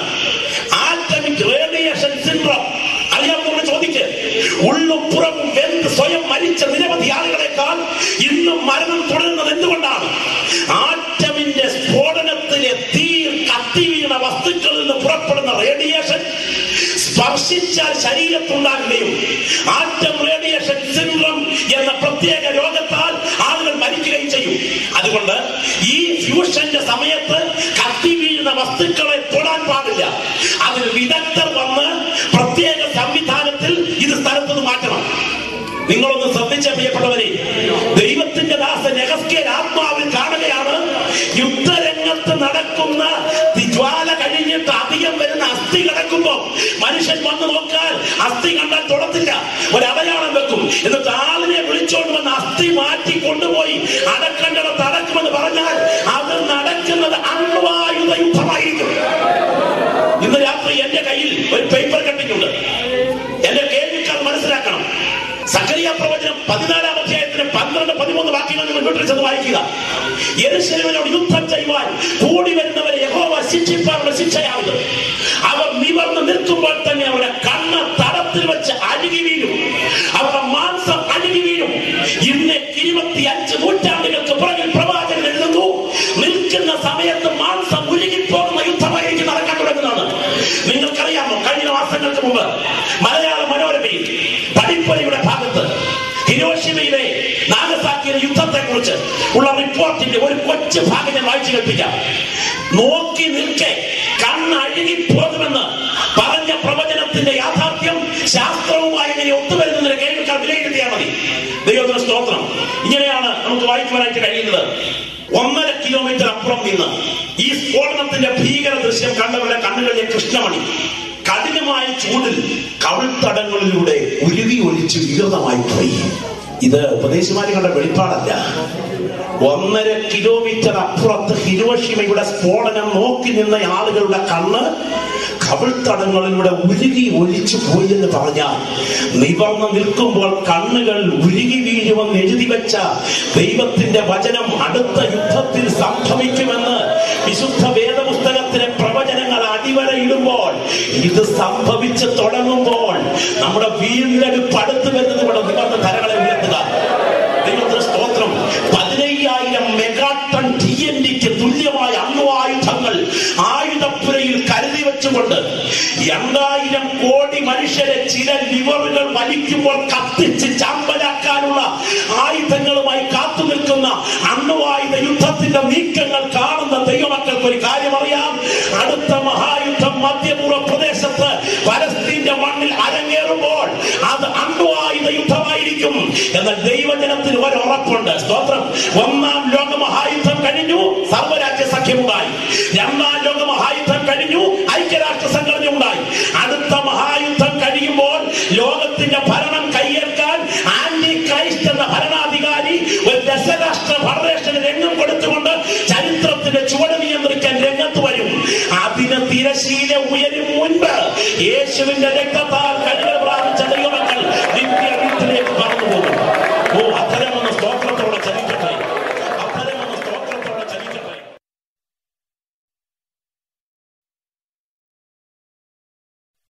ആറ്റമിക് റേഡിയേഷൻ സിൻഡ്രോം അറിയാവുന്നവർ ചോദിക്ക് ഉള്ളും പുറവും വെന്ത് സ്വയം മരിച്ച നിരവധി ആളുകളെക്കാൾ ഇന്നും മരണം തുടരുന്നത് എന്തുകൊണ്ടാണ് ആറ്റമിന്റെ സ്ഫോടനത്തിലെ തീയിൽ കത്തി വീണ വസ്തുക്കളിൽ നിന്ന് പുറപ്പെടുന്ന റേഡിയേഷൻ സ്പർശിച്ചാൽ ശരീരത്തുണ്ടാകുകയും ആറ്റം റേഡിയേഷൻ സിൻഡ്രം എന്ന പ്രത്യേക രോഗത്താൽ ആളുകൾ മരിക്കുകയും ചെയ്യും അതുകൊണ്ട് ഈ ഫ്യൂഷന്റെ സമയത്ത് കത്തി വീഴുന്ന വസ്തുക്കളെ തൊടാൻ പാടില്ല അതിന് വിദഗ്ധർ വന്ന് പ്രത്യേക സംവിധാനത്തിൽ ഇത് സ്ഥലത്തുനിന്ന് മാറ്റണം നിങ്ങളൊന്ന് ശ്രദ്ധിച്ച പ്രിയപ്പെട്ടവരെ ദൈവത്തിന്റെ ദാസൻ യഹസ്കേൽ ആത്മാവിൽ കാണുകയാണ് യുദ്ധരംഗത്ത് നടക്കുന്ന ജ്വാല കഴിഞ്ഞിട്ട് അധികം വരുന്ന അസ്ഥി കിടക്കുമ്പോ മനുഷ്യൻ വന്ന് നോക്കാൻ അസ്ഥി കണ്ടാൽ തൊടത്തില്ല ഒരു അടയാളം വെക്കും എന്നിട്ട് ആളിനെ വിളിച്ചോണ്ട് വന്ന് അസ്ഥി മാറ്റി കൊണ്ടുപോയി അടക്കേണ്ടത് അടക്കുമെന്ന് പറഞ്ഞാൽ അത് നടക്കുന്നത് അണ്വായുധ യുദ്ധമായിരിക്കും ഇന്ന് രാത്രി എന്റെ കയ്യിൽ ഒരു പേപ്പർ കട്ടിംഗ് ഉണ്ട് എന്റെ കേൾവിക്കാർ മനസ്സിലാക്കണം സക്രിയ പ്രവചനം പതിനാലാം അധ്യായത്തിന് പന്ത്രണ്ട് പതിമൂന്ന് വാക്യങ്ങൾ നിങ്ങൾ വീട്ടിൽ ചെന്ന് വായിക്കുക യെരുശലേമിനോട് യുദ്ധം ചെയ്യുവാൻ കൂടി വരുന്നവരെ യഹോവ ശിക്ഷിപ്പാനുള്ള ശിക്ഷയാവുന്നത് അവർ നിവർന്ന് നിൽക്കുമ്പോൾ തന്നെ അവരുടെ കണ്ണ് തടത്തിൽ വെച്ച് അഴുകി വീഴും അവരുടെ മാംസം അഴുകി വീഴും ഇന്ന് ഇരുപത്തി അഞ്ച് നൂറ്റാണ്ടുകൾക്ക് പുറകിൽ പ്രവാചകൻ എഴുതുന്നു നിൽക്കുന്ന സമയത്ത് മാംസം ഉരുകിപ്പോകുന്ന യുദ്ധമായിരിക്കും നടക്കാൻ തുടങ്ങുന്നത് നിങ്ങൾക്കറിയാമോ കഴിഞ്ഞ മാസങ്ങൾക്ക് മുമ്പ് മലയാള മനോരമയിൽ പഠിപ്പുരയുടെ ഭാഗത്ത് ഹിരോഷിമയിലെ നാഗസാക്കിയിലെ യുദ്ധത്തെ കുറിച്ച് ഉള്ള റിപ്പോർട്ടിന്റെ ഒരു കൊച്ചു ഭാഗം ഞാൻ വായിച്ചു കേൾപ്പിക്കാം നോക്കി നിൽക്കെ കണ്ണഴുകി പോകുമെന്ന് പറഞ്ഞ പ്രവചനത്തിന്റെ യാഥാർത്ഥ്യം ശാസ്ത്രവുമായി എങ്ങനെ ഒത്തുവരുന്നതിന് കേൾക്കാൻ വിലയിരുത്തിയാൽ മതി ദൈവത്തിന് സ്തോത്രം ഇങ്ങനെയാണ് നമുക്ക് വായിക്കുവാനായിട്ട് കഴിയുന്നത് ഒന്നര കിലോമീറ്റർ അപ്പുറം നിന്ന് ഈ സ്ഫോടനത്തിന്റെ ഭീകര ദൃശ്യം കണ്ടവരുടെ കണ്ണുകളിലെ കൃഷ്ണമണി കഠിനമായ ചൂടിൽ കവിൾത്തടങ്ങളിലൂടെ ഉരുകി ഒലിച്ച് വികൃതമായി പോയി ഇത് ഉപദേശമാരികളുടെ വെളിപ്പാടല്ല ഒന്നര കിലോമീറ്റർ അപ്പുറത്ത് ഹിരോഷിമയുടെ സ്ഫോടനം നോക്കി നിന്ന ആളുകളുടെ കണ്ണ് കവിൾത്തടങ്ങളിലൂടെ ഉരുകി ഒലിച്ചു പോയി എന്ന് പറഞ്ഞാൽ നിവർന്ന് നിൽക്കുമ്പോൾ കണ്ണുകൾ ഉരുകി വീഴുമെന്ന് എഴുതി വെച്ച ദൈവത്തിന്റെ വചനം അടുത്ത യുദ്ധത്തിൽ സംഭവിക്കുമെന്ന് വിശുദ്ധ വേദപുസ്തകത്തിലെ പ്രവചനങ്ങൾ അടിവരയിടുമ്പോൾ ഇത് സംഭവിച്ചു തുടങ്ങുമ്പോൾ നമ്മുടെ വീണ്ടെടുപ്പ് അടുത്ത് വരുന്നത് ഇവിടെ നിവർന്ന് തരങ്ങളെ ഉയർത്തുക ദൈവത്തിന് സ്തോത്രം പതിനയ്യായിരം മെഗാട്ടൺ ടി എൻ ഡിക്ക് തുല്യമായ അണ്വായുധങ്ങൾ ആയുധപ്പുരയിൽ കരുതി വെച്ചുകൊണ്ട് രണ്ടായിരം കോടി മനുഷ്യരെ ചില ലിവറുകൾ വലിക്കുമ്പോൾ കത്തിച്ച് ചാമ്പലാക്കാനുള്ള ആയുധങ്ങളുമായി കാത്തു നിൽക്കുന്ന അണ്വായുധ യുദ്ധത്തിന്റെ നീക്കങ്ങൾ കാണുന്ന ദൈവമക്കൾക്ക് ഒരു കാര്യം അറിയാം അടുത്ത മഹായുദ്ധം മധ്യപൂർവ്വ പ്രദേശത്ത് പലസ്തീന്റെ മണ്ണിൽ അരങ്ങേറുമ്പോൾ അത് അണ്വായുധ യുദ്ധമായിരിക്കും എന്നാൽ ദൈവജനത്തിന് ഒരു ഉറപ്പുണ്ട് സ്തോത്രം ഒന്നാം ലോക മഹായുദ്ധം കഴിഞ്ഞു സർവരാജ്യ സഖ്യമുണ്ടായി രണ്ടാം ലോക മഹായുദ്ധം കഴിഞ്ഞു ഐക്യരാഷ്ട്ര സംഘടന ഉണ്ടായി അടുത്ത മഹായുദ്ധം കഴിയുമ്പോൾ ലോകത്തിന്റെ ഭരണം കൈയേൽക്കാൻ ആന്റി ക്രൈസ്റ്റ് എന്ന ഭരണാധികാരി ഒരു ദശരാഷ്ട്ര ഫെഡറേഷന് രംഗം കൊടുത്തുകൊണ്ട് ചരിത്രത്തിന്റെ ചുവട് നിയന്ത്രിക്കാൻ രംഗത്ത് വരും അതിന് തിരശീല ഉയരും മുൻപ് യേശുവിന്റെ രക്ത